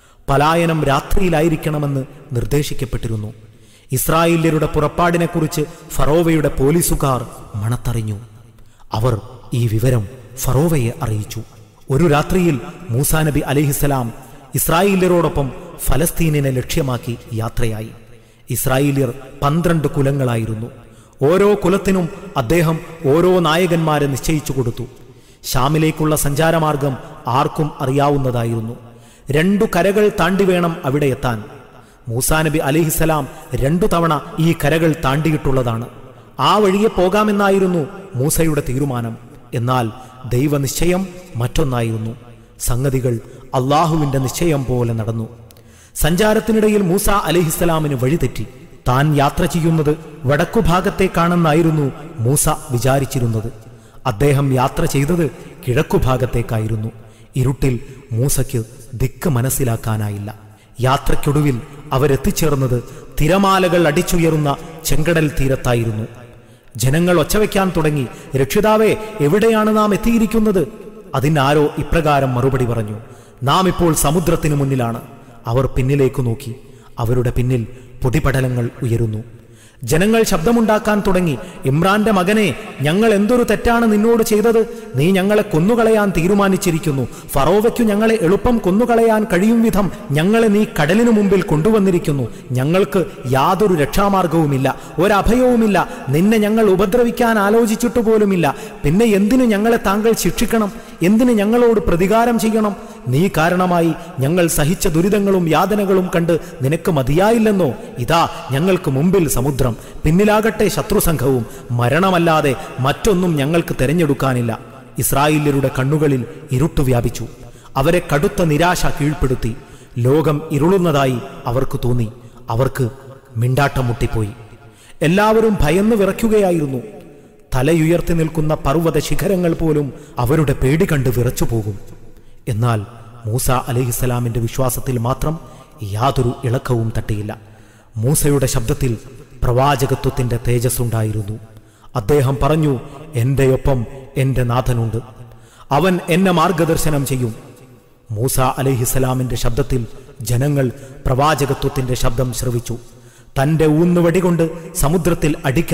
പലായനം രാത്രിയിലായിരിക്കണമെന്ന് നിർദ്ദേശിക്കപ്പെട്ടിരുന്നു ഇസ്രായേല്യരുടെ പുറപ്പാടിനെക്കുറിച്ച് ഫറോവയുടെ പോലീസുകാർ മണത്തറിഞ്ഞു അവർ ഈ വിവരം ഫറോവയെ അറിയിച്ചു ഒരു രാത്രിയിൽ മൂസാ നബി അലിഹിസലാം ഇസ്രായേല്യരോടൊപ്പം ഫലസ്തീനിനെ ലക്ഷ്യമാക്കി യാത്രയായി ഇസ്രായേല്യർ പന്ത്രണ്ട് കുലങ്ങളായിരുന്നു ഓരോ കുലത്തിനും അദ്ദേഹം ഓരോ നായകന്മാരെ നിശ്ചയിച്ചു കൊടുത്തു ഷാമിലേക്കുള്ള സഞ്ചാരമാർഗം ആർക്കും അറിയാവുന്നതായിരുന്നു രണ്ടു കരകൾ താണ്ടി വേണം അവിടെ എത്താൻ മൂസാ നബി അലിഹിസലാം രണ്ടു തവണ ഈ കരകൾ താണ്ടിയിട്ടുള്ളതാണ് ആ വഴിയെ പോകാമെന്നായിരുന്നു മൂസയുടെ തീരുമാനം എന്നാൽ ദൈവനിശ്ചയം മറ്റൊന്നായിരുന്നു സംഗതികൾ അള്ളാഹുവിന്റെ നിശ്ചയം പോലെ നടന്നു സഞ്ചാരത്തിനിടയിൽ മൂസ അലിഹിസ്സലാമിന് വഴിതെറ്റി താൻ യാത്ര ചെയ്യുന്നത് വടക്കുഭാഗത്തേക്കാണെന്നായിരുന്നു മൂസ വിചാരിച്ചിരുന്നത് അദ്ദേഹം യാത്ര ചെയ്തത് കിഴക്കുഭാഗത്തേക്കായിരുന്നു ഇരുട്ടിൽ മൂസയ്ക്ക് ദിക്ക് മനസ്സിലാക്കാനായില്ല യാത്രയ്ക്കൊടുവിൽ അവരെത്തിച്ചേർന്നത് തിരമാലകൾ അടിച്ചുയരുന്ന ചെങ്കടൽ തീരത്തായിരുന്നു ജനങ്ങൾ ഒച്ചവെക്കാൻ തുടങ്ങി രക്ഷിതാവേ എവിടെയാണ് നാം എത്തിയിരിക്കുന്നത് അതിനാരോ ഇപ്രകാരം മറുപടി പറഞ്ഞു നാം ഇപ്പോൾ സമുദ്രത്തിന് മുന്നിലാണ് അവർ പിന്നിലേക്ക് നോക്കി അവരുടെ പിന്നിൽ പൊടിപടലങ്ങൾ ഉയരുന്നു ജനങ്ങൾ ശബ്ദമുണ്ടാക്കാൻ തുടങ്ങി ഇമ്രാന്റെ മകനെ ഞങ്ങൾ എന്തൊരു തെറ്റാണ് നിന്നോട് ചെയ്തത് നീ ഞങ്ങളെ കൊന്നുകളയാൻ തീരുമാനിച്ചിരിക്കുന്നു ഫറോവയ്ക്കു ഞങ്ങളെ എളുപ്പം കൊന്നുകളയാൻ കഴിയും വിധം ഞങ്ങളെ നീ കടലിനു മുമ്പിൽ കൊണ്ടുവന്നിരിക്കുന്നു ഞങ്ങൾക്ക് യാതൊരു രക്ഷാമാർഗവുമില്ല ഒരഭയവുമില്ല നിന്നെ ഞങ്ങൾ ഉപദ്രവിക്കാൻ ആലോചിച്ചിട്ടു പോലുമില്ല പിന്നെ എന്തിനു ഞങ്ങളെ താങ്കൾ ശിക്ഷിക്കണം എന്തിന് ഞങ്ങളോട് പ്രതികാരം ചെയ്യണം നീ കാരണമായി ഞങ്ങൾ സഹിച്ച ദുരിതങ്ങളും യാതനകളും കണ്ട് നിനക്ക് മതിയായില്ലെന്നോ ഇതാ ഞങ്ങൾക്ക് മുമ്പിൽ സമുദ്രം പിന്നിലാകട്ടെ ശത്രുസംഘവും മരണമല്ലാതെ മറ്റൊന്നും ഞങ്ങൾക്ക് തെരഞ്ഞെടുക്കാനില്ല ഇസ്രായേല്യരുടെ കണ്ണുകളിൽ ഇരുട്ടു വ്യാപിച്ചു അവരെ കടുത്ത നിരാശ കീഴ്പ്പെടുത്തി ലോകം ഇരുളുന്നതായി അവർക്ക് തോന്നി അവർക്ക് മിണ്ടാട്ടം മുട്ടിപ്പോയി എല്ലാവരും ഭയന്നു വിറയ്ക്കുകയായിരുന്നു തലയുയർത്തി നിൽക്കുന്ന പർവ്വത ശിഖരങ്ങൾ പോലും അവരുടെ പേടി കണ്ട് വിറച്ചു പോകും എന്നാൽ മൂസ അലഹിസ്സലാമിന്റെ വിശ്വാസത്തിൽ മാത്രം യാതൊരു ഇളക്കവും തട്ടിയില്ല മൂസയുടെ ശബ്ദത്തിൽ പ്രവാചകത്വത്തിന്റെ തേജസ്സുണ്ടായിരുന്നു അദ്ദേഹം പറഞ്ഞു എന്റെയൊപ്പം എന്റെ നാഥനുണ്ട് അവൻ എന്നെ മാർഗദർശനം ചെയ്യും മൂസ അലഹിസലാമിന്റെ ശബ്ദത്തിൽ ജനങ്ങൾ പ്രവാചകത്വത്തിന്റെ ശബ്ദം ശ്രവിച്ചു തന്റെ ഊന്നുവടി കൊണ്ട് സമുദ്രത്തിൽ അടിക്കാൻ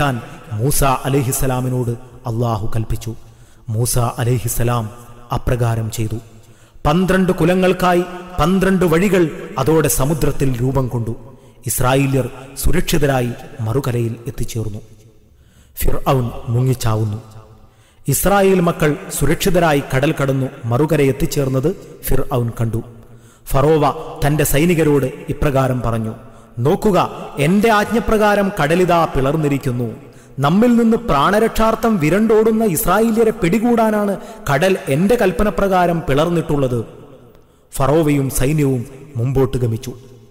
മൂസ അലഹിസലാമിനോട് അള്ളാഹു കൽപ്പിച്ചു മൂസ അലഹിസലാം അപ്രകാരം ചെയ്തു പന്ത്രണ്ട് കുലങ്ങൾക്കായി പന്ത്രണ്ട് വഴികൾ അതോടെ സമുദ്രത്തിൽ രൂപം കൊണ്ടു ഇസ്രായേല്യർ സുരക്ഷിതരായി മറുകരയിൽ എത്തിച്ചേർന്നു ഫിർ മുങ്ങിച്ചാവുന്നു ഇസ്രായേൽ മക്കൾ സുരക്ഷിതരായി കടൽ കടന്നു മറുകര എത്തിച്ചേർന്നത് ഫിർ കണ്ടു ഫറോവ തന്റെ സൈനികരോട് ഇപ്രകാരം പറഞ്ഞു നോക്കുക എന്റെ ആജ്ഞപ്രകാരം കടലിതാ പിളർന്നിരിക്കുന്നു നമ്മിൽ നിന്ന് പ്രാണരക്ഷാർത്ഥം വിരണ്ടോടുന്ന ഇസ്രായേല്യരെ പിടികൂടാനാണ് കടൽ എന്റെ കൽപ്പനപ്രകാരം പിളർന്നിട്ടുള്ളത് ഫറോവയും സൈന്യവും മുമ്പോട്ട് ഗമിച്ചു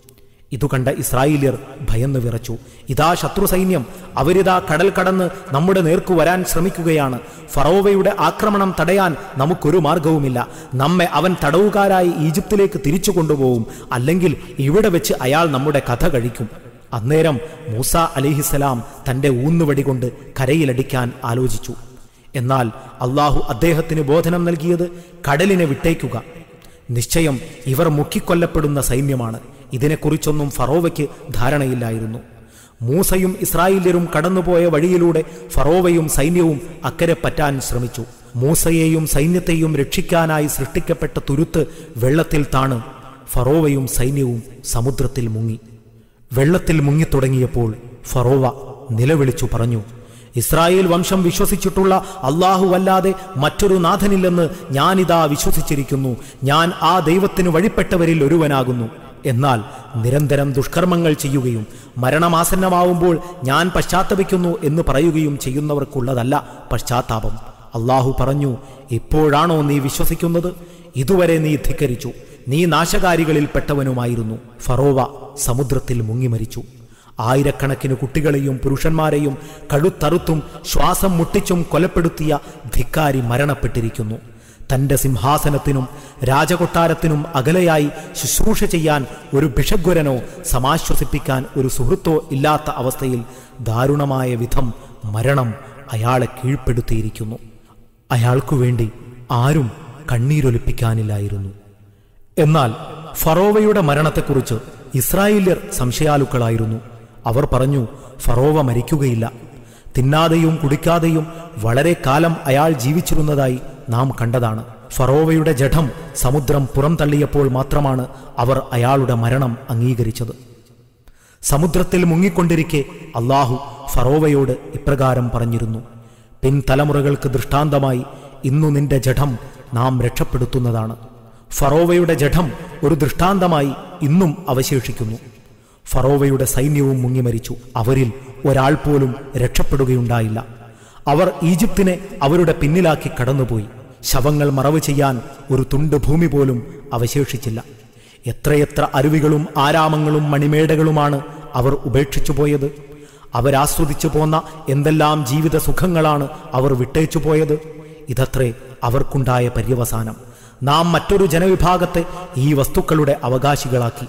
ഇതു കണ്ട ഇസ്രായേല്യർ ഭയന്ന് വിറച്ചു ഇതാ ശത്രു സൈന്യം അവരിതാ കടൽ കടന്ന് നമ്മുടെ നേർക്കു വരാൻ ശ്രമിക്കുകയാണ് ഫറോവയുടെ ആക്രമണം തടയാൻ നമുക്കൊരു മാർഗവുമില്ല നമ്മെ അവൻ തടവുകാരായി ഈജിപ്തിലേക്ക് തിരിച്ചു കൊണ്ടുപോകും അല്ലെങ്കിൽ ഇവിടെ വെച്ച് അയാൾ നമ്മുടെ കഥ കഴിക്കും അന്നേരം മൂസ അലിഹിസലാം തന്റെ ഊന്നുവടി കൊണ്ട് കരയിലടിക്കാൻ ആലോചിച്ചു എന്നാൽ അള്ളാഹു അദ്ദേഹത്തിന് ബോധനം നൽകിയത് കടലിനെ വിട്ടേക്കുക നിശ്ചയം ഇവർ മുക്കിക്കൊല്ലപ്പെടുന്ന സൈന്യമാണ് ഇതിനെക്കുറിച്ചൊന്നും ഫറോവയ്ക്ക് ധാരണയില്ലായിരുന്നു മൂസയും ഇസ്രായേല്യരും കടന്നുപോയ വഴിയിലൂടെ ഫറോവയും സൈന്യവും അക്കരെ പറ്റാൻ ശ്രമിച്ചു മൂസയെയും സൈന്യത്തെയും രക്ഷിക്കാനായി സൃഷ്ടിക്കപ്പെട്ട തുരുത്ത് വെള്ളത്തിൽ താണ് ഫറോവയും സൈന്യവും സമുദ്രത്തിൽ മുങ്ങി വെള്ളത്തിൽ മുങ്ങിത്തുടങ്ങിയപ്പോൾ ഫറോവ നിലവിളിച്ചു പറഞ്ഞു ഇസ്രായേൽ വംശം വിശ്വസിച്ചിട്ടുള്ള അള്ളാഹു അല്ലാതെ മറ്റൊരു നാഥനില്ലെന്ന് ഞാനിതാ വിശ്വസിച്ചിരിക്കുന്നു ഞാൻ ആ ദൈവത്തിന് വഴിപ്പെട്ടവരിൽ ഒരുവനാകുന്നു എന്നാൽ നിരന്തരം ദുഷ്കർമ്മങ്ങൾ ചെയ്യുകയും മരണമാസന്നമാവുമ്പോൾ ഞാൻ പശ്ചാത്തപിക്കുന്നു എന്ന് പറയുകയും ചെയ്യുന്നവർക്കുള്ളതല്ല പശ്ചാത്താപം അള്ളാഹു പറഞ്ഞു ഇപ്പോഴാണോ നീ വിശ്വസിക്കുന്നത് ഇതുവരെ നീ ധിക്കരിച്ചു നീ നാശകാരികളിൽ പെട്ടവനുമായിരുന്നു ഫറോവ സമുദ്രത്തിൽ മുങ്ങിമരിച്ചു ആയിരക്കണക്കിന് കുട്ടികളെയും പുരുഷന്മാരെയും കഴുത്തറുത്തും ശ്വാസം മുട്ടിച്ചും കൊലപ്പെടുത്തിയ ധിക്കാരി മരണപ്പെട്ടിരിക്കുന്നു തന്റെ സിംഹാസനത്തിനും രാജകൊട്ടാരത്തിനും അകലെയായി ശുശ്രൂഷ ചെയ്യാൻ ഒരു ഭിഷഗ്വരനോ സമാശ്വസിപ്പിക്കാൻ ഒരു സുഹൃത്തോ ഇല്ലാത്ത അവസ്ഥയിൽ ദാരുണമായ വിധം മരണം അയാളെ കീഴ്പ്പെടുത്തിയിരിക്കുന്നു അയാൾക്കു വേണ്ടി ആരും കണ്ണീരൊലിപ്പിക്കാനില്ലായിരുന്നു എന്നാൽ ഫറോവയുടെ മരണത്തെക്കുറിച്ച് ഇസ്രായേല്യർ സംശയാലുക്കളായിരുന്നു അവർ പറഞ്ഞു ഫറോവ മരിക്കുകയില്ല തിന്നാതെയും കുടിക്കാതെയും വളരെ കാലം അയാൾ ജീവിച്ചിരുന്നതായി നാം കണ്ടതാണ് ഫറോവയുടെ ജഡം സമുദ്രം പുറംതള്ളിയപ്പോൾ മാത്രമാണ് അവർ അയാളുടെ മരണം അംഗീകരിച്ചത് സമുദ്രത്തിൽ മുങ്ങിക്കൊണ്ടിരിക്കെ അള്ളാഹു ഫറോവയോട് ഇപ്രകാരം പറഞ്ഞിരുന്നു പിൻതലമുറകൾക്ക് ദൃഷ്ടാന്തമായി ഇന്നു നിന്റെ ജഡം നാം രക്ഷപ്പെടുത്തുന്നതാണ് ഫറോവയുടെ ജഡം ഒരു ദൃഷ്ടാന്തമായി ഇന്നും അവശേഷിക്കുന്നു ഫറോവയുടെ സൈന്യവും മുങ്ങിമരിച്ചു അവരിൽ ഒരാൾ പോലും രക്ഷപ്പെടുകയുണ്ടായില്ല അവർ ഈജിപ്തിനെ അവരുടെ പിന്നിലാക്കി കടന്നുപോയി ശവങ്ങൾ മറവ് ചെയ്യാൻ ഒരു തുണ്ട് ഭൂമി പോലും അവശേഷിച്ചില്ല എത്രയെത്ര അരുവികളും ആരാമങ്ങളും മണിമേടകളുമാണ് അവർ ഉപേക്ഷിച്ചു പോയത് അവരാസ്വദിച്ചു പോന്ന എന്തെല്ലാം ജീവിത സുഖങ്ങളാണ് അവർ വിട്ടേച്ചു പോയത് ഇതത്രേ അവർക്കുണ്ടായ പര്യവസാനം നാം മറ്റൊരു ജനവിഭാഗത്തെ ഈ വസ്തുക്കളുടെ അവകാശികളാക്കി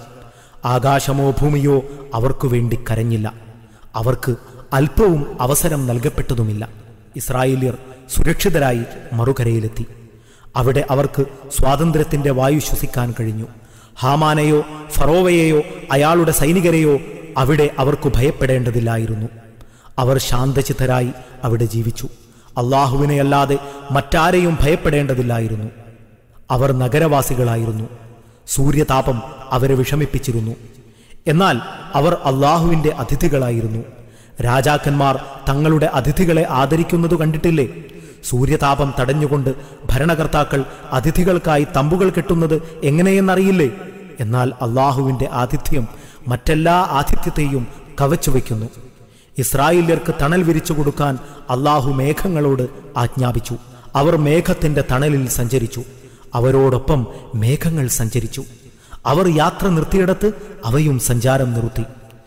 ആകാശമോ ഭൂമിയോ അവർക്കു വേണ്ടി കരഞ്ഞില്ല അവർക്ക് അല്പവും അവസരം നൽകപ്പെട്ടതുമില്ല ഇസ്രായേല്യർ സുരക്ഷിതരായി മറുകരയിലെത്തി അവിടെ അവർക്ക് സ്വാതന്ത്ര്യത്തിന്റെ വായു ശ്വസിക്കാൻ കഴിഞ്ഞു ഹാമാനെയോ ഫറോവയെയോ അയാളുടെ സൈനികരെയോ അവിടെ അവർക്കു ഭയപ്പെടേണ്ടതില്ലായിരുന്നു അവർ ശാന്തചിത്തരായി അവിടെ ജീവിച്ചു അള്ളാഹുവിനെയല്ലാതെ മറ്റാരെയും ഭയപ്പെടേണ്ടതില്ലായിരുന്നു അവർ നഗരവാസികളായിരുന്നു സൂര്യതാപം അവരെ വിഷമിപ്പിച്ചിരുന്നു എന്നാൽ അവർ അള്ളാഹുവിൻ്റെ അതിഥികളായിരുന്നു രാജാക്കന്മാർ തങ്ങളുടെ അതിഥികളെ ആദരിക്കുന്നത് കണ്ടിട്ടില്ലേ സൂര്യതാപം തടഞ്ഞുകൊണ്ട് ഭരണകർത്താക്കൾ അതിഥികൾക്കായി തമ്പുകൾ കെട്ടുന്നത് എങ്ങനെയെന്നറിയില്ലേ എന്നാൽ അള്ളാഹുവിൻ്റെ ആതിഥ്യം മറ്റെല്ലാ ആതിഥ്യത്തെയും കവച്ചു വയ്ക്കുന്നു ഇസ്രായേല്യർക്ക് തണൽ വിരിച്ചു കൊടുക്കാൻ അള്ളാഹു മേഘങ്ങളോട് ആജ്ഞാപിച്ചു അവർ മേഘത്തിന്റെ തണലിൽ സഞ്ചരിച്ചു അവരോടൊപ്പം മേഘങ്ങൾ സഞ്ചരിച്ചു അവർ യാത്ര നിർത്തിയിടത്ത് അവയും സഞ്ചാരം നിർത്തി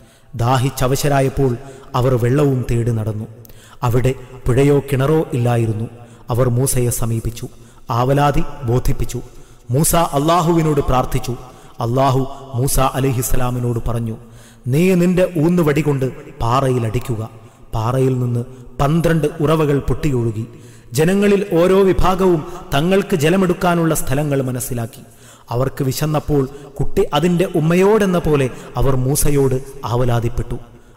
ദാഹിച്ചവശരായപ്പോൾ അവർ വെള്ളവും തേടി നടന്നു അവിടെ പുഴയോ കിണറോ ഇല്ലായിരുന്നു അവർ മൂസയെ സമീപിച്ചു ആവലാതി ബോധിപ്പിച്ചു മൂസ അള്ളാഹുവിനോട് പ്രാർത്ഥിച്ചു അള്ളാഹു മൂസ അലിഹിസ്സലാമിനോട് പറഞ്ഞു നീ നിന്റെ ഊന്നുവടി കൊണ്ട് പാറയിൽ അടിക്കുക പാറയിൽ നിന്ന് പന്ത്രണ്ട് ഉറവകൾ പൊട്ടിയൊഴുകി ജനങ്ങളിൽ ഓരോ വിഭാഗവും തങ്ങൾക്ക് ജലമെടുക്കാനുള്ള സ്ഥലങ്ങൾ മനസ്സിലാക്കി അവർക്ക് വിശന്നപ്പോൾ കുട്ടി അതിൻ്റെ ഉമ്മയോടെന്ന പോലെ അവർ മൂസയോട് ആവലാതിപ്പെട്ടു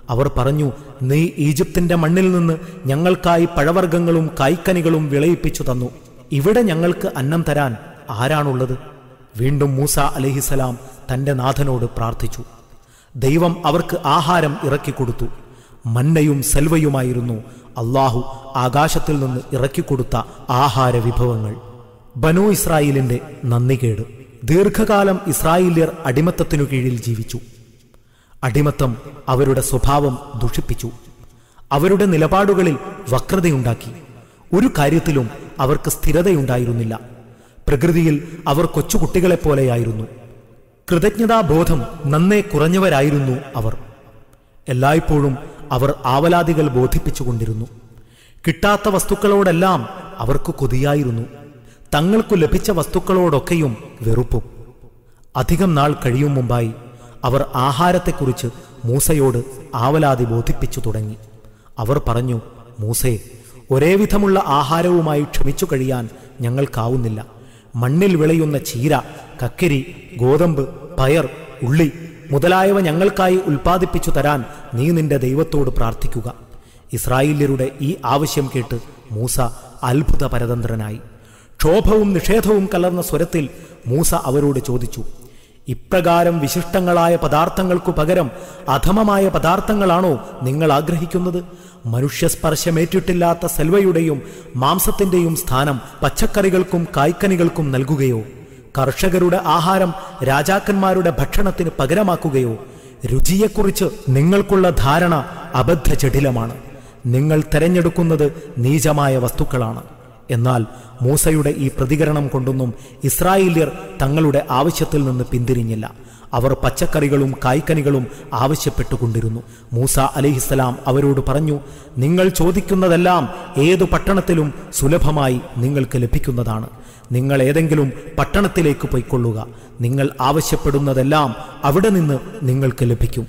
അവർ പറഞ്ഞു നീ ഈജിപ്തിന്റെ മണ്ണിൽ നിന്ന് ഞങ്ങൾക്കായി പഴവർഗ്ഗങ്ങളും കായ്ക്കനികളും വിളയിപ്പിച്ചു തന്നു ഇവിടെ ഞങ്ങൾക്ക് അന്നം തരാൻ ആരാണുള്ളത് വീണ്ടും മൂസ അലഹിസലാം തന്റെ നാഥനോട് പ്രാർത്ഥിച്ചു ദൈവം അവർക്ക് ആഹാരം ഇറക്കിക്കൊടുത്തു മന്നയും സെൽവയുമായിരുന്നു അള്ളാഹു ആകാശത്തിൽ നിന്ന് ഇറക്കിക്കൊടുത്ത ആഹാര വിഭവങ്ങൾ ബനു ഇസ്രായേലിന്റെ നന്ദികേട് ദീർഘകാലം ഇസ്രായേല്യർ അടിമത്തത്തിനു കീഴിൽ ജീവിച്ചു അടിമത്തം അവരുടെ സ്വഭാവം ദുഷിപ്പിച്ചു അവരുടെ നിലപാടുകളിൽ വക്രതയുണ്ടാക്കി ഒരു കാര്യത്തിലും അവർക്ക് സ്ഥിരതയുണ്ടായിരുന്നില്ല പ്രകൃതിയിൽ അവർ കൊച്ചുകുട്ടികളെപ്പോലെയായിരുന്നു കൃതജ്ഞതാബോധം നന്നേ കുറഞ്ഞവരായിരുന്നു അവർ എല്ലായ്പ്പോഴും അവർ ആവലാതികൾ ബോധിപ്പിച്ചുകൊണ്ടിരുന്നു കിട്ടാത്ത വസ്തുക്കളോടെല്ലാം അവർക്ക് കൊതിയായിരുന്നു തങ്ങൾക്കു ലഭിച്ച വസ്തുക്കളോടൊക്കെയും വെറുപ്പും അധികം നാൾ കഴിയും മുമ്പായി അവർ ആഹാരത്തെക്കുറിച്ച് മൂസയോട് ആവലാതി ബോധിപ്പിച്ചു തുടങ്ങി അവർ പറഞ്ഞു മൂസേ ഒരേ വിധമുള്ള ആഹാരവുമായി ക്ഷമിച്ചു കഴിയാൻ ഞങ്ങൾക്കാവുന്നില്ല മണ്ണിൽ വിളയുന്ന ചീര കക്കിരി ഗോതമ്പ് പയർ ഉള്ളി മുതലായവ ഞങ്ങൾക്കായി ഉൽപ്പാദിപ്പിച്ചു തരാൻ നീ നിന്റെ ദൈവത്തോട് പ്രാർത്ഥിക്കുക ഇസ്രായേല്യരുടെ ഈ ആവശ്യം കേട്ട് മൂസ അത്ഭുത പരതന്ത്രനായി ക്ഷോഭവും നിഷേധവും കലർന്ന സ്വരത്തിൽ മൂസ അവരോട് ചോദിച്ചു ഇപ്രകാരം വിശിഷ്ടങ്ങളായ പദാർത്ഥങ്ങൾക്കു പകരം അധമമായ പദാർത്ഥങ്ങളാണോ നിങ്ങൾ ആഗ്രഹിക്കുന്നത് മനുഷ്യസ്പർശമേറ്റിട്ടില്ലാത്ത സെൽവയുടെയും മാംസത്തിന്റെയും സ്ഥാനം പച്ചക്കറികൾക്കും കായ്ക്കനികൾക്കും നൽകുകയോ കർഷകരുടെ ആഹാരം രാജാക്കന്മാരുടെ ഭക്ഷണത്തിന് പകരമാക്കുകയോ രുചിയെക്കുറിച്ച് നിങ്ങൾക്കുള്ള ധാരണ അബദ്ധ ജടിലമാണ് നിങ്ങൾ തെരഞ്ഞെടുക്കുന്നത് നീചമായ വസ്തുക്കളാണ് എന്നാൽ മൂസയുടെ ഈ പ്രതികരണം കൊണ്ടൊന്നും ഇസ്രായേല്യർ തങ്ങളുടെ ആവശ്യത്തിൽ നിന്ന് പിന്തിരിഞ്ഞില്ല അവർ പച്ചക്കറികളും കായ്ക്കനികളും ആവശ്യപ്പെട്ടുകൊണ്ടിരുന്നു മൂസ അലിഹിസ്സലാം അവരോട് പറഞ്ഞു നിങ്ങൾ ചോദിക്കുന്നതെല്ലാം ഏതു പട്ടണത്തിലും സുലഭമായി നിങ്ങൾക്ക് ലഭിക്കുന്നതാണ് നിങ്ങൾ ഏതെങ്കിലും പട്ടണത്തിലേക്ക് പൊയ്ക്കൊള്ളുക നിങ്ങൾ ആവശ്യപ്പെടുന്നതെല്ലാം അവിടെ നിന്ന് നിങ്ങൾക്ക് ലഭിക്കും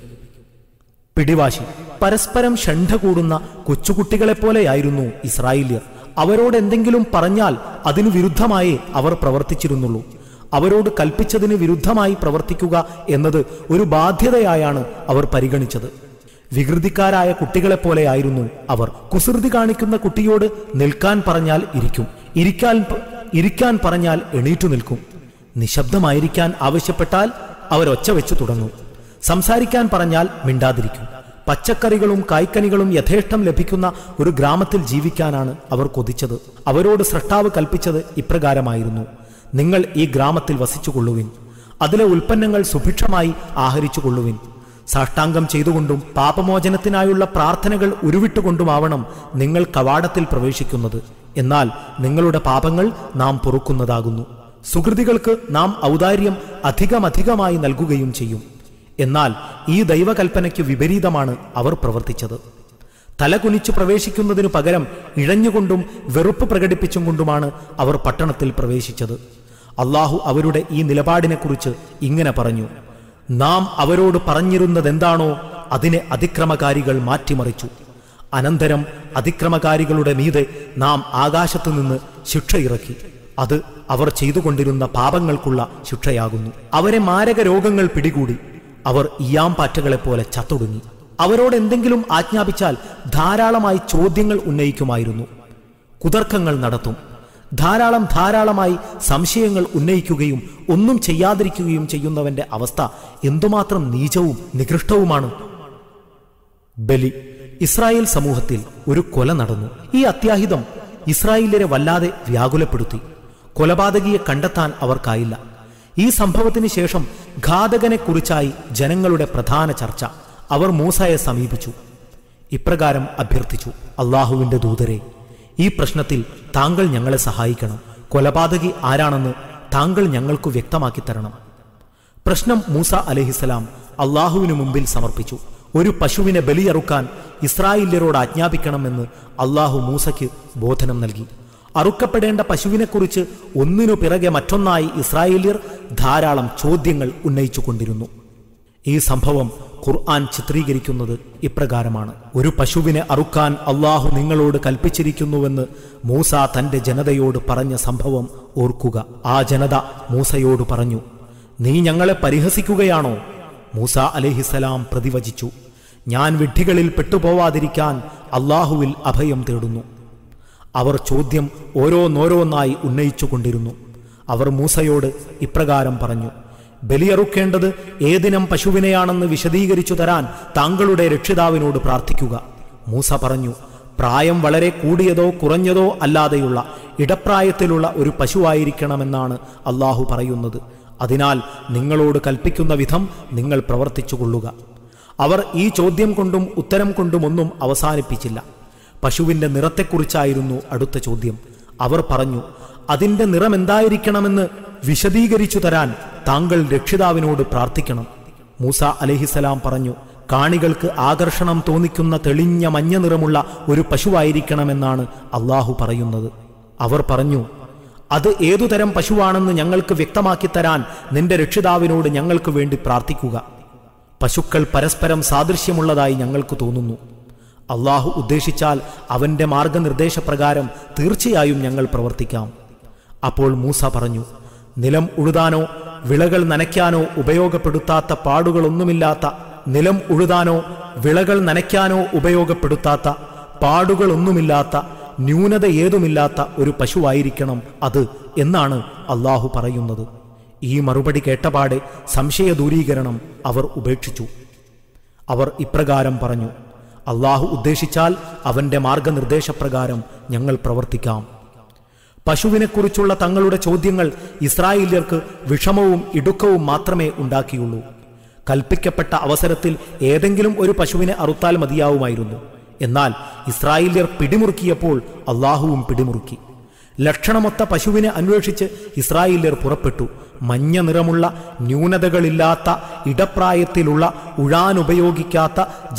പിടിവാശി പരസ്പരം ഷണ്ഠ കൂടുന്ന കൊച്ചുകുട്ടികളെപ്പോലെയായിരുന്നു ഇസ്രായേല്യർ അവരോട് എന്തെങ്കിലും പറഞ്ഞാൽ അതിനു വിരുദ്ധമായേ അവർ പ്രവർത്തിച്ചിരുന്നുള്ളൂ അവരോട് കൽപ്പിച്ചതിന് വിരുദ്ധമായി പ്രവർത്തിക്കുക എന്നത് ഒരു ബാധ്യതയായാണ് അവർ പരിഗണിച്ചത് വികൃതിക്കാരായ കുട്ടികളെപ്പോലെയായിരുന്നു അവർ കുസൃതി കാണിക്കുന്ന കുട്ടിയോട് നിൽക്കാൻ പറഞ്ഞാൽ ഇരിക്കും ഇരിക്കാൻ പ- ഇരിക്കാൻ പറഞ്ഞാൽ എണീറ്റു നിൽക്കും നിശബ്ദമായിരിക്കാൻ ആവശ്യപ്പെട്ടാൽ അവരൊച്ച വെച്ചു തുടങ്ങും സംസാരിക്കാൻ പറഞ്ഞാൽ മിണ്ടാതിരിക്കും പച്ചക്കറികളും കായ്ക്കനികളും യഥേഷ്ടം ലഭിക്കുന്ന ഒരു ഗ്രാമത്തിൽ ജീവിക്കാനാണ് അവർ കൊതിച്ചത് അവരോട് സൃഷ്ടാവ് കൽപ്പിച്ചത് ഇപ്രകാരമായിരുന്നു നിങ്ങൾ ഈ ഗ്രാമത്തിൽ വസിച്ചുകൊള്ളുവിൻ അതിലെ ഉൽപ്പന്നങ്ങൾ സുഭിക്ഷമായി ആഹരിച്ചുകൊള്ളുവിൻ സാഷ്ടാംഗം ചെയ്തുകൊണ്ടും പാപമോചനത്തിനായുള്ള പ്രാർത്ഥനകൾ ഉരുവിട്ടുകൊണ്ടുമാവണം നിങ്ങൾ കവാടത്തിൽ പ്രവേശിക്കുന്നത് എന്നാൽ നിങ്ങളുടെ പാപങ്ങൾ നാം പൊറുക്കുന്നതാകുന്നു സുഹൃതികൾക്ക് നാം ഔദാര്യം അധികമധികമായി നൽകുകയും ചെയ്യും എന്നാൽ ഈ ദൈവകൽപ്പനയ്ക്ക് വിപരീതമാണ് അവർ പ്രവർത്തിച്ചത് തലകുനിച്ചു പ്രവേശിക്കുന്നതിനു പകരം ഇഴഞ്ഞുകൊണ്ടും വെറുപ്പ് പ്രകടിപ്പിച്ചും കൊണ്ടുമാണ് അവർ പട്ടണത്തിൽ പ്രവേശിച്ചത് അള്ളാഹു അവരുടെ ഈ നിലപാടിനെക്കുറിച്ച് ഇങ്ങനെ പറഞ്ഞു നാം അവരോട് പറഞ്ഞിരുന്നതെന്താണോ അതിനെ അതിക്രമകാരികൾ മാറ്റിമറിച്ചു അനന്തരം അതിക്രമകാരികളുടെ മീതെ നാം ആകാശത്തു നിന്ന് ശിക്ഷ ഇറക്കി അത് അവർ ചെയ്തുകൊണ്ടിരുന്ന പാപങ്ങൾക്കുള്ള ശിക്ഷയാകുന്നു അവരെ മാരക രോഗങ്ങൾ പിടികൂടി അവർ ഇയാംപാറ്റകളെപ്പോലെ ചത്തൊടുങ്ങി അവരോട് എന്തെങ്കിലും ആജ്ഞാപിച്ചാൽ ധാരാളമായി ചോദ്യങ്ങൾ ഉന്നയിക്കുമായിരുന്നു കുതർക്കങ്ങൾ നടത്തും ധാരാളം ധാരാളമായി സംശയങ്ങൾ ഉന്നയിക്കുകയും ഒന്നും ചെയ്യാതിരിക്കുകയും ചെയ്യുന്നവന്റെ അവസ്ഥ എന്തുമാത്രം നീചവും നികൃഷ്ടവുമാണ് ബലി ഇസ്രായേൽ സമൂഹത്തിൽ ഒരു കൊല നടന്നു ഈ അത്യാഹിതം ഇസ്രായേലിയരെ വല്ലാതെ വ്യാകുലപ്പെടുത്തി കൊലപാതകിയെ കണ്ടെത്താൻ അവർക്കായില്ല ഈ സംഭവത്തിന് ശേഷം ഘാതകനെ കുറിച്ചായി ജനങ്ങളുടെ പ്രധാന ചർച്ച അവർ മൂസയെ സമീപിച്ചു ഇപ്രകാരം അഭ്യർത്ഥിച്ചു അള്ളാഹുവിന്റെ ദൂതരെ ഈ പ്രശ്നത്തിൽ താങ്കൾ ഞങ്ങളെ സഹായിക്കണം കൊലപാതകി ആരാണെന്ന് താങ്കൾ ഞങ്ങൾക്ക് വ്യക്തമാക്കി തരണം പ്രശ്നം മൂസ അലഹിസലാം അള്ളാഹുവിനു മുമ്പിൽ സമർപ്പിച്ചു ഒരു പശുവിനെ ബലിയറുക്കാൻ ഇസ്രായേല്യരോട് ആജ്ഞാപിക്കണമെന്ന് അള്ളാഹു മൂസയ്ക്ക് ബോധനം നൽകി അറുക്കപ്പെടേണ്ട പശുവിനെക്കുറിച്ച് ഒന്നിനു പിറകെ മറ്റൊന്നായി ഇസ്രായേല്യർ ധാരാളം ചോദ്യങ്ങൾ ഉന്നയിച്ചുകൊണ്ടിരുന്നു ഈ സംഭവം ഖുർആൻ ചിത്രീകരിക്കുന്നത് ഇപ്രകാരമാണ് ഒരു പശുവിനെ അറുക്കാൻ അള്ളാഹു നിങ്ങളോട് കൽപ്പിച്ചിരിക്കുന്നുവെന്ന് മൂസ തന്റെ ജനതയോട് പറഞ്ഞ സംഭവം ഓർക്കുക ആ ജനത മൂസയോട് പറഞ്ഞു നീ ഞങ്ങളെ പരിഹസിക്കുകയാണോ മൂസ അലഹിസലാം പ്രതിവചിച്ചു ഞാൻ വിഡ്ഢികളിൽ പെട്ടുപോവാതിരിക്കാൻ അള്ളാഹുവിൽ അഭയം തേടുന്നു അവർ ചോദ്യം ഓരോന്നോരോന്നായി ഉന്നയിച്ചു കൊണ്ടിരുന്നു അവർ മൂസയോട് ഇപ്രകാരം പറഞ്ഞു ബലിയറുക്കേണ്ടത് ഏതിനം പശുവിനെയാണെന്ന് വിശദീകരിച്ചു തരാൻ താങ്കളുടെ രക്ഷിതാവിനോട് പ്രാർത്ഥിക്കുക മൂസ പറഞ്ഞു പ്രായം വളരെ കൂടിയതോ കുറഞ്ഞതോ അല്ലാതെയുള്ള ഇടപ്രായത്തിലുള്ള ഒരു പശുവായിരിക്കണമെന്നാണ് അള്ളാഹു പറയുന്നത് അതിനാൽ നിങ്ങളോട് കൽപ്പിക്കുന്ന വിധം നിങ്ങൾ പ്രവർത്തിച്ചു കൊള്ളുക അവർ ഈ ചോദ്യം കൊണ്ടും ഉത്തരം കൊണ്ടുമൊന്നും അവസാനിപ്പിച്ചില്ല പശുവിന്റെ നിറത്തെക്കുറിച്ചായിരുന്നു അടുത്ത ചോദ്യം അവർ പറഞ്ഞു അതിന്റെ നിറം എന്തായിരിക്കണമെന്ന് വിശദീകരിച്ചു തരാൻ താങ്കൾ രക്ഷിതാവിനോട് പ്രാർത്ഥിക്കണം മൂസ അലഹിസലാം പറഞ്ഞു കാണികൾക്ക് ആകർഷണം തോന്നിക്കുന്ന തെളിഞ്ഞ മഞ്ഞ നിറമുള്ള ഒരു പശുവായിരിക്കണമെന്നാണ് അള്ളാഹു പറയുന്നത് അവർ പറഞ്ഞു അത് ഏതുതരം പശുവാണെന്ന് ഞങ്ങൾക്ക് വ്യക്തമാക്കി തരാൻ നിന്റെ രക്ഷിതാവിനോട് ഞങ്ങൾക്ക് വേണ്ടി പ്രാർത്ഥിക്കുക പശുക്കൾ പരസ്പരം സാദൃശ്യമുള്ളതായി ഞങ്ങൾക്ക് തോന്നുന്നു അള്ളാഹു ഉദ്ദേശിച്ചാൽ അവന്റെ മാർഗനിർദ്ദേശപ്രകാരം തീർച്ചയായും ഞങ്ങൾ പ്രവർത്തിക്കാം അപ്പോൾ മൂസ പറഞ്ഞു നിലം ഉഴുതാനോ വിളകൾ നനയ്ക്കാനോ ഉപയോഗപ്പെടുത്താത്ത പാടുകളൊന്നുമില്ലാത്ത നിലം ഉഴുതാനോ വിളകൾ നനയ്ക്കാനോ ഉപയോഗപ്പെടുത്താത്ത പാടുകളൊന്നുമില്ലാത്ത ന്യൂനത ഏതുമില്ലാത്ത ഒരു പശുവായിരിക്കണം അത് എന്നാണ് അള്ളാഹു പറയുന്നത് ഈ മറുപടി കേട്ടപാടെ സംശയ ദൂരീകരണം അവർ ഉപേക്ഷിച്ചു അവർ ഇപ്രകാരം പറഞ്ഞു അള്ളാഹു ഉദ്ദേശിച്ചാൽ അവന്റെ മാർഗനിർദ്ദേശപ്രകാരം ഞങ്ങൾ പ്രവർത്തിക്കാം പശുവിനെക്കുറിച്ചുള്ള തങ്ങളുടെ ചോദ്യങ്ങൾ ഇസ്രായേല്യർക്ക് വിഷമവും ഇടുക്കവും മാത്രമേ ഉണ്ടാക്കിയുള്ളൂ കൽപ്പിക്കപ്പെട്ട അവസരത്തിൽ ഏതെങ്കിലും ഒരു പശുവിനെ അറുത്താൽ മതിയാവുമായിരുന്നു എന്നാൽ ഇസ്രായേല്യർ പിടിമുറുക്കിയപ്പോൾ അള്ളാഹുവും പിടിമുറുക്കി ലക്ഷണമൊത്ത പശുവിനെ അന്വേഷിച്ച് ഇസ്രായേല്യർ പുറപ്പെട്ടു മഞ്ഞ നിറമുള്ള ന്യൂനതകളില്ലാത്ത ഇടപ്രായത്തിലുള്ള ഉഴാനുപയോഗിക്കാത്ത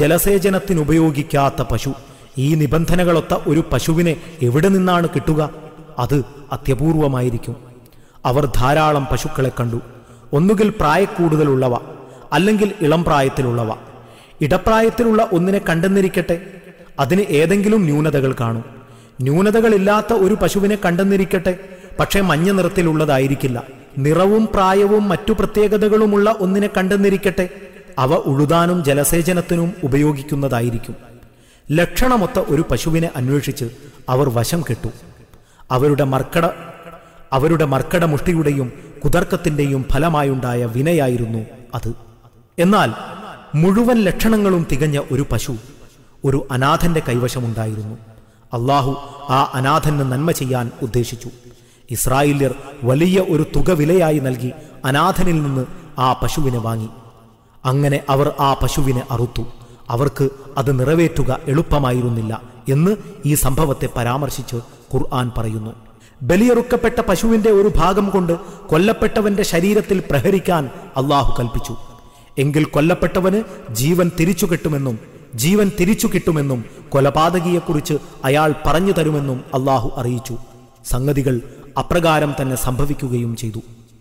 ജലസേചനത്തിനുപയോഗിക്കാത്ത പശു ഈ നിബന്ധനകളൊത്ത ഒരു പശുവിനെ എവിടെ നിന്നാണ് കിട്ടുക അത് അത്യപൂർവമായിരിക്കും അവർ ധാരാളം പശുക്കളെ കണ്ടു ഒന്നുകിൽ പ്രായക്കൂടുതലുള്ളവ അല്ലെങ്കിൽ ഇളം പ്രായത്തിലുള്ളവ ഇടപ്രായത്തിലുള്ള ഒന്നിനെ കണ്ടെന്നിരിക്കട്ടെ അതിന് ഏതെങ്കിലും ന്യൂനതകൾ കാണും ന്യൂനതകളില്ലാത്ത ഒരു പശുവിനെ കണ്ടെന്നിരിക്കട്ടെ പക്ഷേ മഞ്ഞ നിറത്തിലുള്ളതായിരിക്കില്ല നിറവും പ്രായവും മറ്റു പ്രത്യേകതകളുമുള്ള ഒന്നിനെ കണ്ടെന്നിരിക്കട്ടെ അവ ഉഴുതാനും ജലസേചനത്തിനും ഉപയോഗിക്കുന്നതായിരിക്കും ലക്ഷണമൊത്ത ഒരു പശുവിനെ അന്വേഷിച്ച് അവർ വശം കെട്ടു അവരുടെ മർക്കട അവരുടെ മർക്കട മുഷ്ടിയുടെയും കുതർക്കത്തിന്റെയും ഫലമായുണ്ടായ വിനയായിരുന്നു അത് എന്നാൽ മുഴുവൻ ലക്ഷണങ്ങളും തികഞ്ഞ ഒരു പശു ഒരു അനാഥന്റെ കൈവശമുണ്ടായിരുന്നു അള്ളാഹു ആ അനാഥന് നന്മ ചെയ്യാൻ ഉദ്ദേശിച്ചു ഇസ്രായേല്യർ വലിയ ഒരു തുക വിലയായി നൽകി അനാഥനിൽ നിന്ന് ആ പശുവിനെ വാങ്ങി അങ്ങനെ അവർ ആ പശുവിനെ അറുത്തു അവർക്ക് അത് നിറവേറ്റുക എളുപ്പമായിരുന്നില്ല എന്ന് ഈ സംഭവത്തെ പരാമർശിച്ച് ഖുർആൻ പറയുന്നു ബലിയെറുക്കപ്പെട്ട പശുവിന്റെ ഒരു ഭാഗം കൊണ്ട് കൊല്ലപ്പെട്ടവന്റെ ശരീരത്തിൽ പ്രഹരിക്കാൻ അള്ളാഹു കൽപ്പിച്ചു എങ്കിൽ കൊല്ലപ്പെട്ടവന് ജീവൻ തിരിച്ചു കിട്ടുമെന്നും ജീവൻ തിരിച്ചു കിട്ടുമെന്നും കൊലപാതകിയെക്കുറിച്ച് അയാൾ പറഞ്ഞു തരുമെന്നും അള്ളാഹു അറിയിച്ചു സംഗതികൾ അപ്രകാരം തന്നെ സംഭവിക്കുകയും ചെയ്തു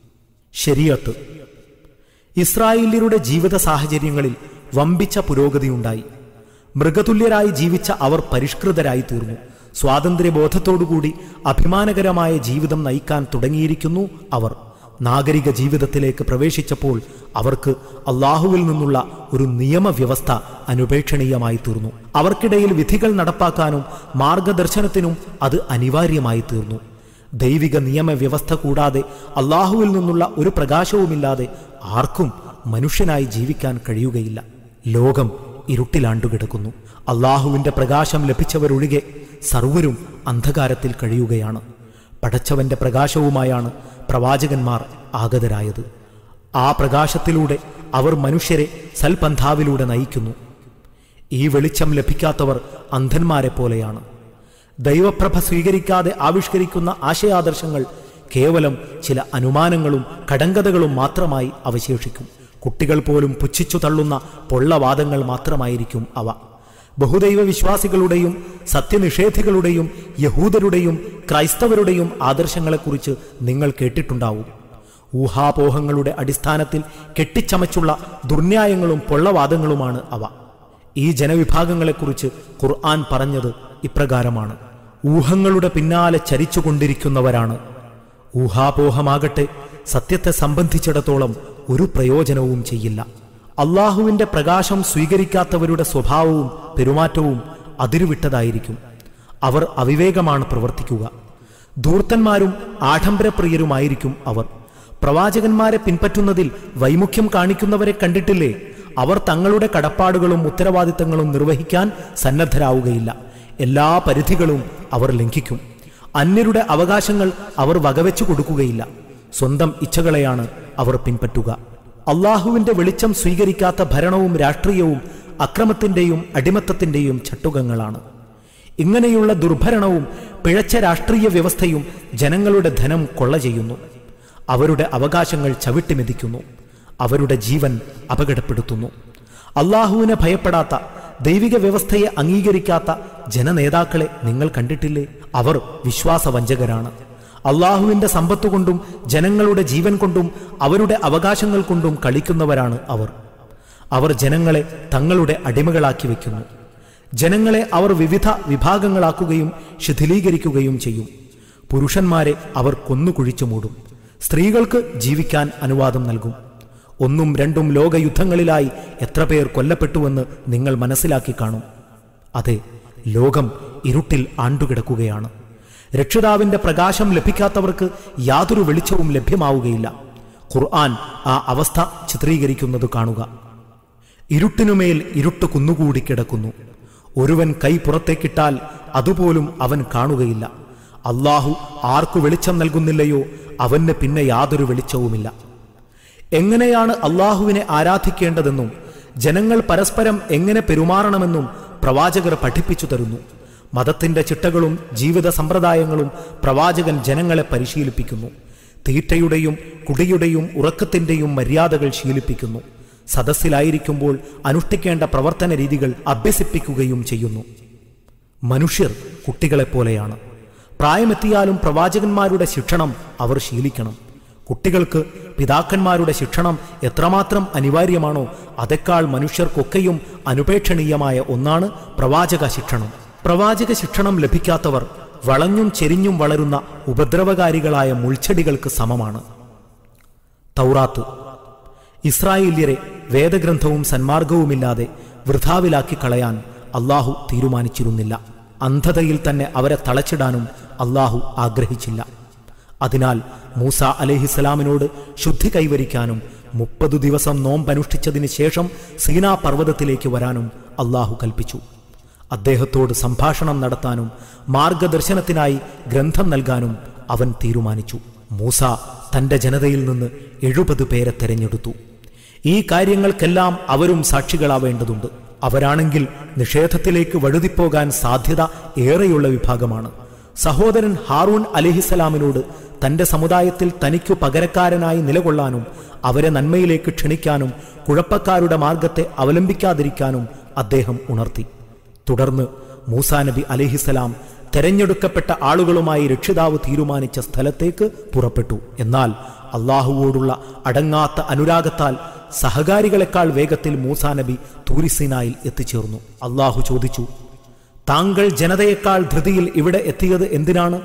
ശരിയത്ത് ഇസ്രായേല്യരുടെ ജീവിത സാഹചര്യങ്ങളിൽ വമ്പിച്ച പുരോഗതിയുണ്ടായി മൃഗതുല്യരായി ജീവിച്ച അവർ പരിഷ്കൃതരായി തീർന്നു സ്വാതന്ത്ര്യബോധത്തോടുകൂടി അഭിമാനകരമായ ജീവിതം നയിക്കാൻ തുടങ്ങിയിരിക്കുന്നു അവർ നാഗരിക ജീവിതത്തിലേക്ക് പ്രവേശിച്ചപ്പോൾ അവർക്ക് അള്ളാഹുവിൽ നിന്നുള്ള ഒരു നിയമവ്യവസ്ഥ അനുപേക്ഷണീയമായി തീർന്നു അവർക്കിടയിൽ വിധികൾ നടപ്പാക്കാനും മാർഗദർശനത്തിനും അത് അനിവാര്യമായി തീർന്നു ദൈവിക നിയമവ്യവസ്ഥ കൂടാതെ അള്ളാഹുവിൽ നിന്നുള്ള ഒരു പ്രകാശവുമില്ലാതെ ആർക്കും മനുഷ്യനായി ജീവിക്കാൻ കഴിയുകയില്ല ലോകം ഇരുട്ടിലാണ്ടുകിടക്കുന്നു അള്ളാഹുവിന്റെ പ്രകാശം ലഭിച്ചവരൊഴികെ സർവരും അന്ധകാരത്തിൽ കഴിയുകയാണ് പടച്ചവന്റെ പ്രകാശവുമായാണ് പ്രവാചകന്മാർ ആഗതരായത് ആ പ്രകാശത്തിലൂടെ അവർ മനുഷ്യരെ സൽപന്ഥാവിലൂടെ നയിക്കുന്നു ഈ വെളിച്ചം ലഭിക്കാത്തവർ അന്ധന്മാരെ പോലെയാണ് ദൈവപ്രഭ സ്വീകരിക്കാതെ ആവിഷ്കരിക്കുന്ന ആശയാദർശങ്ങൾ കേവലം ചില അനുമാനങ്ങളും കടങ്കഥകളും മാത്രമായി അവശേഷിക്കും കുട്ടികൾ പോലും പുച്ഛിച്ചു തള്ളുന്ന പൊള്ളവാദങ്ങൾ മാത്രമായിരിക്കും അവ ബഹുദൈവ വിശ്വാസികളുടെയും സത്യനിഷേധികളുടെയും യഹൂദരുടെയും ക്രൈസ്തവരുടെയും ആദർശങ്ങളെക്കുറിച്ച് നിങ്ങൾ കേട്ടിട്ടുണ്ടാവും ഊഹാപോഹങ്ങളുടെ അടിസ്ഥാനത്തിൽ കെട്ടിച്ചമച്ചുള്ള ദുർന്യായങ്ങളും പൊള്ളവാദങ്ങളുമാണ് അവ ഈ ജനവിഭാഗങ്ങളെക്കുറിച്ച് ഖുർആൻ പറഞ്ഞത് ഇപ്രകാരമാണ് ഊഹങ്ങളുടെ പിന്നാലെ ചരിച്ചുകൊണ്ടിരിക്കുന്നവരാണ് ഊഹാപോഹമാകട്ടെ സത്യത്തെ സംബന്ധിച്ചിടത്തോളം ഒരു പ്രയോജനവും ചെയ്യില്ല അള്ളാഹുവിന്റെ പ്രകാശം സ്വീകരിക്കാത്തവരുടെ സ്വഭാവവും പെരുമാറ്റവും അതിരുവിട്ടതായിരിക്കും അവർ അവിവേകമാണ് പ്രവർത്തിക്കുക ധൂർത്തന്മാരും ആഡംബരപ്രിയരുമായിരിക്കും അവർ പ്രവാചകന്മാരെ പിൻപറ്റുന്നതിൽ വൈമുഖ്യം കാണിക്കുന്നവരെ കണ്ടിട്ടില്ലേ അവർ തങ്ങളുടെ കടപ്പാടുകളും ഉത്തരവാദിത്തങ്ങളും നിർവഹിക്കാൻ സന്നദ്ധരാവുകയില്ല എല്ലാ പരിധികളും അവർ ലംഘിക്കും അന്യരുടെ അവകാശങ്ങൾ അവർ വകവെച്ചു കൊടുക്കുകയില്ല സ്വന്തം ഇച്ഛകളെയാണ് അവർ പിൻപറ്റുക അള്ളാഹുവിന്റെ വെളിച്ചം സ്വീകരിക്കാത്ത ഭരണവും രാഷ്ട്രീയവും അക്രമത്തിന്റെയും അടിമത്തത്തിന്റെയും ചട്ടുകങ്ങളാണ് ഇങ്ങനെയുള്ള ദുർഭരണവും പിഴച്ച രാഷ്ട്രീയ വ്യവസ്ഥയും ജനങ്ങളുടെ ധനം കൊള്ള ചെയ്യുന്നു അവരുടെ അവകാശങ്ങൾ ചവിട്ടിമെതിക്കുന്നു അവരുടെ ജീവൻ അപകടപ്പെടുത്തുന്നു അള്ളാഹുവിനെ ഭയപ്പെടാത്ത ദൈവിക വ്യവസ്ഥയെ അംഗീകരിക്കാത്ത ജനനേതാക്കളെ നിങ്ങൾ കണ്ടിട്ടില്ലേ അവർ വിശ്വാസവഞ്ചകരാണ് അള്ളാഹുവിന്റെ സമ്പത്ത് കൊണ്ടും ജനങ്ങളുടെ ജീവൻ കൊണ്ടും അവരുടെ അവകാശങ്ങൾ കൊണ്ടും കളിക്കുന്നവരാണ് അവർ അവർ ജനങ്ങളെ തങ്ങളുടെ അടിമകളാക്കി വയ്ക്കുന്നു ജനങ്ങളെ അവർ വിവിധ വിഭാഗങ്ങളാക്കുകയും ശിഥിലീകരിക്കുകയും ചെയ്യും പുരുഷന്മാരെ അവർ കൊന്നുകുഴിച്ചു മൂടും സ്ത്രീകൾക്ക് ജീവിക്കാൻ അനുവാദം നൽകും ഒന്നും രണ്ടും ലോകയുദ്ധങ്ങളിലായി എത്ര പേർ കൊല്ലപ്പെട്ടുവെന്ന് നിങ്ങൾ മനസ്സിലാക്കി കാണും അതെ ലോകം ഇരുട്ടിൽ ആണ്ടുകിടക്കുകയാണ് രക്ഷിതാവിന്റെ പ്രകാശം ലഭിക്കാത്തവർക്ക് യാതൊരു വെളിച്ചവും ലഭ്യമാവുകയില്ല ഖുർആൻ ആ അവസ്ഥ ചിത്രീകരിക്കുന്നത് കാണുക ഇരുട്ടിനുമേൽ ഇരുട്ട് കുന്നുകൂടി കിടക്കുന്നു ഒരുവൻ കൈ പുറത്തേക്കിട്ടാൽ അതുപോലും അവൻ കാണുകയില്ല അള്ളാഹു ആർക്കു വെളിച്ചം നൽകുന്നില്ലയോ അവന് പിന്നെ യാതൊരു വെളിച്ചവുമില്ല എങ്ങനെയാണ് അള്ളാഹുവിനെ ആരാധിക്കേണ്ടതെന്നും ജനങ്ങൾ പരസ്പരം എങ്ങനെ പെരുമാറണമെന്നും പ്രവാചകർ പഠിപ്പിച്ചു തരുന്നു മതത്തിന്റെ ചിട്ടകളും ജീവിത സമ്പ്രദായങ്ങളും പ്രവാചകൻ ജനങ്ങളെ പരിശീലിപ്പിക്കുന്നു തീറ്റയുടെയും കുടിയുടെയും ഉറക്കത്തിന്റെയും മര്യാദകൾ ശീലിപ്പിക്കുന്നു സദസ്സിലായിരിക്കുമ്പോൾ അനുഷ്ഠിക്കേണ്ട പ്രവർത്തന രീതികൾ അഭ്യസിപ്പിക്കുകയും ചെയ്യുന്നു മനുഷ്യർ കുട്ടികളെപ്പോലെയാണ് പ്രായമെത്തിയാലും പ്രവാചകന്മാരുടെ ശിക്ഷണം അവർ ശീലിക്കണം കുട്ടികൾക്ക് പിതാക്കന്മാരുടെ ശിക്ഷണം എത്രമാത്രം അനിവാര്യമാണോ അതേക്കാൾ മനുഷ്യർക്കൊക്കെയും അനുപേക്ഷണീയമായ ഒന്നാണ് പ്രവാചക ശിക്ഷണം പ്രവാചക ശിക്ഷണം ലഭിക്കാത്തവർ വളഞ്ഞും ചെരിഞ്ഞും വളരുന്ന ഉപദ്രവകാരികളായ മുൾച്ചെടികൾക്ക് സമമാണ് തൗറാത്ത് ഇസ്രായേല്യരെ വേദഗ്രന്ഥവും സന്മാർഗവുമില്ലാതെ വൃഥാവിലാക്കി കളയാൻ അള്ളാഹു തീരുമാനിച്ചിരുന്നില്ല അന്ധതയിൽ തന്നെ അവരെ തളച്ചിടാനും അള്ളാഹു ആഗ്രഹിച്ചില്ല അതിനാൽ മൂസ അലഹിസ്സലാമിനോട് ശുദ്ധി കൈവരിക്കാനും മുപ്പതു ദിവസം നോമ്പനുഷ്ഠിച്ചതിന് ശേഷം സീനാ പർവ്വതത്തിലേക്ക് വരാനും അള്ളാഹു കൽപ്പിച്ചു അദ്ദേഹത്തോട് സംഭാഷണം നടത്താനും മാർഗദർശനത്തിനായി ഗ്രന്ഥം നൽകാനും അവൻ തീരുമാനിച്ചു മൂസ തന്റെ ജനതയിൽ നിന്ന് എഴുപത് പേരെ തെരഞ്ഞെടുത്തു ഈ കാര്യങ്ങൾക്കെല്ലാം അവരും സാക്ഷികളാവേണ്ടതുണ്ട് അവരാണെങ്കിൽ നിഷേധത്തിലേക്ക് വഴുതിപ്പോകാൻ സാധ്യത ഏറെയുള്ള വിഭാഗമാണ് സഹോദരൻ ഹാറൂൺ അലിഹിസലാമിനോട് തന്റെ സമുദായത്തിൽ തനിക്കു പകരക്കാരനായി നിലകൊള്ളാനും അവരെ നന്മയിലേക്ക് ക്ഷണിക്കാനും കുഴപ്പക്കാരുടെ മാർഗത്തെ അവലംബിക്കാതിരിക്കാനും അദ്ദേഹം ഉണർത്തി തുടർന്ന് മൂസാ നബി അലിഹിസലാം തെരഞ്ഞെടുക്കപ്പെട്ട ആളുകളുമായി രക്ഷിതാവ് തീരുമാനിച്ച സ്ഥലത്തേക്ക് പുറപ്പെട്ടു എന്നാൽ അള്ളാഹുവോടുള്ള അടങ്ങാത്ത അനുരാഗത്താൽ സഹകാരികളെക്കാൾ വേഗത്തിൽ മൂസാ നബി തൂരിസീനായിൽ എത്തിച്ചേർന്നു അള്ളാഹു ചോദിച്ചു താങ്കൾ ജനതയേക്കാൾ ധൃതിയിൽ ഇവിടെ എത്തിയത് എന്തിനാണ്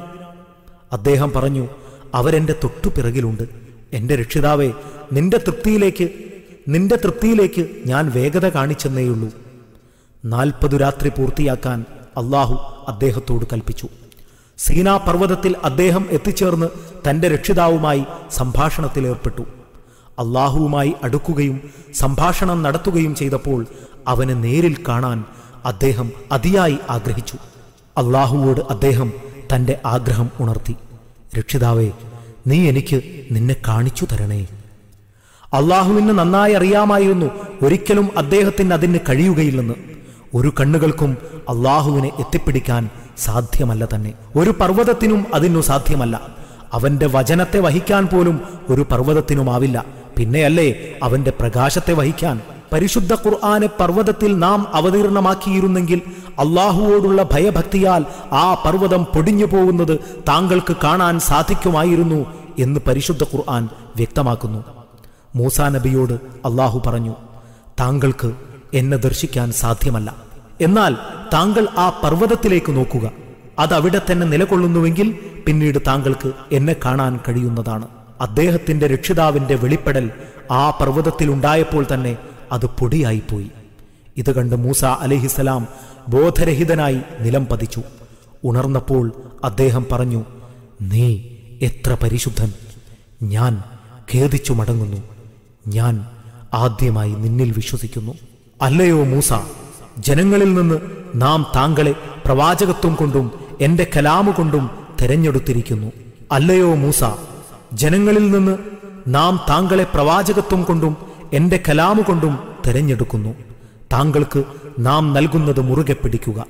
അദ്ദേഹം പറഞ്ഞു അവരെന്റെ തൊട്ടുപിറകിലുണ്ട് എന്റെ രക്ഷിതാവേ നിന്റെ തൃപ്തിയിലേക്ക് നിന്റെ തൃപ്തിയിലേക്ക് ഞാൻ വേഗത കാണിച്ചെന്നേയുള്ളൂ നാൽപ്പതു രാത്രി പൂർത്തിയാക്കാൻ അള്ളാഹു അദ്ദേഹത്തോട് കൽപ്പിച്ചു സീനാ പർവ്വതത്തിൽ അദ്ദേഹം എത്തിച്ചേർന്ന് തന്റെ രക്ഷിതാവുമായി സംഭാഷണത്തിലേർപ്പെട്ടു അള്ളാഹുവുമായി അടുക്കുകയും സംഭാഷണം നടത്തുകയും ചെയ്തപ്പോൾ അവനെ നേരിൽ കാണാൻ അദ്ദേഹം അതിയായി ആഗ്രഹിച്ചു അള്ളാഹുവോട് അദ്ദേഹം തന്റെ ആഗ്രഹം ഉണർത്തി രക്ഷിതാവേ നീ എനിക്ക് നിന്നെ കാണിച്ചു തരണേ അള്ളാഹുവിന് നന്നായി അറിയാമായിരുന്നു ഒരിക്കലും അദ്ദേഹത്തിന് അതിന് കഴിയുകയില്ലെന്ന് ഒരു കണ്ണുകൾക്കും അള്ളാഹുവിനെ എത്തിപ്പിടിക്കാൻ സാധ്യമല്ല തന്നെ ഒരു പർവ്വതത്തിനും അതിനു സാധ്യമല്ല അവന്റെ വചനത്തെ വഹിക്കാൻ പോലും ഒരു പർവ്വതത്തിനുമാവില്ല പിന്നെയല്ലേ അവന്റെ പ്രകാശത്തെ വഹിക്കാൻ പരിശുദ്ധ ഖുർആനെ പർവ്വതത്തിൽ നാം അവതീർണമാക്കിയിരുന്നെങ്കിൽ അള്ളാഹുവോടുള്ള ഭയഭക്തിയാൽ ആ പർവ്വതം പൊടിഞ്ഞു പോകുന്നത് താങ്കൾക്ക് കാണാൻ സാധിക്കുമായിരുന്നു എന്ന് പരിശുദ്ധ ഖുർആൻ വ്യക്തമാക്കുന്നു മൂസാ നബിയോട് അള്ളാഹു പറഞ്ഞു താങ്കൾക്ക് എന്നെ ദർശിക്കാൻ സാധ്യമല്ല എന്നാൽ താങ്കൾ ആ പർവ്വതത്തിലേക്ക് നോക്കുക അത് അവിടെ തന്നെ നിലകൊള്ളുന്നുവെങ്കിൽ പിന്നീട് താങ്കൾക്ക് എന്നെ കാണാൻ കഴിയുന്നതാണ് അദ്ദേഹത്തിന്റെ രക്ഷിതാവിന്റെ വെളിപ്പെടൽ ആ പർവ്വതത്തിലുണ്ടായപ്പോൾ തന്നെ അത് പൊടിയായിപ്പോയി ഇത് കണ്ട് മൂസ അലഹിസലാം ബോധരഹിതനായി നിലം പതിച്ചു ഉണർന്നപ്പോൾ അദ്ദേഹം പറഞ്ഞു നീ എത്ര പരിശുദ്ധൻ ഞാൻ ഖേദിച്ചു മടങ്ങുന്നു ഞാൻ ആദ്യമായി നിന്നിൽ വിശ്വസിക്കുന്നു അല്ലയോ മൂസ ജനങ്ങളിൽ നിന്ന് നാം താങ്കളെ പ്രവാചകത്വം കൊണ്ടും എന്റെ കലാമു കൊണ്ടും തെരഞ്ഞെടുത്തിരിക്കുന്നു അല്ലയോ മൂസ ജനങ്ങളിൽ നിന്ന് നാം താങ്കളെ പ്രവാചകത്വം കൊണ്ടും എന്റെ കലാമു കൊണ്ടും തെരഞ്ഞെടുക്കുന്നു താങ്കൾക്ക് നാം നൽകുന്നത് മുറുകെ പിടിക്കുക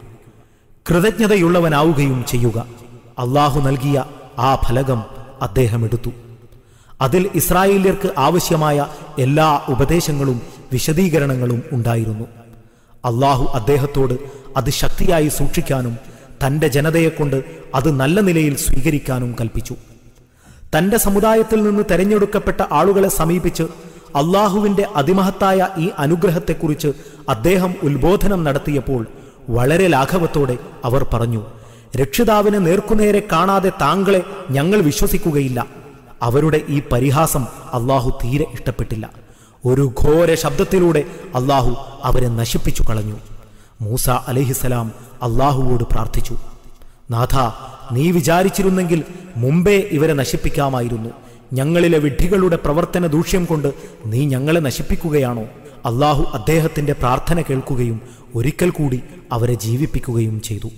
കൃതജ്ഞതയുള്ളവനാവുകയും ചെയ്യുക അള്ളാഹു നൽകിയ ആ ഫലകം അദ്ദേഹം എടുത്തു അതിൽ ഇസ്രായേല്യർക്ക് ആവശ്യമായ എല്ലാ ഉപദേശങ്ങളും വിശദീകരണങ്ങളും ഉണ്ടായിരുന്നു അള്ളാഹു അദ്ദേഹത്തോട് അത് ശക്തിയായി സൂക്ഷിക്കാനും തന്റെ ജനതയെക്കൊണ്ട് അത് നല്ല നിലയിൽ സ്വീകരിക്കാനും കൽപ്പിച്ചു തന്റെ സമുദായത്തിൽ നിന്ന് തെരഞ്ഞെടുക്കപ്പെട്ട ആളുകളെ സമീപിച്ച് അള്ളാഹുവിന്റെ അതിമഹത്തായ ഈ അനുഗ്രഹത്തെക്കുറിച്ച് അദ്ദേഹം ഉത്ബോധനം നടത്തിയപ്പോൾ വളരെ ലാഘവത്തോടെ അവർ പറഞ്ഞു രക്ഷിതാവിനെ നേർക്കുനേരെ കാണാതെ താങ്കളെ ഞങ്ങൾ വിശ്വസിക്കുകയില്ല അവരുടെ ഈ പരിഹാസം അള്ളാഹു തീരെ ഇഷ്ടപ്പെട്ടില്ല ഒരു ഘോര ശബ്ദത്തിലൂടെ അള്ളാഹു അവരെ നശിപ്പിച്ചു കളഞ്ഞു മൂസ അലഹിസലാം അള്ളാഹുവോട് പ്രാർത്ഥിച്ചു നാഥ നീ വിചാരിച്ചിരുന്നെങ്കിൽ മുമ്പേ ഇവരെ നശിപ്പിക്കാമായിരുന്നു ഞങ്ങളിലെ വിഡ്ഢികളുടെ പ്രവർത്തന ദൂഷ്യം കൊണ്ട് നീ ഞങ്ങളെ നശിപ്പിക്കുകയാണോ അള്ളാഹു അദ്ദേഹത്തിന്റെ പ്രാർത്ഥന കേൾക്കുകയും ഒരിക്കൽ കൂടി അവരെ ജീവിപ്പിക്കുകയും ചെയ്തു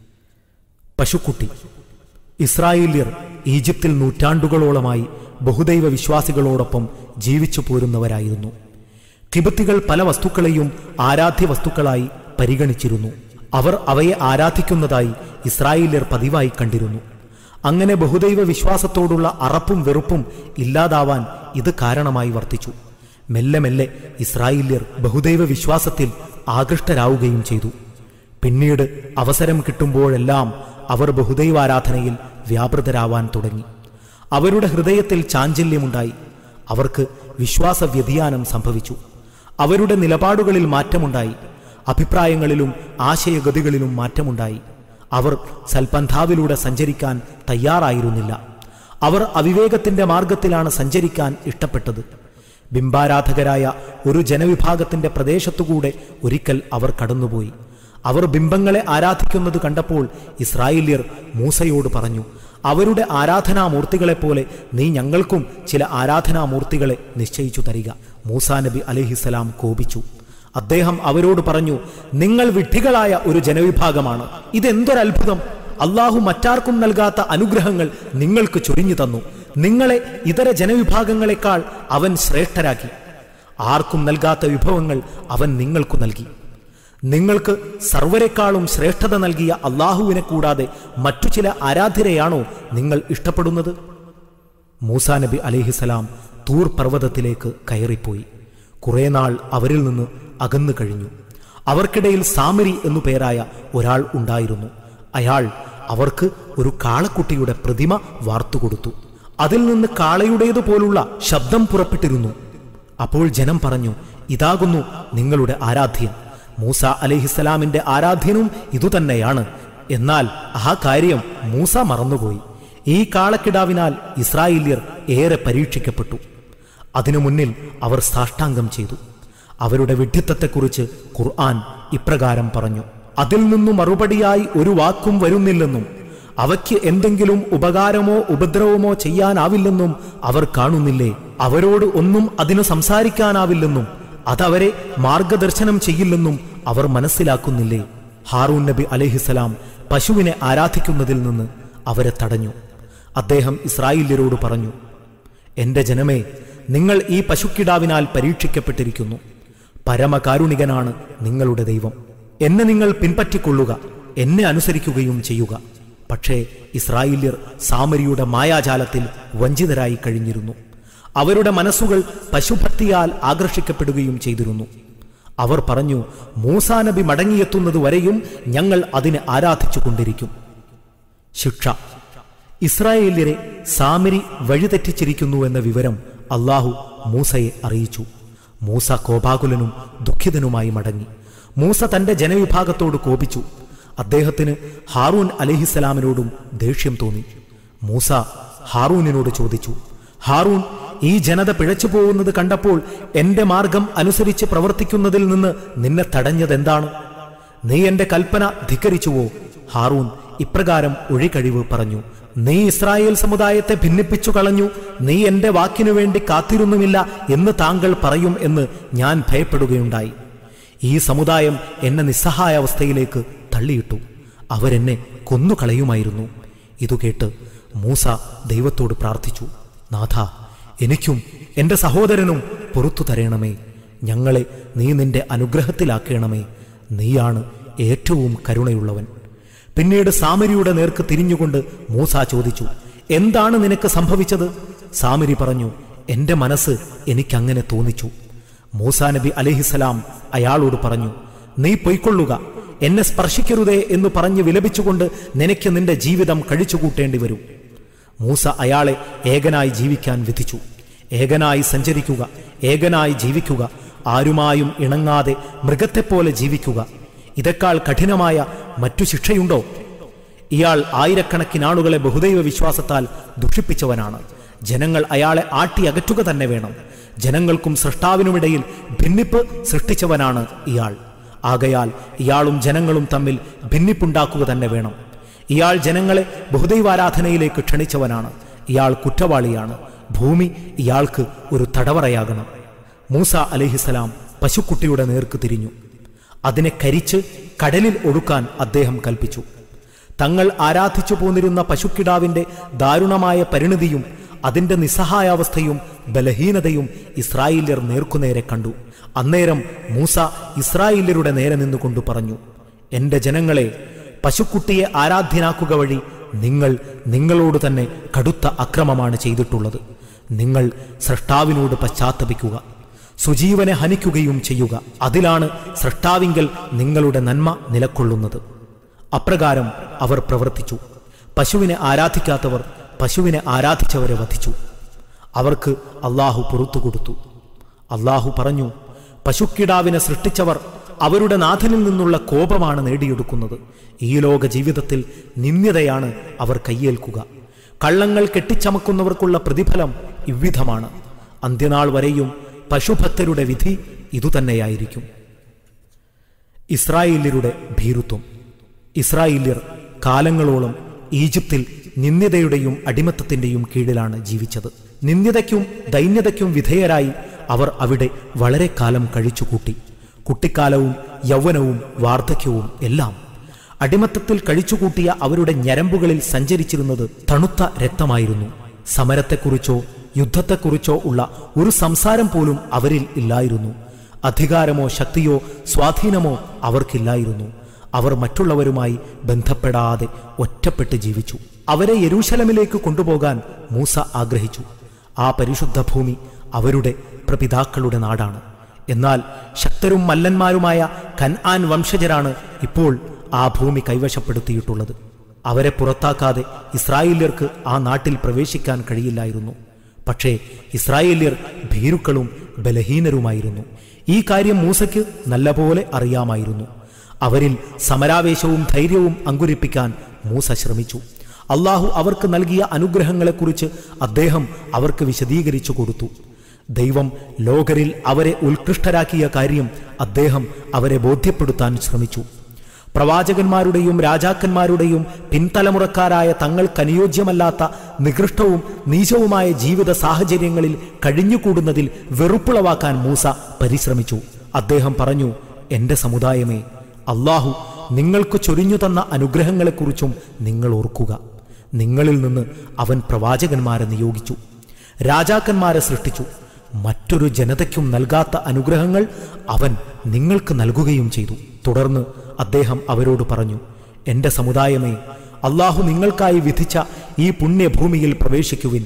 പശുക്കുട്ടി ഇസ്രായേല്യർ ഈജിപ്തിൽ നൂറ്റാണ്ടുകളോളമായി ബഹുദൈവ വിശ്വാസികളോടൊപ്പം ജീവിച്ചു പോരുന്നവരായിരുന്നു കിബത്തികൾ പല വസ്തുക്കളെയും ആരാധ്യ വസ്തുക്കളായി പരിഗണിച്ചിരുന്നു അവർ അവയെ ആരാധിക്കുന്നതായി ഇസ്രായേല്യർ പതിവായി കണ്ടിരുന്നു അങ്ങനെ ബഹുദൈവ വിശ്വാസത്തോടുള്ള അറപ്പും വെറുപ്പും ഇല്ലാതാവാൻ ഇത് കാരണമായി വർത്തിച്ചു മെല്ലെ മെല്ലെ ഇസ്രായേല്യർ ബഹുദൈവ വിശ്വാസത്തിൽ ആകൃഷ്ടരാവുകയും ചെയ്തു പിന്നീട് അവസരം കിട്ടുമ്പോഴെല്ലാം അവർ ബഹുദൈവാരാധനയിൽ വ്യാപൃതരാവാൻ തുടങ്ങി അവരുടെ ഹൃദയത്തിൽ ചാഞ്ചല്യമുണ്ടായി അവർക്ക് വിശ്വാസ വ്യതിയാനം സംഭവിച്ചു അവരുടെ നിലപാടുകളിൽ മാറ്റമുണ്ടായി അഭിപ്രായങ്ങളിലും ആശയഗതികളിലും മാറ്റമുണ്ടായി അവർ സൽപന്ഥാവിലൂടെ സഞ്ചരിക്കാൻ തയ്യാറായിരുന്നില്ല അവർ അവിവേകത്തിന്റെ മാർഗത്തിലാണ് സഞ്ചരിക്കാൻ ഇഷ്ടപ്പെട്ടത് ബിംബാരാധകരായ ഒരു ജനവിഭാഗത്തിന്റെ പ്രദേശത്തുകൂടെ ഒരിക്കൽ അവർ കടന്നുപോയി അവർ ബിംബങ്ങളെ ആരാധിക്കുന്നത് കണ്ടപ്പോൾ ഇസ്രായേല്യർ മൂസയോട് പറഞ്ഞു അവരുടെ ആരാധനാമൂർത്തികളെപ്പോലെ നീ ഞങ്ങൾക്കും ചില ആരാധനാമൂർത്തികളെ നിശ്ചയിച്ചു തരിക മൂസാ നബി അലഹിസലാം കോപിച്ചു അദ്ദേഹം അവരോട് പറഞ്ഞു നിങ്ങൾ വിഡ്ഢികളായ ഒരു ജനവിഭാഗമാണ് ഇതെന്തൊരത്ഭുതം അള്ളാഹു മറ്റാർക്കും നൽകാത്ത അനുഗ്രഹങ്ങൾ നിങ്ങൾക്ക് ചൊരിഞ്ഞു തന്നു നിങ്ങളെ ഇതര ജനവിഭാഗങ്ങളെക്കാൾ അവൻ ശ്രേഷ്ഠരാക്കി ആർക്കും നൽകാത്ത വിഭവങ്ങൾ അവൻ നിങ്ങൾക്കു നൽകി നിങ്ങൾക്ക് സർവരെക്കാളും ശ്രേഷ്ഠത നൽകിയ അള്ളാഹുവിനെ കൂടാതെ മറ്റു ചില ആരാധ്യരെയാണോ നിങ്ങൾ ഇഷ്ടപ്പെടുന്നത് മൂസാ നബി അലിഹിസലാം തൂർ പർവ്വതത്തിലേക്ക് കയറിപ്പോയി കുറേ നാൾ അവരിൽ നിന്ന് അകന്നു കഴിഞ്ഞു അവർക്കിടയിൽ സാമരി എന്നു പേരായ ഒരാൾ ഉണ്ടായിരുന്നു അയാൾ അവർക്ക് ഒരു കാളക്കുട്ടിയുടെ പ്രതിമ വാർത്തുകൊടുത്തു അതിൽ നിന്ന് കാളയുടേതുപോലുള്ള ശബ്ദം പുറപ്പെട്ടിരുന്നു അപ്പോൾ ജനം പറഞ്ഞു ഇതാകുന്നു നിങ്ങളുടെ ആരാധ്യൻ മൂസ അലഹിസലാമിന്റെ ആരാധ്യനും ഇതുതന്നെയാണ് എന്നാൽ ആ കാര്യം മൂസ മറന്നുപോയി ഈ കാളക്കിടാവിനാൽ ഇസ്രായേല്യർ ഏറെ പരീക്ഷിക്കപ്പെട്ടു അതിനു മുന്നിൽ അവർ സാഷ്ടാംഗം ചെയ്തു അവരുടെ വിഡ്ഢിത്തത്തെക്കുറിച്ച് ഖുർആൻ ഇപ്രകാരം പറഞ്ഞു അതിൽ നിന്നു മറുപടിയായി ഒരു വാക്കും വരുന്നില്ലെന്നും അവയ്ക്ക് എന്തെങ്കിലും ഉപകാരമോ ഉപദ്രവമോ ചെയ്യാനാവില്ലെന്നും അവർ കാണുന്നില്ലേ അവരോട് ഒന്നും അതിന് സംസാരിക്കാനാവില്ലെന്നും അതവരെ മാർഗദർശനം ചെയ്യില്ലെന്നും അവർ മനസ്സിലാക്കുന്നില്ലേ ഹാറൂൻ നബി അലഹിസലാം പശുവിനെ ആരാധിക്കുന്നതിൽ നിന്ന് അവരെ തടഞ്ഞു അദ്ദേഹം ഇസ്രായേല്യരോട് പറഞ്ഞു എന്റെ ജനമേ നിങ്ങൾ ഈ പശുക്കിടാവിനാൽ പരീക്ഷിക്കപ്പെട്ടിരിക്കുന്നു പരമകാരുണികനാണ് നിങ്ങളുടെ ദൈവം എന്നെ നിങ്ങൾ പിൻപറ്റിക്കൊള്ളുക എന്നെ അനുസരിക്കുകയും ചെയ്യുക പക്ഷേ ഇസ്രായേല്യർ സാമരിയുടെ മായാജാലത്തിൽ വഞ്ചിതരായി കഴിഞ്ഞിരുന്നു അവരുടെ മനസ്സുകൾ പശുഭക്തിയാൽ ആകർഷിക്കപ്പെടുകയും ചെയ്തിരുന്നു അവർ പറഞ്ഞു മൂസാ നബി മടങ്ങിയെത്തുന്നത് വരെയും ഞങ്ങൾ അതിനെ ആരാധിച്ചു കൊണ്ടിരിക്കും ശിക്ഷ ഇസ്രായേല്യരെ സാമരി വഴിതെറ്റിച്ചിരിക്കുന്നു എന്ന വിവരം അള്ളാഹു മൂസയെ അറിയിച്ചു മൂസ കോപാകുലനും ദുഃഖിതനുമായി മടങ്ങി മൂസ തന്റെ ജനവിഭാഗത്തോട് കോപിച്ചു അദ്ദേഹത്തിന് ഹാറൂൻ അലഹിസലാമിനോടും ദേഷ്യം തോന്നി മൂസ ഹാറൂനിനോട് ചോദിച്ചു ഹാറൂൻ ഈ ജനത പിഴച്ചു പോകുന്നത് കണ്ടപ്പോൾ എന്റെ മാർഗം അനുസരിച്ച് പ്രവർത്തിക്കുന്നതിൽ നിന്ന് നിന്നെ തടഞ്ഞതെന്താണ് നീ എന്റെ കൽപ്പന ധിക്കരിച്ചുവോ ഹാറൂൻ ഇപ്രകാരം ഒഴികഴിവ് പറഞ്ഞു നീ ഇസ്രായേൽ സമുദായത്തെ ഭിന്നിപ്പിച്ചു കളഞ്ഞു നീ എന്റെ വാക്കിനു വേണ്ടി കാത്തിരുന്നുമില്ല എന്ന് താങ്കൾ പറയും എന്ന് ഞാൻ ഭയപ്പെടുകയുണ്ടായി ഈ സമുദായം എന്നെ നിസ്സഹായാവസ്ഥയിലേക്ക് തള്ളിയിട്ടു അവരെന്നെ കൊന്നുകളയുമായിരുന്നു ഇതു കേട്ട് മൂസ ദൈവത്തോട് പ്രാർത്ഥിച്ചു നാഥ എനിക്കും എന്റെ സഹോദരനും പുറത്തു തരേണമേ ഞങ്ങളെ നീ നിന്റെ അനുഗ്രഹത്തിലാക്കണമേ നീയാണ് ഏറ്റവും കരുണയുള്ളവൻ പിന്നീട് സാമരിയുടെ നേർക്ക് തിരിഞ്ഞുകൊണ്ട് മൂസ ചോദിച്ചു എന്താണ് നിനക്ക് സംഭവിച്ചത് സാമരി പറഞ്ഞു എന്റെ മനസ്സ് എനിക്കങ്ങനെ തോന്നിച്ചു മൂസാ നബി അലഹിസലാം അയാളോട് പറഞ്ഞു നീ പൊയ്ക്കൊള്ളുക എന്നെ സ്പർശിക്കരുതേ എന്ന് പറഞ്ഞ് വിലപിച്ചുകൊണ്ട് നിനക്ക് നിന്റെ ജീവിതം കഴിച്ചുകൂട്ടേണ്ടി വരും മൂസ അയാളെ ഏകനായി ജീവിക്കാൻ വിധിച്ചു ഏകനായി സഞ്ചരിക്കുക ഏകനായി ജീവിക്കുക ആരുമായും ഇണങ്ങാതെ മൃഗത്തെപ്പോലെ ജീവിക്കുക ഇതേക്കാൾ കഠിനമായ മറ്റു ശിക്ഷയുണ്ടോ ഇയാൾ ആയിരക്കണക്കിന് ആളുകളെ ബഹുദൈവ വിശ്വാസത്താൽ ദുഷിപ്പിച്ചവനാണ് ജനങ്ങൾ അയാളെ ആട്ടി അകറ്റുക തന്നെ വേണം ജനങ്ങൾക്കും സൃഷ്ടാവിനുമിടയിൽ ഭിന്നിപ്പ് സൃഷ്ടിച്ചവനാണ് ഇയാൾ ആകയാൽ ഇയാളും ജനങ്ങളും തമ്മിൽ ഭിന്നിപ്പുണ്ടാക്കുക തന്നെ വേണം ഇയാൾ ജനങ്ങളെ ബഹുദൈവാരാധനയിലേക്ക് ക്ഷണിച്ചവനാണ് ഇയാൾ കുറ്റവാളിയാണ് ഭൂമി ഇയാൾക്ക് ഒരു തടവറയാകണം മൂസ അലിഹിസലാം പശുക്കുട്ടിയുടെ നേർക്ക് തിരിഞ്ഞു അതിനെ കരിച്ച് കടലിൽ ഒഴുക്കാൻ അദ്ദേഹം കൽപ്പിച്ചു തങ്ങൾ ആരാധിച്ചു പോന്നിരുന്ന പശുക്കിടാവിന്റെ ദാരുണമായ പരിണിതിയും അതിന്റെ നിസ്സഹായാവസ്ഥയും ബലഹീനതയും ഇസ്രായേല്യർ നേർക്കുനേരെ കണ്ടു അന്നേരം മൂസ ഇസ്രായേല്യരുടെ നേരെ നിന്നുകൊണ്ട് പറഞ്ഞു എന്റെ ജനങ്ങളെ പശുക്കുട്ടിയെ ആരാധ്യനാക്കുക വഴി നിങ്ങൾ നിങ്ങളോട് തന്നെ കടുത്ത അക്രമമാണ് ചെയ്തിട്ടുള്ളത് നിങ്ങൾ സൃഷ്ടാവിനോട് പശ്ചാത്തപിക്കുക സുജീവനെ ഹനിക്കുകയും ചെയ്യുക അതിലാണ് സൃഷ്ടാവിങ്കൽ നിങ്ങളുടെ നന്മ നിലക്കൊള്ളുന്നത് അപ്രകാരം അവർ പ്രവർത്തിച്ചു പശുവിനെ ആരാധിക്കാത്തവർ പശുവിനെ ആരാധിച്ചവരെ വധിച്ചു അവർക്ക് അള്ളാഹു പുറത്തു കൊടുത്തു അള്ളാഹു പറഞ്ഞു പശുക്കിടാവിനെ സൃഷ്ടിച്ചവർ അവരുടെ നാഥനിൽ നിന്നുള്ള കോപമാണ് നേടിയെടുക്കുന്നത് ഈ ലോക ജീവിതത്തിൽ നിന്ദ്യതയാണ് അവർ കയ്യേൽക്കുക കള്ളങ്ങൾ കെട്ടിച്ചമക്കുന്നവർക്കുള്ള പ്രതിഫലം ഇவ்விധമാണ് അന്ത്യനാൾ വരെയും പശുഭക്തരുടെ വിധി ഇതുതന്നെയായിരിക്കും ഇസ്രായേല്യരുടെ ഭീരുത്വം ഇസ്രായേല്യർ കാലങ്ങളോളം ഈജിപ്തിൽ നിന്ദ്യതയുടെയും അടിമത്തത്തിന്റെയും കീഴിലാണ് ജീവിച്ചത് നിന്ദ്യതയ്ക്കും ദൈന്യതയ്ക്കും വിധേയരായി അവർ അവിടെ വളരെ കാലം കഴിച്ചുകൂട്ടി കുട്ടിക്കാലവും യൗവനവും വാർദ്ധക്യവും എല്ലാം അടിമത്തത്തിൽ കഴിച്ചുകൂട്ടിയ അവരുടെ ഞരമ്പുകളിൽ സഞ്ചരിച്ചിരുന്നത് തണുത്ത രക്തമായിരുന്നു സമരത്തെക്കുറിച്ചോ യുദ്ധത്തെക്കുറിച്ചോ ഉള്ള ഒരു സംസാരം പോലും അവരിൽ ഇല്ലായിരുന്നു അധികാരമോ ശക്തിയോ സ്വാധീനമോ അവർക്കില്ലായിരുന്നു അവർ മറ്റുള്ളവരുമായി ബന്ധപ്പെടാതെ ഒറ്റപ്പെട്ട് ജീവിച്ചു അവരെ യെരൂശലമിലേക്ക് കൊണ്ടുപോകാൻ മൂസ ആഗ്രഹിച്ചു ആ പരിശുദ്ധ ഭൂമി അവരുടെ പ്രപിതാക്കളുടെ നാടാണ് എന്നാൽ ശക്തരും മല്ലന്മാരുമായ കൻആൻ വംശജരാണ് ഇപ്പോൾ ആ ഭൂമി കൈവശപ്പെടുത്തിയിട്ടുള്ളത് അവരെ പുറത്താക്കാതെ ഇസ്രായേല്യർക്ക് ആ നാട്ടിൽ പ്രവേശിക്കാൻ കഴിയില്ലായിരുന്നു പക്ഷേ ഇസ്രായേല്യർ ഭീരുക്കളും ബലഹീനരുമായിരുന്നു ഈ കാര്യം മൂസയ്ക്ക് നല്ലപോലെ അറിയാമായിരുന്നു അവരിൽ സമരാവേശവും ധൈര്യവും അങ്കുരിപ്പിക്കാൻ മൂസ ശ്രമിച്ചു അള്ളാഹു അവർക്ക് നൽകിയ അനുഗ്രഹങ്ങളെക്കുറിച്ച് അദ്ദേഹം അവർക്ക് വിശദീകരിച്ചു കൊടുത്തു ദൈവം ലോകരിൽ അവരെ ഉത്കൃഷ്ടരാക്കിയ കാര്യം അദ്ദേഹം അവരെ ബോധ്യപ്പെടുത്താൻ ശ്രമിച്ചു പ്രവാചകന്മാരുടെയും രാജാക്കന്മാരുടെയും പിൻതലമുറക്കാരായ തങ്ങൾക്കനുയോജ്യമല്ലാത്ത നികൃഷ്ടവും നീചവുമായ ജീവിത സാഹചര്യങ്ങളിൽ കഴിഞ്ഞുകൂടുന്നതിൽ വെറുപ്പുളവാക്കാൻ മൂസ പരിശ്രമിച്ചു അദ്ദേഹം പറഞ്ഞു എന്റെ സമുദായമേ അള്ളാഹു നിങ്ങൾക്ക് ചൊരിഞ്ഞു തന്ന അനുഗ്രഹങ്ങളെക്കുറിച്ചും നിങ്ങൾ ഓർക്കുക നിങ്ങളിൽ നിന്ന് അവൻ പ്രവാചകന്മാരെ നിയോഗിച്ചു രാജാക്കന്മാരെ സൃഷ്ടിച്ചു മറ്റൊരു ജനതയ്ക്കും നൽകാത്ത അനുഗ്രഹങ്ങൾ അവൻ നിങ്ങൾക്ക് നൽകുകയും ചെയ്തു തുടർന്ന് അദ്ദേഹം അവരോട് പറഞ്ഞു എന്റെ സമുദായമേ അള്ളാഹു നിങ്ങൾക്കായി വിധിച്ച ഈ പുണ്യഭൂമിയിൽ പ്രവേശിക്കുവിൻ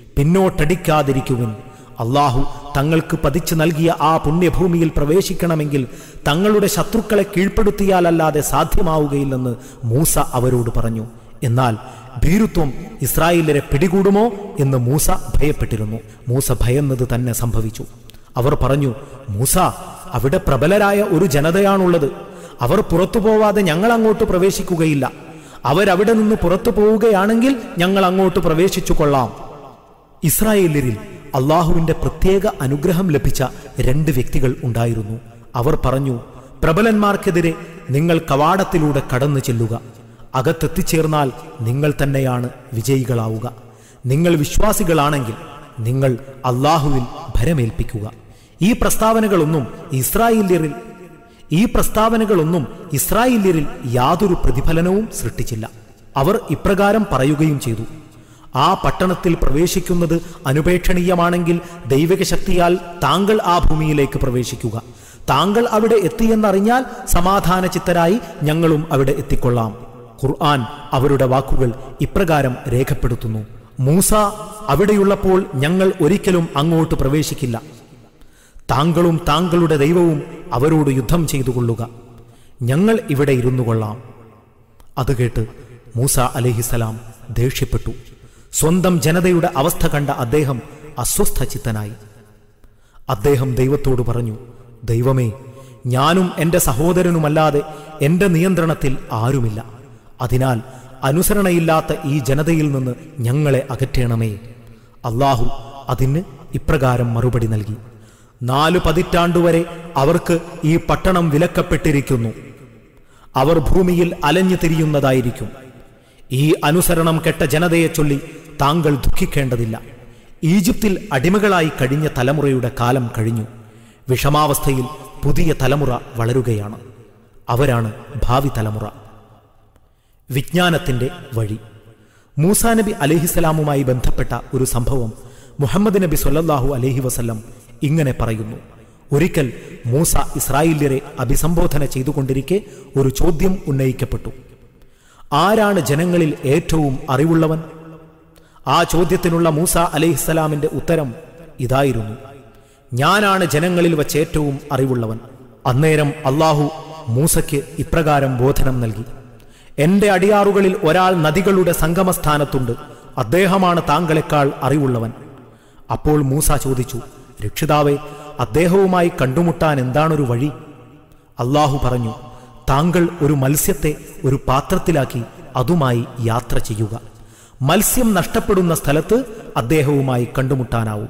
പിന്നോട്ടടിക്കാതിരിക്കുവിൻ അള്ളാഹു തങ്ങൾക്ക് പതിച്ചു നൽകിയ ആ പുണ്യഭൂമിയിൽ പ്രവേശിക്കണമെങ്കിൽ തങ്ങളുടെ ശത്രുക്കളെ കീഴ്പ്പെടുത്തിയാലല്ലാതെ സാധ്യമാവുകയില്ലെന്ന് മൂസ അവരോട് പറഞ്ഞു എന്നാൽ ഭീരുത്വം ഇസ്രായേലരെ പിടികൂടുമോ എന്ന് മൂസ ഭയപ്പെട്ടിരുന്നു മൂസ ഭയന്നത് തന്നെ സംഭവിച്ചു അവർ പറഞ്ഞു മൂസ അവിടെ പ്രബലരായ ഒരു ജനതയാണുള്ളത് അവർ പുറത്തു പോവാതെ ഞങ്ങൾ അങ്ങോട്ട് പ്രവേശിക്കുകയില്ല അവരവിടെ നിന്ന് പുറത്തു പോവുകയാണെങ്കിൽ ഞങ്ങൾ അങ്ങോട്ട് പ്രവേശിച്ചു കൊള്ളാം ഇസ്രായേല്യരിൽ അള്ളാഹുവിന്റെ പ്രത്യേക അനുഗ്രഹം ലഭിച്ച രണ്ട് വ്യക്തികൾ ഉണ്ടായിരുന്നു അവർ പറഞ്ഞു പ്രബലന്മാർക്കെതിരെ നിങ്ങൾ കവാടത്തിലൂടെ കടന്നു ചെല്ലുക അകത്തെത്തിച്ചേർന്നാൽ നിങ്ങൾ തന്നെയാണ് വിജയികളാവുക നിങ്ങൾ വിശ്വാസികളാണെങ്കിൽ നിങ്ങൾ അള്ളാഹുവിൽ ഭരമേൽപ്പിക്കുക ഈ പ്രസ്താവനകളൊന്നും ഇസ്രായേല്യരിൽ ഈ പ്രസ്താവനകളൊന്നും ഇസ്രായേല്യരിൽ യാതൊരു പ്രതിഫലനവും സൃഷ്ടിച്ചില്ല അവർ ഇപ്രകാരം പറയുകയും ചെയ്തു ആ പട്ടണത്തിൽ പ്രവേശിക്കുന്നത് അനുപേക്ഷണീയമാണെങ്കിൽ ദൈവിക ശക്തിയാൽ താങ്കൾ ആ ഭൂമിയിലേക്ക് പ്രവേശിക്കുക താങ്കൾ അവിടെ എത്തിയെന്നറിഞ്ഞാൽ സമാധാന ചിത്തരായി ഞങ്ങളും അവിടെ എത്തിക്കൊള്ളാം ഖുർആൻ അവരുടെ വാക്കുകൾ ഇപ്രകാരം രേഖപ്പെടുത്തുന്നു മൂസ അവിടെയുള്ളപ്പോൾ ഞങ്ങൾ ഒരിക്കലും അങ്ങോട്ട് പ്രവേശിക്കില്ല താങ്കളും താങ്കളുടെ ദൈവവും അവരോട് യുദ്ധം ചെയ്തു കൊള്ളുക ഞങ്ങൾ ഇവിടെ ഇരുന്നു കൊള്ളാം അത് കേട്ട് മൂസ അലഹിസലാം ദേഷ്യപ്പെട്ടു സ്വന്തം ജനതയുടെ അവസ്ഥ കണ്ട അദ്ദേഹം അസ്വസ്ഥചിത്തനായി അദ്ദേഹം ദൈവത്തോട് പറഞ്ഞു ദൈവമേ ഞാനും എൻ്റെ സഹോദരനുമല്ലാതെ എൻ്റെ നിയന്ത്രണത്തിൽ ആരുമില്ല അതിനാൽ അനുസരണയില്ലാത്ത ഈ ജനതയിൽ നിന്ന് ഞങ്ങളെ അകറ്റണമേ അള്ളാഹു അതിന് ഇപ്രകാരം മറുപടി നൽകി നാലു പതിറ്റാണ്ടുവരെ അവർക്ക് ഈ പട്ടണം വിലക്കപ്പെട്ടിരിക്കുന്നു അവർ ഭൂമിയിൽ അലഞ്ഞു തിരിയുന്നതായിരിക്കും ഈ അനുസരണം കെട്ട ജനതയെ ചൊല്ലി താങ്കൾ ദുഃഖിക്കേണ്ടതില്ല ഈജിപ്തിൽ അടിമകളായി കഴിഞ്ഞ തലമുറയുടെ കാലം കഴിഞ്ഞു വിഷമാവസ്ഥയിൽ പുതിയ തലമുറ വളരുകയാണ് അവരാണ് ഭാവി തലമുറ വിജ്ഞാനത്തിന്റെ വഴി മൂസാ നബി അലഹിസലാമുമായി ബന്ധപ്പെട്ട ഒരു സംഭവം മുഹമ്മദ് നബി സൊല്ലാഹു അലഹി വസല്ലം ഇങ്ങനെ പറയുന്നു ഒരിക്കൽ മൂസ ഇസ്രായേല്യരെ അഭിസംബോധന ചെയ്തുകൊണ്ടിരിക്കെ ഒരു ചോദ്യം ഉന്നയിക്കപ്പെട്ടു ആരാണ് ജനങ്ങളിൽ ഏറ്റവും അറിവുള്ളവൻ ആ ചോദ്യത്തിനുള്ള മൂസ അലഹിസ്സലാമിന്റെ ഉത്തരം ഇതായിരുന്നു ഞാനാണ് ജനങ്ങളിൽ വച്ച് ഏറ്റവും അറിവുള്ളവൻ അന്നേരം അള്ളാഹു മൂസയ്ക്ക് ഇപ്രകാരം ബോധനം നൽകി എന്റെ അടിയാറുകളിൽ ഒരാൾ നദികളുടെ സംഗമസ്ഥാനത്തുണ്ട് അദ്ദേഹമാണ് താങ്കളെക്കാൾ അറിവുള്ളവൻ അപ്പോൾ മൂസ ചോദിച്ചു രക്ഷിതാവെ അദ്ദേഹവുമായി കണ്ടുമുട്ടാൻ എന്താണൊരു വഴി അള്ളാഹു പറഞ്ഞു താങ്കൾ ഒരു മത്സ്യത്തെ ഒരു പാത്രത്തിലാക്കി അതുമായി യാത്ര ചെയ്യുക മത്സ്യം നഷ്ടപ്പെടുന്ന സ്ഥലത്ത് അദ്ദേഹവുമായി കണ്ടുമുട്ടാനാവും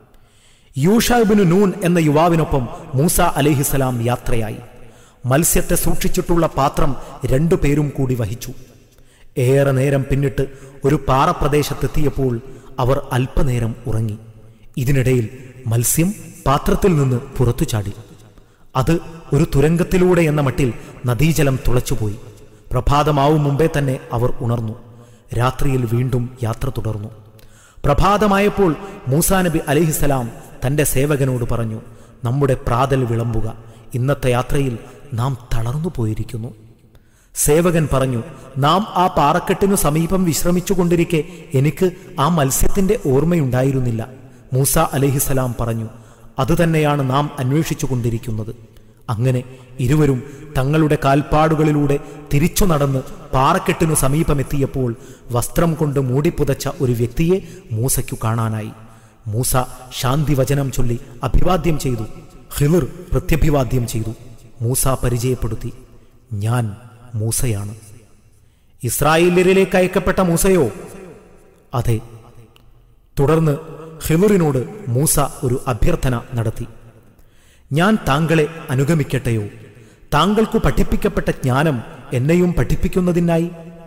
യൂഷാബിനു നൂൻ എന്ന യുവാവിനൊപ്പം മൂസ അലിഹിസലാം യാത്രയായി മത്സ്യത്തെ സൂക്ഷിച്ചിട്ടുള്ള പാത്രം രണ്ടു പേരും കൂടി വഹിച്ചു ഏറെ നേരം പിന്നിട്ട് ഒരു പാറപ്രദേശത്തെത്തിയപ്പോൾ അവർ അല്പനേരം ഉറങ്ങി ഇതിനിടയിൽ മത്സ്യം പാത്രത്തിൽ നിന്ന് പുറത്തു ചാടി അത് ഒരു തുരങ്കത്തിലൂടെ എന്ന മട്ടിൽ നദീജലം തുളച്ചുപോയി പ്രഭാതമാവും മുമ്പേ തന്നെ അവർ ഉണർന്നു രാത്രിയിൽ വീണ്ടും യാത്ര തുടർന്നു പ്രഭാതമായപ്പോൾ മൂസാ നബി അലിഹിസലാം തന്റെ സേവകനോട് പറഞ്ഞു നമ്മുടെ പ്രാതൽ വിളമ്പുക ഇന്നത്തെ യാത്രയിൽ നാം തളർന്നു പോയിരിക്കുന്നു സേവകൻ പറഞ്ഞു നാം ആ പാറക്കെട്ടിനു സമീപം വിശ്രമിച്ചുകൊണ്ടിരിക്കെ എനിക്ക് ആ മത്സ്യത്തിന്റെ ഓർമ്മയുണ്ടായിരുന്നില്ല മൂസ അലഹിസലാം പറഞ്ഞു അതുതന്നെയാണ് നാം അന്വേഷിച്ചു കൊണ്ടിരിക്കുന്നത് അങ്ങനെ ഇരുവരും തങ്ങളുടെ കാൽപ്പാടുകളിലൂടെ തിരിച്ചു നടന്ന് പാറക്കെട്ടിനു സമീപമെത്തിയപ്പോൾ വസ്ത്രം കൊണ്ട് മൂടിപ്പുതച്ച ഒരു വ്യക്തിയെ മൂസയ്ക്കു കാണാനായി മൂസ ശാന്തി വചനം ചൊല്ലി അഭിവാദ്യം ചെയ്തു ഹിളിർ പ്രത്യഭിവാദ്യം ചെയ്തു മൂസ പരിചയപ്പെടുത്തി ഞാൻ മൂസയാണ് ഇസ്രായേലിലേക്ക് അയക്കപ്പെട്ട മൂസയോ അതെ തുടർന്ന് ഹിമറിനോട് മൂസ ഒരു അഭ്യർത്ഥന നടത്തി ഞാൻ താങ്കളെ അനുഗമിക്കട്ടെയോ താങ്കൾക്കു പഠിപ്പിക്കപ്പെട്ട ജ്ഞാനം എന്നെയും പഠിപ്പിക്കുന്നതിനായി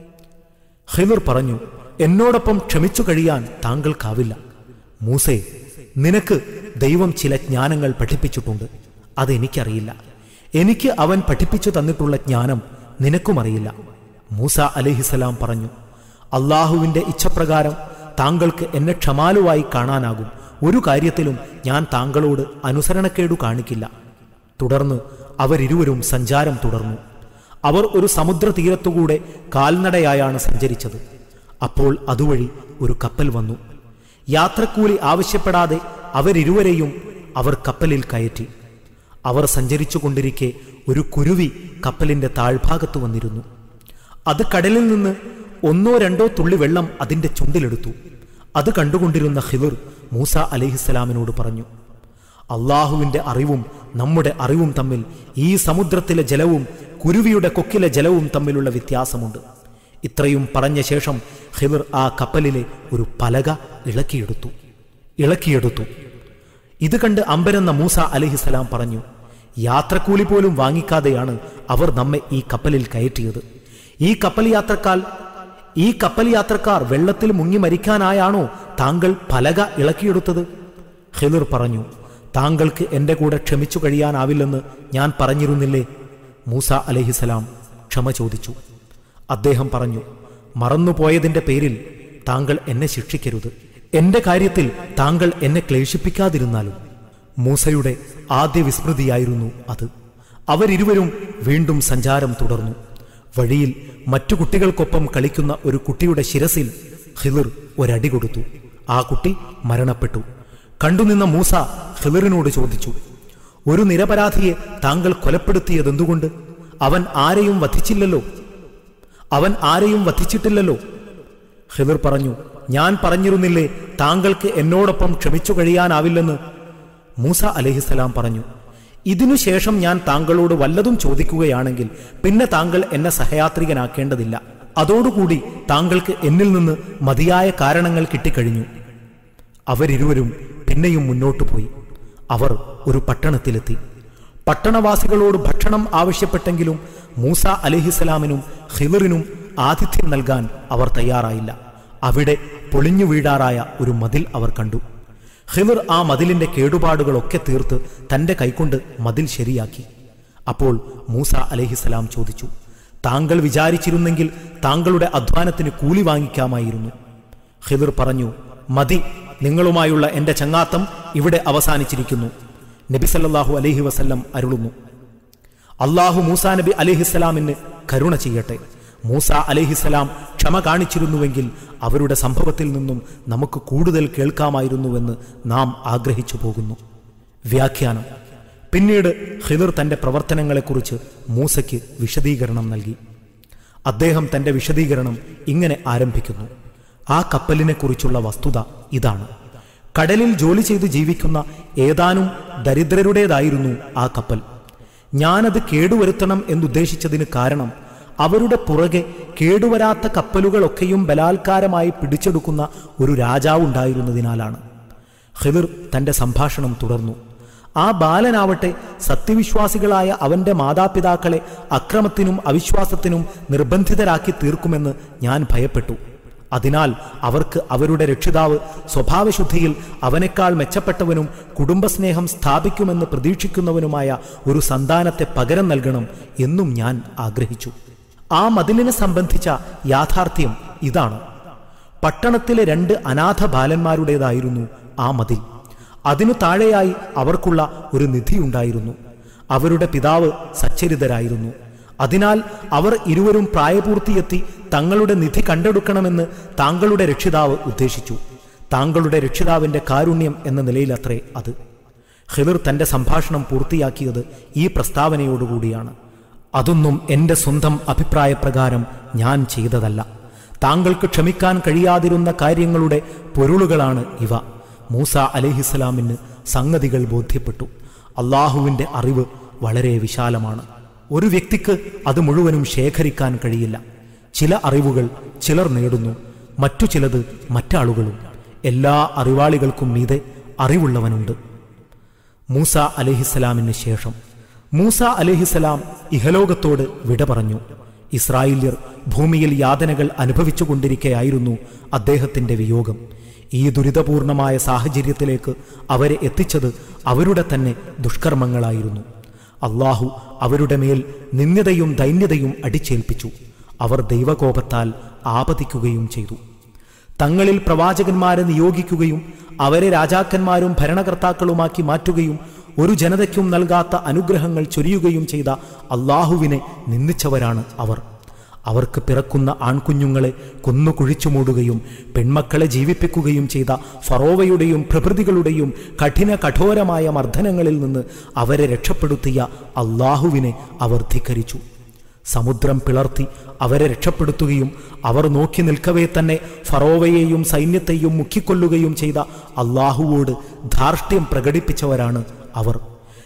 ഹിമർ പറഞ്ഞു എന്നോടൊപ്പം ക്ഷമിച്ചു കഴിയാൻ താങ്കൾക്കാവില്ല മൂസേ നിനക്ക് ദൈവം ചില ജ്ഞാനങ്ങൾ പഠിപ്പിച്ചിട്ടുണ്ട് അതെനിക്കറിയില്ല എനിക്ക് അവൻ പഠിപ്പിച്ചു തന്നിട്ടുള്ള ജ്ഞാനം നിനക്കും അറിയില്ല മൂസ അലഹിസലാം പറഞ്ഞു അള്ളാഹുവിന്റെ ഇച്ഛപ്രകാരം താങ്കൾക്ക് എന്നെ ക്ഷമാലുവായി കാണാനാകും ഒരു കാര്യത്തിലും ഞാൻ താങ്കളോട് അനുസരണക്കേടു കാണിക്കില്ല തുടർന്ന് അവരിരുവരും സഞ്ചാരം തുടർന്നു അവർ ഒരു സമുദ്ര തീരത്തുകൂടെ കാൽനടയായാണ് സഞ്ചരിച്ചത് അപ്പോൾ അതുവഴി ഒരു കപ്പൽ വന്നു യാത്രക്കൂലി ആവശ്യപ്പെടാതെ അവരിരുവരെയും അവർ കപ്പലിൽ കയറ്റി അവർ സഞ്ചരിച്ചു കൊണ്ടിരിക്കെ ഒരു കുരുവി കപ്പലിന്റെ താഴ്ഭാഗത്ത് വന്നിരുന്നു അത് കടലിൽ നിന്ന് ഒന്നോ രണ്ടോ തുള്ളി വെള്ളം അതിന്റെ ചുണ്ടിലെടുത്തു അത് കണ്ടുകൊണ്ടിരുന്ന ഹിവർ മൂസ അലിഹിസ്സലാമിനോട് പറഞ്ഞു അള്ളാഹുവിന്റെ അറിവും നമ്മുടെ അറിവും തമ്മിൽ ഈ സമുദ്രത്തിലെ ജലവും കുരുവിയുടെ കൊക്കിലെ ജലവും തമ്മിലുള്ള വ്യത്യാസമുണ്ട് ഇത്രയും പറഞ്ഞ ശേഷം ഹിവർ ആ കപ്പലിലെ ഒരു പലക ഇളക്കിയെടുത്തു ഇളക്കിയെടുത്തു ഇത് കണ്ട് അമ്പരെന്ന മൂസ അലഹിസലാം പറഞ്ഞു യാത്രക്കൂലി പോലും വാങ്ങിക്കാതെയാണ് അവർ നമ്മെ ഈ കപ്പലിൽ കയറ്റിയത് ഈ കപ്പൽ യാത്രക്കാർ ഈ കപ്പൽ യാത്രക്കാർ വെള്ളത്തിൽ മുങ്ങി മരിക്കാനായാണോ താങ്കൾ പലക ഇളക്കിയെടുത്തത് ഖിലിർ പറഞ്ഞു താങ്കൾക്ക് എന്റെ കൂടെ ക്ഷമിച്ചു കഴിയാനാവില്ലെന്ന് ഞാൻ പറഞ്ഞിരുന്നില്ലേ മൂസ അലഹിസലാം ക്ഷമ ചോദിച്ചു അദ്ദേഹം പറഞ്ഞു മറന്നുപോയതിന്റെ പേരിൽ താങ്കൾ എന്നെ ശിക്ഷിക്കരുത് എന്റെ കാര്യത്തിൽ താങ്കൾ എന്നെ ക്ലേശിപ്പിക്കാതിരുന്നാലും മൂസയുടെ ആദ്യ വിസ്മൃതിയായിരുന്നു അത് അവരിരുവരും വീണ്ടും സഞ്ചാരം തുടർന്നു വഴിയിൽ മറ്റു കുട്ടികൾക്കൊപ്പം കളിക്കുന്ന ഒരു കുട്ടിയുടെ ശിരസിൽ ഹിലിർ ഒരടി കൊടുത്തു ആ കുട്ടി മരണപ്പെട്ടു കണ്ടുനിന്ന മൂസ ഹിലിറിനോട് ചോദിച്ചു ഒരു നിരപരാധിയെ താങ്കൾ കൊലപ്പെടുത്തിയതെന്തുകൊണ്ട് അവൻ ആരെയും വധിച്ചില്ലല്ലോ അവൻ ആരെയും വധിച്ചിട്ടില്ലല്ലോ ഹിദർ പറഞ്ഞു ഞാൻ പറഞ്ഞിരുന്നില്ലേ താങ്കൾക്ക് എന്നോടൊപ്പം ക്ഷമിച്ചു കഴിയാനാവില്ലെന്ന് മൂസ അലഹിസലാം പറഞ്ഞു ഇതിനുശേഷം ഞാൻ താങ്കളോട് വല്ലതും ചോദിക്കുകയാണെങ്കിൽ പിന്നെ താങ്കൾ എന്നെ സഹയാത്രികനാക്കേണ്ടതില്ല അതോടുകൂടി താങ്കൾക്ക് എന്നിൽ നിന്ന് മതിയായ കാരണങ്ങൾ കിട്ടിക്കഴിഞ്ഞു അവരിരുവരും പിന്നെയും മുന്നോട്ടു പോയി അവർ ഒരു പട്ടണത്തിലെത്തി പട്ടണവാസികളോട് ഭക്ഷണം ആവശ്യപ്പെട്ടെങ്കിലും മൂസ അലഹിസലാമിനും ഹിലറിനും ആതിഥ്യം നൽകാൻ അവർ തയ്യാറായില്ല അവിടെ പൊളിഞ്ഞു വീഴാറായ ഒരു മതിൽ അവർ കണ്ടു ഹിലർ ആ മതിലിന്റെ കേടുപാടുകളൊക്കെ തീർത്ത് തന്റെ കൈകൊണ്ട് മതിൽ ശരിയാക്കി അപ്പോൾ മൂസ അലഹിസലാം ചോദിച്ചു താങ്കൾ വിചാരിച്ചിരുന്നെങ്കിൽ താങ്കളുടെ അധ്വാനത്തിന് കൂലി വാങ്ങിക്കാമായിരുന്നു ഹിദർ പറഞ്ഞു മതി നിങ്ങളുമായുള്ള എന്റെ ചങ്ങാത്തം ഇവിടെ അവസാനിച്ചിരിക്കുന്നു നബി സല്ലല്ലാഹു അലൈഹി വസല്ലം അരുളുന്നു അള്ളാഹു മൂസാ നബി അലിഹിസ്സലാമിന് കരുണ ചെയ്യട്ടെ മൂസ അലിഹിസ്സലാം ക്ഷമ കാണിച്ചിരുന്നുവെങ്കിൽ അവരുടെ സംഭവത്തിൽ നിന്നും നമുക്ക് കൂടുതൽ കേൾക്കാമായിരുന്നുവെന്ന് നാം ആഗ്രഹിച്ചു പോകുന്നു വ്യാഖ്യാനം പിന്നീട് ഹിദർ തന്റെ പ്രവർത്തനങ്ങളെക്കുറിച്ച് മൂസയ്ക്ക് വിശദീകരണം നൽകി അദ്ദേഹം തന്റെ വിശദീകരണം ഇങ്ങനെ ആരംഭിക്കുന്നു ആ കപ്പലിനെക്കുറിച്ചുള്ള വസ്തുത ഇതാണ് കടലിൽ ജോലി ചെയ്ത് ജീവിക്കുന്ന ഏതാനും ദരിദ്രരുടേതായിരുന്നു ആ കപ്പൽ ഞാനത് കേടുവരുത്തണം എന്നുദ്ദേശിച്ചതിന് കാരണം അവരുടെ പുറകെ കേടുവരാത്ത കപ്പലുകളൊക്കെയും ബലാത്കാരമായി പിടിച്ചെടുക്കുന്ന ഒരു രാജാവുണ്ടായിരുന്നതിനാലാണ് ഹിദർ തന്റെ സംഭാഷണം തുടർന്നു ആ ബാലനാവട്ടെ സത്യവിശ്വാസികളായ അവന്റെ മാതാപിതാക്കളെ അക്രമത്തിനും അവിശ്വാസത്തിനും നിർബന്ധിതരാക്കി തീർക്കുമെന്ന് ഞാൻ ഭയപ്പെട്ടു അതിനാൽ അവർക്ക് അവരുടെ രക്ഷിതാവ് സ്വഭാവശുദ്ധിയിൽ അവനേക്കാൾ മെച്ചപ്പെട്ടവനും കുടുംബസ്നേഹം സ്ഥാപിക്കുമെന്ന് പ്രതീക്ഷിക്കുന്നവനുമായ ഒരു സന്താനത്തെ പകരം നൽകണം എന്നും ഞാൻ ആഗ്രഹിച്ചു ആ മതിലിനെ സംബന്ധിച്ച യാഥാർത്ഥ്യം ഇതാണ് പട്ടണത്തിലെ രണ്ട് അനാഥ ബാലന്മാരുടേതായിരുന്നു ആ മതിൽ അതിനു താഴെയായി അവർക്കുള്ള ഒരു നിധിയുണ്ടായിരുന്നു അവരുടെ പിതാവ് സച്ചരിതരായിരുന്നു അതിനാൽ അവർ ഇരുവരും പ്രായപൂർത്തിയെത്തി തങ്ങളുടെ നിധി കണ്ടെടുക്കണമെന്ന് താങ്കളുടെ രക്ഷിതാവ് ഉദ്ദേശിച്ചു താങ്കളുടെ രക്ഷിതാവിന്റെ കാരുണ്യം എന്ന നിലയിലത്രേ അത് ഹിദർ തന്റെ സംഭാഷണം പൂർത്തിയാക്കിയത് ഈ പ്രസ്താവനയോടുകൂടിയാണ് അതൊന്നും എന്റെ സ്വന്തം അഭിപ്രായപ്രകാരം ഞാൻ ചെയ്തതല്ല താങ്കൾക്ക് ക്ഷമിക്കാൻ കഴിയാതിരുന്ന കാര്യങ്ങളുടെ പൊരുളുകളാണ് ഇവ മൂസ അലഹിസ്സലാമിന് സംഗതികൾ ബോധ്യപ്പെട്ടു അള്ളാഹുവിൻ്റെ അറിവ് വളരെ വിശാലമാണ് ഒരു വ്യക്തിക്ക് അത് മുഴുവനും ശേഖരിക്കാൻ കഴിയില്ല ചില അറിവുകൾ ചിലർ നേടുന്നു മറ്റു ചിലത് മറ്റാളുകളും എല്ലാ അറിവാളികൾക്കും മീതെ അറിവുള്ളവനുണ്ട് മൂസ അലഹിസ്സലാമിന് ശേഷം മൂസ അലഹിസ്സലാം ഇഹലോകത്തോട് വിട പറഞ്ഞു ഇസ്രായേല്യർ ഭൂമിയിൽ യാതനകൾ അനുഭവിച്ചുകൊണ്ടിരിക്കെയായിരുന്നു അദ്ദേഹത്തിന്റെ വിയോഗം ഈ ദുരിതപൂർണമായ സാഹചര്യത്തിലേക്ക് അവരെ എത്തിച്ചത് അവരുടെ തന്നെ ദുഷ്കർമ്മങ്ങളായിരുന്നു അള്ളാഹു അവരുടെ മേൽ നിന്ദ്യതയും ദൈന്യതയും അടിച്ചേൽപ്പിച്ചു അവർ ദൈവകോപത്താൽ ആപതിക്കുകയും ചെയ്തു തങ്ങളിൽ പ്രവാചകന്മാരെ നിയോഗിക്കുകയും അവരെ രാജാക്കന്മാരും ഭരണകർത്താക്കളുമാക്കി മാറ്റുകയും ഒരു ജനതയ്ക്കും നൽകാത്ത അനുഗ്രഹങ്ങൾ ചൊരിയുകയും ചെയ്ത അള്ളാഹുവിനെ നിന്ദിച്ചവരാണ് അവർ അവർക്ക് പിറക്കുന്ന ആൺകുഞ്ഞുങ്ങളെ കൊന്നു കുഴിച്ചു മൂടുകയും പെൺമക്കളെ ജീവിപ്പിക്കുകയും ചെയ്ത ഫറോവയുടെയും പ്രഭൃതികളുടെയും കഠിന കഠോരമായ മർദ്ദനങ്ങളിൽ നിന്ന് അവരെ രക്ഷപ്പെടുത്തിയ അള്ളാഹുവിനെ അവർ ധിക്കരിച്ചു സമുദ്രം പിളർത്തി അവരെ രക്ഷപ്പെടുത്തുകയും അവർ നോക്കി നിൽക്കവേ തന്നെ ഫറോവയെയും സൈന്യത്തെയും മുക്കിക്കൊല്ലുകയും ചെയ്ത അള്ളാഹുവോട് ധാർഷ്ട്യം പ്രകടിപ്പിച്ചവരാണ് അവർ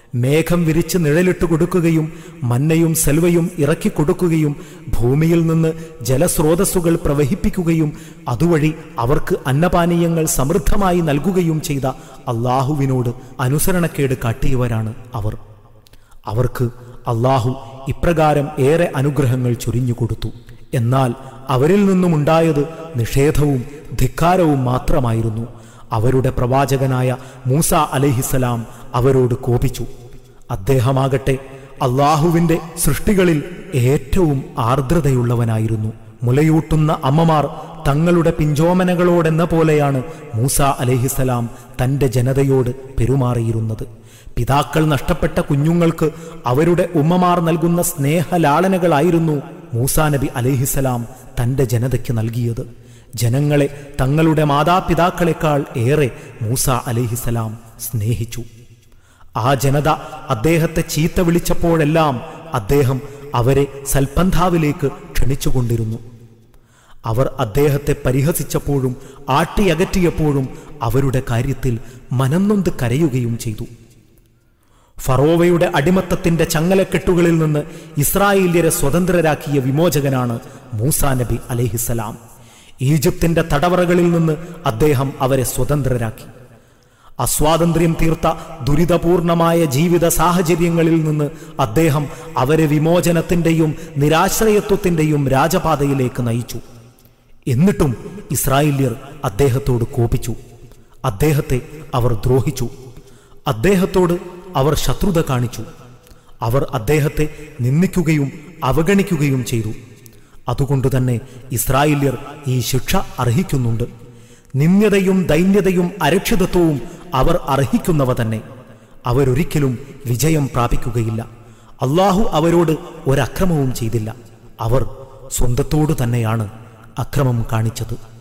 മേഘം വിരിച്ച് നിഴലിട്ട് കൊടുക്കുകയും മന്നയും സെൽവയും ഇറക്കി കൊടുക്കുകയും ഭൂമിയിൽ നിന്ന് ജലസ്രോതസ്സുകൾ പ്രവഹിപ്പിക്കുകയും അതുവഴി അവർക്ക് അന്നപാനീയങ്ങൾ സമൃദ്ധമായി നൽകുകയും ചെയ്ത അള്ളാഹുവിനോട് അനുസരണക്കേട് കാട്ടിയവരാണ് അവർ അവർക്ക് അള്ളാഹു ഇപ്രകാരം ഏറെ അനുഗ്രഹങ്ങൾ ചൊരിഞ്ഞുകൊടുത്തു എന്നാൽ അവരിൽ നിന്നുമുണ്ടായത് നിഷേധവും ധിക്കാരവും മാത്രമായിരുന്നു അവരുടെ പ്രവാചകനായ മൂസ അലഹിസലാം അവരോട് കോപിച്ചു അദ്ദേഹമാകട്ടെ അള്ളാഹുവിൻ്റെ സൃഷ്ടികളിൽ ഏറ്റവും ആർദ്രതയുള്ളവനായിരുന്നു മുലയൂട്ടുന്ന അമ്മമാർ തങ്ങളുടെ പിഞ്ചോമനകളോടെന്ന പോലെയാണ് മൂസ അലഹിസലാം തൻ്റെ ജനതയോട് പെരുമാറിയിരുന്നത് പിതാക്കൾ നഷ്ടപ്പെട്ട കുഞ്ഞുങ്ങൾക്ക് അവരുടെ ഉമ്മമാർ നൽകുന്ന സ്നേഹലാളനകളായിരുന്നു മൂസാ നബി അലഹിസലാം തൻ്റെ ജനതയ്ക്ക് നൽകിയത് ജനങ്ങളെ തങ്ങളുടെ മാതാപിതാക്കളെക്കാൾ ഏറെ മൂസ അലഹിസലാം സ്നേഹിച്ചു ആ ജനത അദ്ദേഹത്തെ ചീത്ത വിളിച്ചപ്പോഴെല്ലാം അദ്ദേഹം അവരെ സൽപന്ഥാവിലേക്ക് ക്ഷണിച്ചുകൊണ്ടിരുന്നു അവർ അദ്ദേഹത്തെ പരിഹസിച്ചപ്പോഴും ആട്ടിയകറ്റിയപ്പോഴും അവരുടെ കാര്യത്തിൽ മനംനൊന്ത് കരയുകയും ചെയ്തു ഫറോവയുടെ അടിമത്തത്തിന്റെ ചങ്ങലക്കെട്ടുകളിൽ നിന്ന് ഇസ്രായേല്യരെ സ്വതന്ത്രരാക്കിയ വിമോചകനാണ് മൂസാ നബി അലഹിസലാം ഈജിപ്തിന്റെ തടവറകളിൽ നിന്ന് അദ്ദേഹം അവരെ സ്വതന്ത്രരാക്കി അസ്വാതന്ത്ര്യം തീർത്ത ദുരിതപൂർണമായ ജീവിത സാഹചര്യങ്ങളിൽ നിന്ന് അദ്ദേഹം അവരെ വിമോചനത്തിന്റെയും നിരാശ്രയത്വത്തിന്റെയും രാജപാതയിലേക്ക് നയിച്ചു എന്നിട്ടും ഇസ്രായേല്യർ അദ്ദേഹത്തോട് കോപിച്ചു അദ്ദേഹത്തെ അവർ ദ്രോഹിച്ചു അദ്ദേഹത്തോട് അവർ ശത്രുത കാണിച്ചു അവർ അദ്ദേഹത്തെ നിന്ദിക്കുകയും അവഗണിക്കുകയും ചെയ്തു അതുകൊണ്ട് തന്നെ ഇസ്രായേല്യർ ഈ ശിക്ഷ അർഹിക്കുന്നുണ്ട് നിന്ദ്യതയും ദൈന്യതയും അരക്ഷിതത്വവും അവർ അർഹിക്കുന്നവ തന്നെ അവരൊരിക്കലും വിജയം പ്രാപിക്കുകയില്ല അള്ളാഹു അവരോട് ഒരക്രമവും ചെയ്തില്ല അവർ സ്വന്തത്തോടു തന്നെയാണ് അക്രമം കാണിച്ചത്